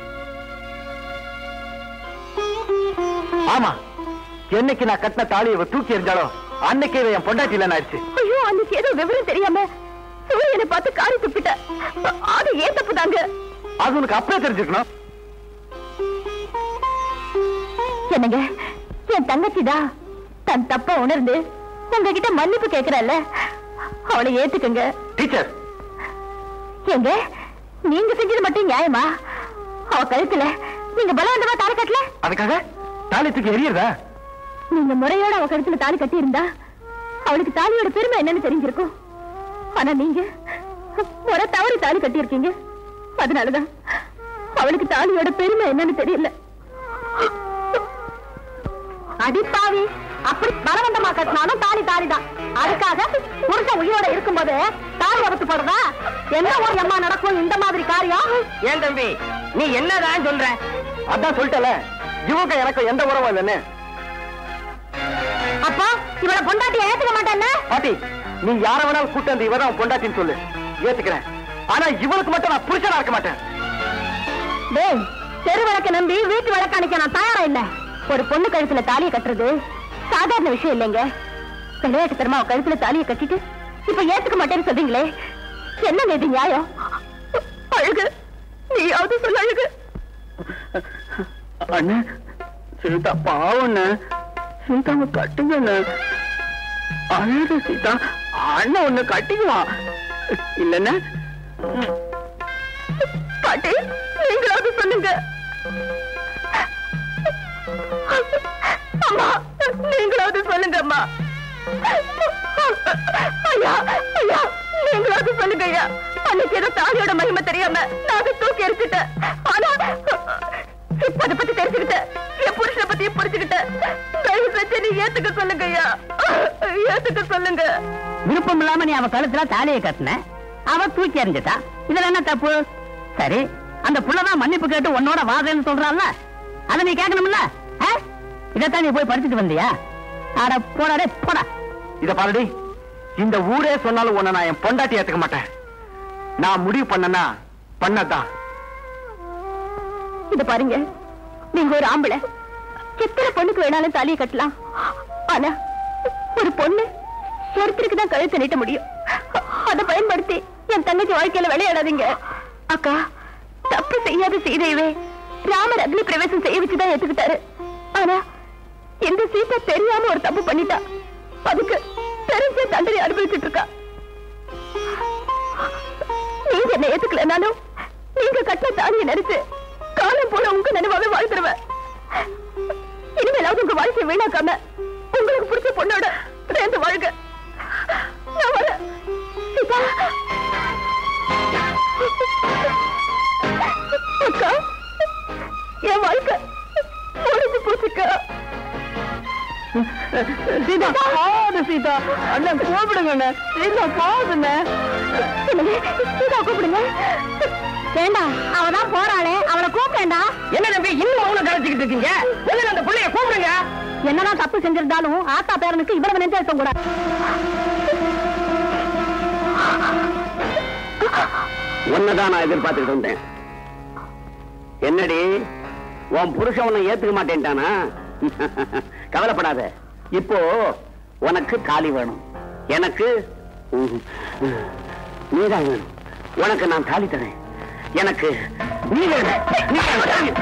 ஆமா என்னைக்கு நான் கட்டின தாலியை இவ தூக்கி எறிஞ்சாலும் அன்னைக்கு இவ என் பொண்டாட்டி இல்லைன்னு ஆயிடுச்சு ஐயோ அன்னைக்கு ஏதோ விவரம் தெரியாம சூரியனை பார்த்து காரி துப்பிட்ட அது ஏன் தப்பு தாங்க அது உனக்கு அப்பவே தெரிஞ்சுக்கணும் என்னங்க என் தங்கச்சிதான் தன் தப்ப உணர்ந்து உங்ககிட்ட மன்னிப்பு கேக்குறல்ல அவளை ஏத்துக்குங்க டீச்சர் ஏங்க நீங்க செஞ்சது மட்டும் நியாயமா அவ கழுத்துல நீங்க பலவந்தமா தாலி கட்டல அதுக்காக தாலி தூக்கி எறியறதா நீங்க முறையோட அவ கழுத்துல தாலி கட்டி இருந்தா அவளுக்கு தாலியோட பெருமை என்னன்னு தெரிஞ்சிருக்கும் ஆனா நீங்க முறை தவறி தாலி கட்டி இருக்கீங்க அதனாலதான் அவளுக்கு தாலியோட பெருமை என்னன்னு தெரியல அடிப்பாவி அப்படி பலவந்தமா கட்டினாலும் தாலி தாலிதான் அதுக்காக புருஷன் உயிரோட இருக்கும்போது தாலி அறுத்து போடுறதா எந்த ஒரு அம்மா நடக்கும் இந்த மாதிரி காரியம் ஏன் தம்பி நீ என்னதான் சொல்ற அதான் சொல்லிட்டல இவங்க எனக்கு எந்த உறவும் இல்லைன்னு அப்போ இவளை பொண்டாட்டி ஏத்துக்க மாட்டேன்னு பாட்டி நீ யார வேணாலும் கூட்டு வந்து இவதான் உன் பொண்டாட்டின்னு சொல்லு ஏத்துக்கிறேன் ஆனா இவளுக்கு மட்டும் நான் புருஷனா இருக்க மாட்டேன் டேய் தெரு விளக்க நம்பி வீட்டு விளக்க அணைக்க நான் தயாரா இல்ல ஒரு பொண்ணு கழுத்துல தாலியை கட்டுறது சாதாரண விஷயம் இல்லைங்க விளையாட்டு தரமா அவ கழுத்துல தாலியை கட்டிட்டு இப்ப ஏத்துக்க மாட்டேன்னு சொல்றீங்களே என்ன இது நியாயம் அழுகு நீயாவது சொல்ல அழுகு அண்ணே சீதா பாவம் சீதாவை கட்டுங்க அழகு சீதா அண்ணன் ஒண்ணு கட்டிக்குவான் இல்லன்னா பாட்டி நீங்களாவது சொல்லுங்க அம்மா நீங்களாவது சொல்லுங்க அம்மா ஐயா ஐயா நீங்களாவது சொல்லுங்க ஐயா அன்னைக்கு ஏதோ தாலியோட மகிமை தெரியாம நான் அதை தூக்கி எரிச்சுட்டேன் ஆனா இப்ப அதை பத்தி தெரிஞ்சுக்கிட்டேன் என் புருஷனை பத்தி புரிஞ்சுக்கிட்டேன் தயவு செஞ்சு நீ ஏத்துக்க சொல்லுங்க ஐயா ஏத்துக்க சொல்லுங்க விருப்பம் இல்லாம நீ அவ கழுத்துல தாலியை கட்டின அவ தூக்கி எறிஞ்சிட்டா இதுல என்ன தப்பு சரி அந்த புள்ளதான் மன்னிப்பு கேட்டு உன்னோட வாதன்னு சொல்றான்ல அத நீ கேட்கணும்ல ஆ? இதைத்தான் நீ போய் படிச்சுட்டு வந்தியா அட போடாடே போடா இத பாருடி இந்த ஊரே சொன்னாலும் உன்னை நான் என் பொண்டாட்டி ஏத்துக்க மாட்டேன் நான் முடிவு பண்ணனா பண்ணதான் இத பாருங்க நீங்க ஒரு ஆம்பளை எத்தனை பொண்ணுக்கு வேணாலும் தாலியை கட்டலாம் ஆனா ஒரு பொண்ணு ஒருத்தருக்கு தான் கழுத்தை நீட்ட முடியும் அதை பயன்படுத்தி என் தங்கச்சி வாழ்க்கையில விளையாடாதீங்க அக்கா தப்பு செய்யாத சீதையவே ராமர் அக்னி பிரவேசம் செய்ய வச்சுதான் ஏத்துக்கிட்டாரு ஆனா இந்த சீதா தெரியாம ஒரு தப்பு பண்ணிட்டா அதுக்கு தெரிஞ்ச தண்டனை அனுபவிச்சுட்டு இருக்கா நீங்க என்ன ஏத்துக்கலனாலும் நீங்க கட்டின தாலியை நெரிச்சு காலம் போல உங்க நினைவாவே வாழ்த்துருவேன் இனிமேலாவது உங்க வாழ்க்கையை வீணாக்காம உங்களுக்கு பிடிச்ச பொண்ணோட சேர்ந்து வாழ்க நான் வரேன் சீதா. அக்கா என் வாழ்க்கை முடிஞ்சு போச்சுக்கா சீதா போது சீதா அண்ணன் கூப்பிடுங்க அண்ணன். சீதா போதுண்ணே சீதா கூப்பிடுங்க வேண்டாம் அவதான் போறாளே அவளை கூப்பிடா என்ன தம்பி இன்னும் மௌனம் கலைச்சிக்கிட்டு இருக்கீங்க முதல்ல அந்த பிள்ளைய கூப்பிடுங்க என்னதான் தப்பு செஞ்சிருந்தாலும் ஆத்தா பேரனுக்கு இவ்வளவு நெஞ்சம் கூட உன்னதான் நான் எதிர்பார்த்துக்கிட்டு வந்தேன் என்னடி உன் புருஷன் உன்னை ஏத்துக்க மாட்டேன்ட்டானா கவலைப்படாத இப்போ உனக்கு காலி வேணும் எனக்கு ம், நீதான் வேணும் உனக்கு நான் தாலி தரேன் எனக்கு நீ வேணும் நீ வேணும்.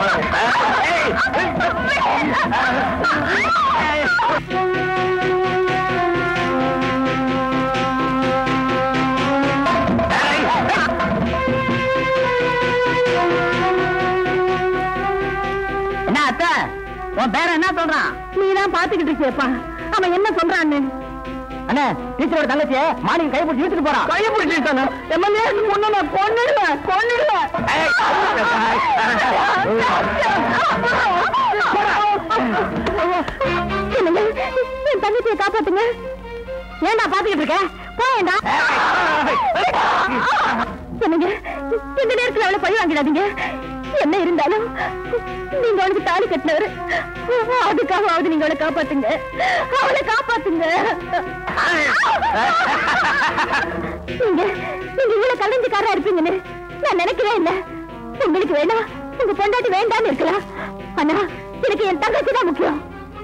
என்ன அத்தை உன் பேர என்ன சொல்றான் நீதான் பாத்துக்கிட்டு இருக்கியப்பா அவன் என்ன சொல்றான்னு அண்ணே டீச்சரோட தங்கச்சிய மார்னிங் கை பிடிச்சி இழுத்துட்டு போறான் கை பிடிச்சிட்டானே எம்எல்ஏ பொண்ணு நான் கொன்னுடுவேன் கொன்னுடுவேன் என்னங்க என் தங்கச்சியை காப்பாத்துங்க ஏன்டா பாத்துக்கிட்டு இருக்க போயேண்டா என்னங்க இந்த நேரத்துல அவளை பழி வாங்கிடாதீங்க என்ன இருந்தாலும் நீங்க அவளுக்கு தாலி கட்டினவரு அதுக்காகவாவது நீங்க அவளை காப்பாத்துங்க அவளை காப்பாத்துங்க நீங்க நீங்க இவ்வளவு கலைஞ்சுக்காரா இருப்பீங்கன்னு நான் நினைக்கவே இல்ல உங்களுக்கு வேணா உங்க பொண்டாட்டி வேண்டாம்னு இருக்கலாம் ஆனா எனக்கு என் தங்கச்சி தான் முக்கியம்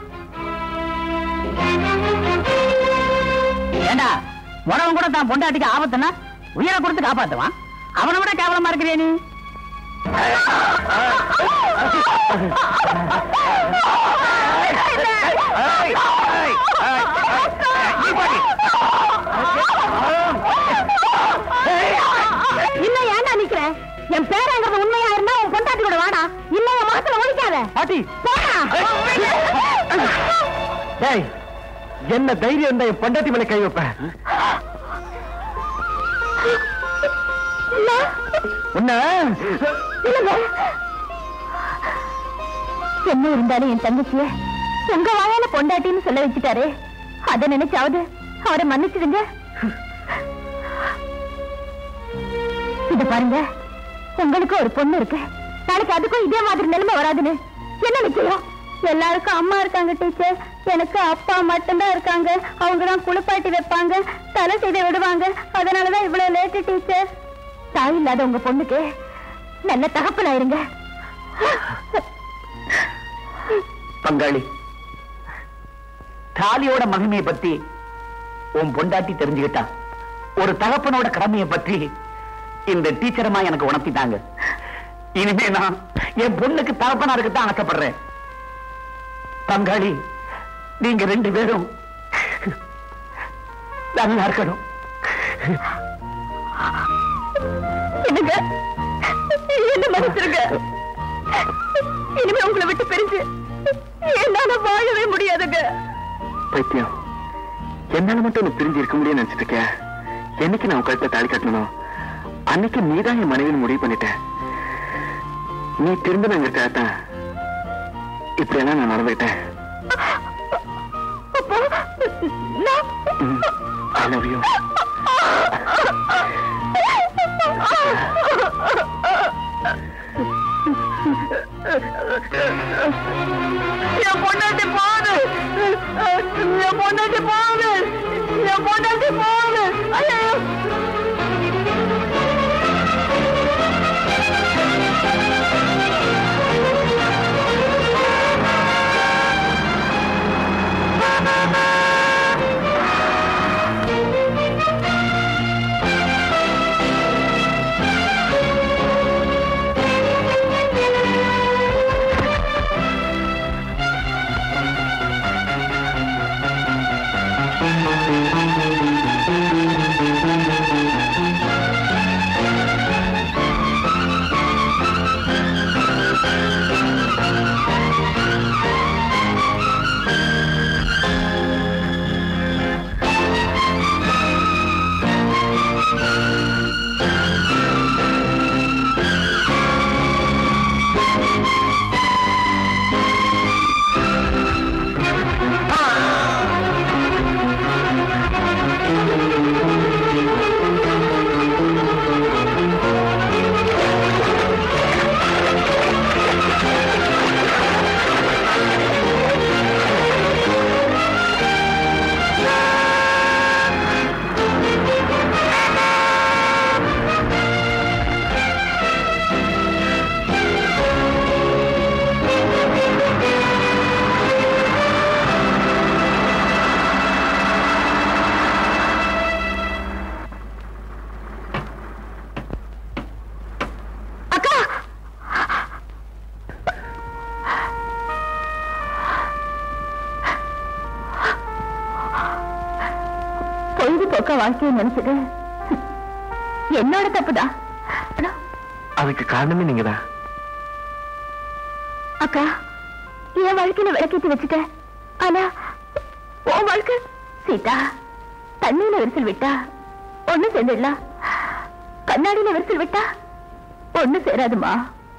ஏண்டா உடவன் கூட தான் பொண்டாட்டிக்கு ஆபத்துனா உயிரை கொடுத்து காப்பாத்துவான் அவனை விட கேவலமா இருக்கிறிய நீ இன்னும் ஏன்டா நிக்கிற என் பேரங்கிறது உண்மையா இருந்தா உன் பொண்டாட்டி கூட வாடா இல்ல என் முகத்துல ஒழிக்காத பாட்டி போடா டேய் என்ன தைரியம் இருந்தா என் பொண்டாட்டி மேல கை வைப்பேன் இல்ல, உன்ன இல்லங்க என்ன இருந்தாலும் என் தங்கச்சிய உங்க வாயால பொண்டாட்டின்னு சொல்ல வச்சுட்டாரு அத நினைச்சாவது அவரை மன்னிச்சிடுங்க இத பாருங்க உங்களுக்கு ஒரு பொண்ணு இருக்கு நாளைக்கு அதுக்கும் இதே மாதிரி நிலைமை வராதுன்னு என்ன நிச்சயம் எல்லாருக்கும் அம்மா இருக்காங்க டீச்சர் எனக்கு அப்பா மட்டும்தான் இருக்காங்க அவங்க தான் குளிப்பாட்டி வைப்பாங்க தலை செய்து விடுவாங்க அதனாலதான் இவ்வளவு லேட்டு டீச்சர் தாய் இல்லாத உங்க பொண்ணுக்கு நல்ல தகப்பனாயிருங்க பங்காளி தாலியோட மகிமையை பத்தி உன் பொண்டாட்டி தெரிஞ்சுக்கிட்டா ஒரு தகப்பனோட கடமையை பற்றி இந்த டீச்சரமா எனக்கு உணர்த்திட்டாங்க இனிமே நான் என் பொண்ணுக்கு தகப்பனா இருக்கத்தான் ஆசைப்படுறேன் பங்காளி நீங்க ரெண்டு பேரும் நல்லா இருக்கணும் என்னங்க என்ன மன்னிச்சிருங்க இனிமே உங்களை விட்டு பிரிஞ்சு என்னால வாழவே முடியாதுங்க பைத்தியம் என்னால மட்டும் உனக்கு பிரிஞ்சு இருக்க முடியும்னு நினைச்சிட்டு இருக்க என்னைக்கு நான் உன் கழுத்தை தாலி கட்டணும் அன்னைக்கு நீதான் என் மனைவின்னு முடிவு பண்ணிட்டேன் நீ திரும்பினங்கிறதுக்காகத்தான் இப்படி எல்லாம் நான் நடந்துகிட்டேன் அப்போ நான் ஐ லவ் யூ என் பொண்டாட்டி போகுது என் பொண்டாட்டி போகுது என் பொண்டாட்டி போகுது ஐயோ அக்கா பொழுதுபோக்க வாழ்க்கையை நினைச்சது என்னோட தப்புதான் ஆனா, அதுக்கு காரணமே நீங்கதான் அக்கா என் வாழ்க்கையில விளக்கேத்தி வச்சுட்ட ஆனா உன் வாழ்க்கை சீதா தண்ணியில விரிசல் விட்டா ஒண்ணு சேர்ந்துடலாம் கண்ணாடியில விரிசல் விட்டா ஒண்ணு சேராதுமா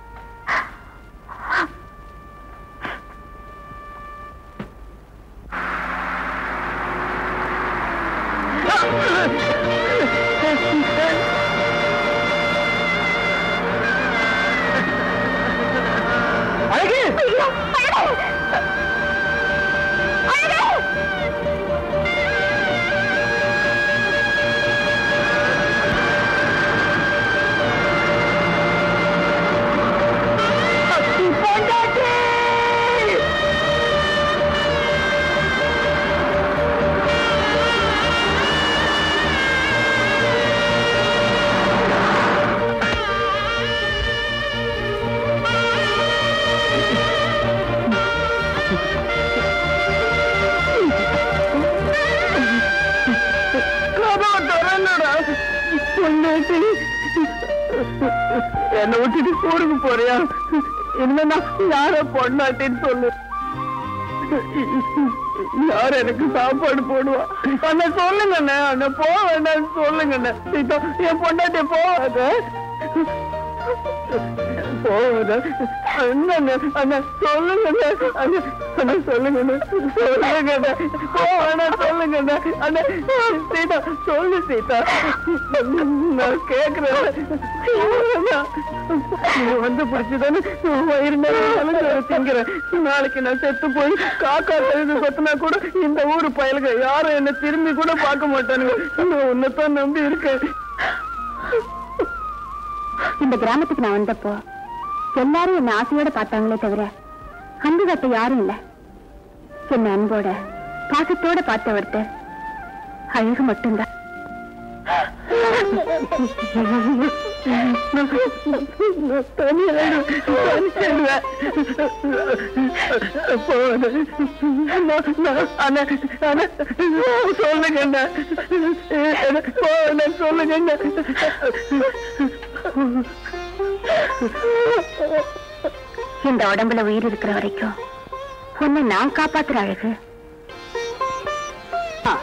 அழகு ஐயோ, அழகு! அழகு! பொண்டாட்டி கதவை திறந்துடா. பொண்டாட்டி என்னை விட்டுட்டு ஊருக்கு போறியா இனிமே நான் யார பொண்டாட்டின்னு சொல்லு யார் எனக்கு சாப்பாடு போடுவா அண்ணா சொல்லுங்க அண்ணா அண்ணா போக வேண்டாம்னு சொல்லுங்க அண்ணா இதோ என் பொண்டாட்டி போகாத போகாத அண்ணா அண்ணா சொல்லுங்க அண்ணா அண்ணா அண்ணா சொல்லுங்க அண்ணா சொல்லுங்க அண்ணா போ வேணாம் சொல்லுங்க அண்ணா அண்ணா சீதா சொல்லு சீதா நான் கேக்குறேன் அண்ணா, நீ வந்து பிடிச்சதானே வயிறு நிறைய திங்கிறேன் நாளைக்கு நான் செத்து போய் காக்கா கழுது கொத்தினா கூட இந்த ஊரு பயலுங்க யாரும் என்ன திரும்பி கூட பார்க்க மாட்டானுங்க நான் உன்னைத்தான் நம்பி இருக்கேன் இந்த கிராமத்துக்கு நான் வந்தப்போ எல்லாரும் என்ன ஆசையோட பார்த்தாங்களே தவிர அன்பு காட்ட யாரும் இல்ல என்ன அன்போட பாசத்தோட பார்த்த ஒருத்தர் அழகு மட்டும்தான் சொல்லுங்க சொல்லுங்க இந்த உடம்புல உயிர் இருக்கிற வரைக்கும் உன்னை நான் காப்பாத்துற அழகு ஆ.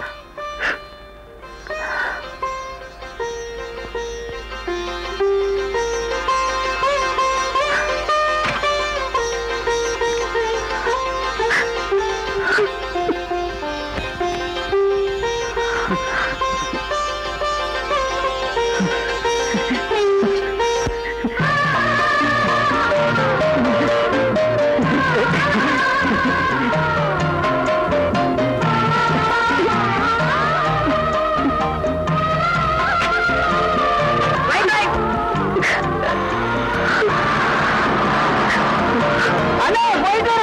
அண்ணா போயிட்டு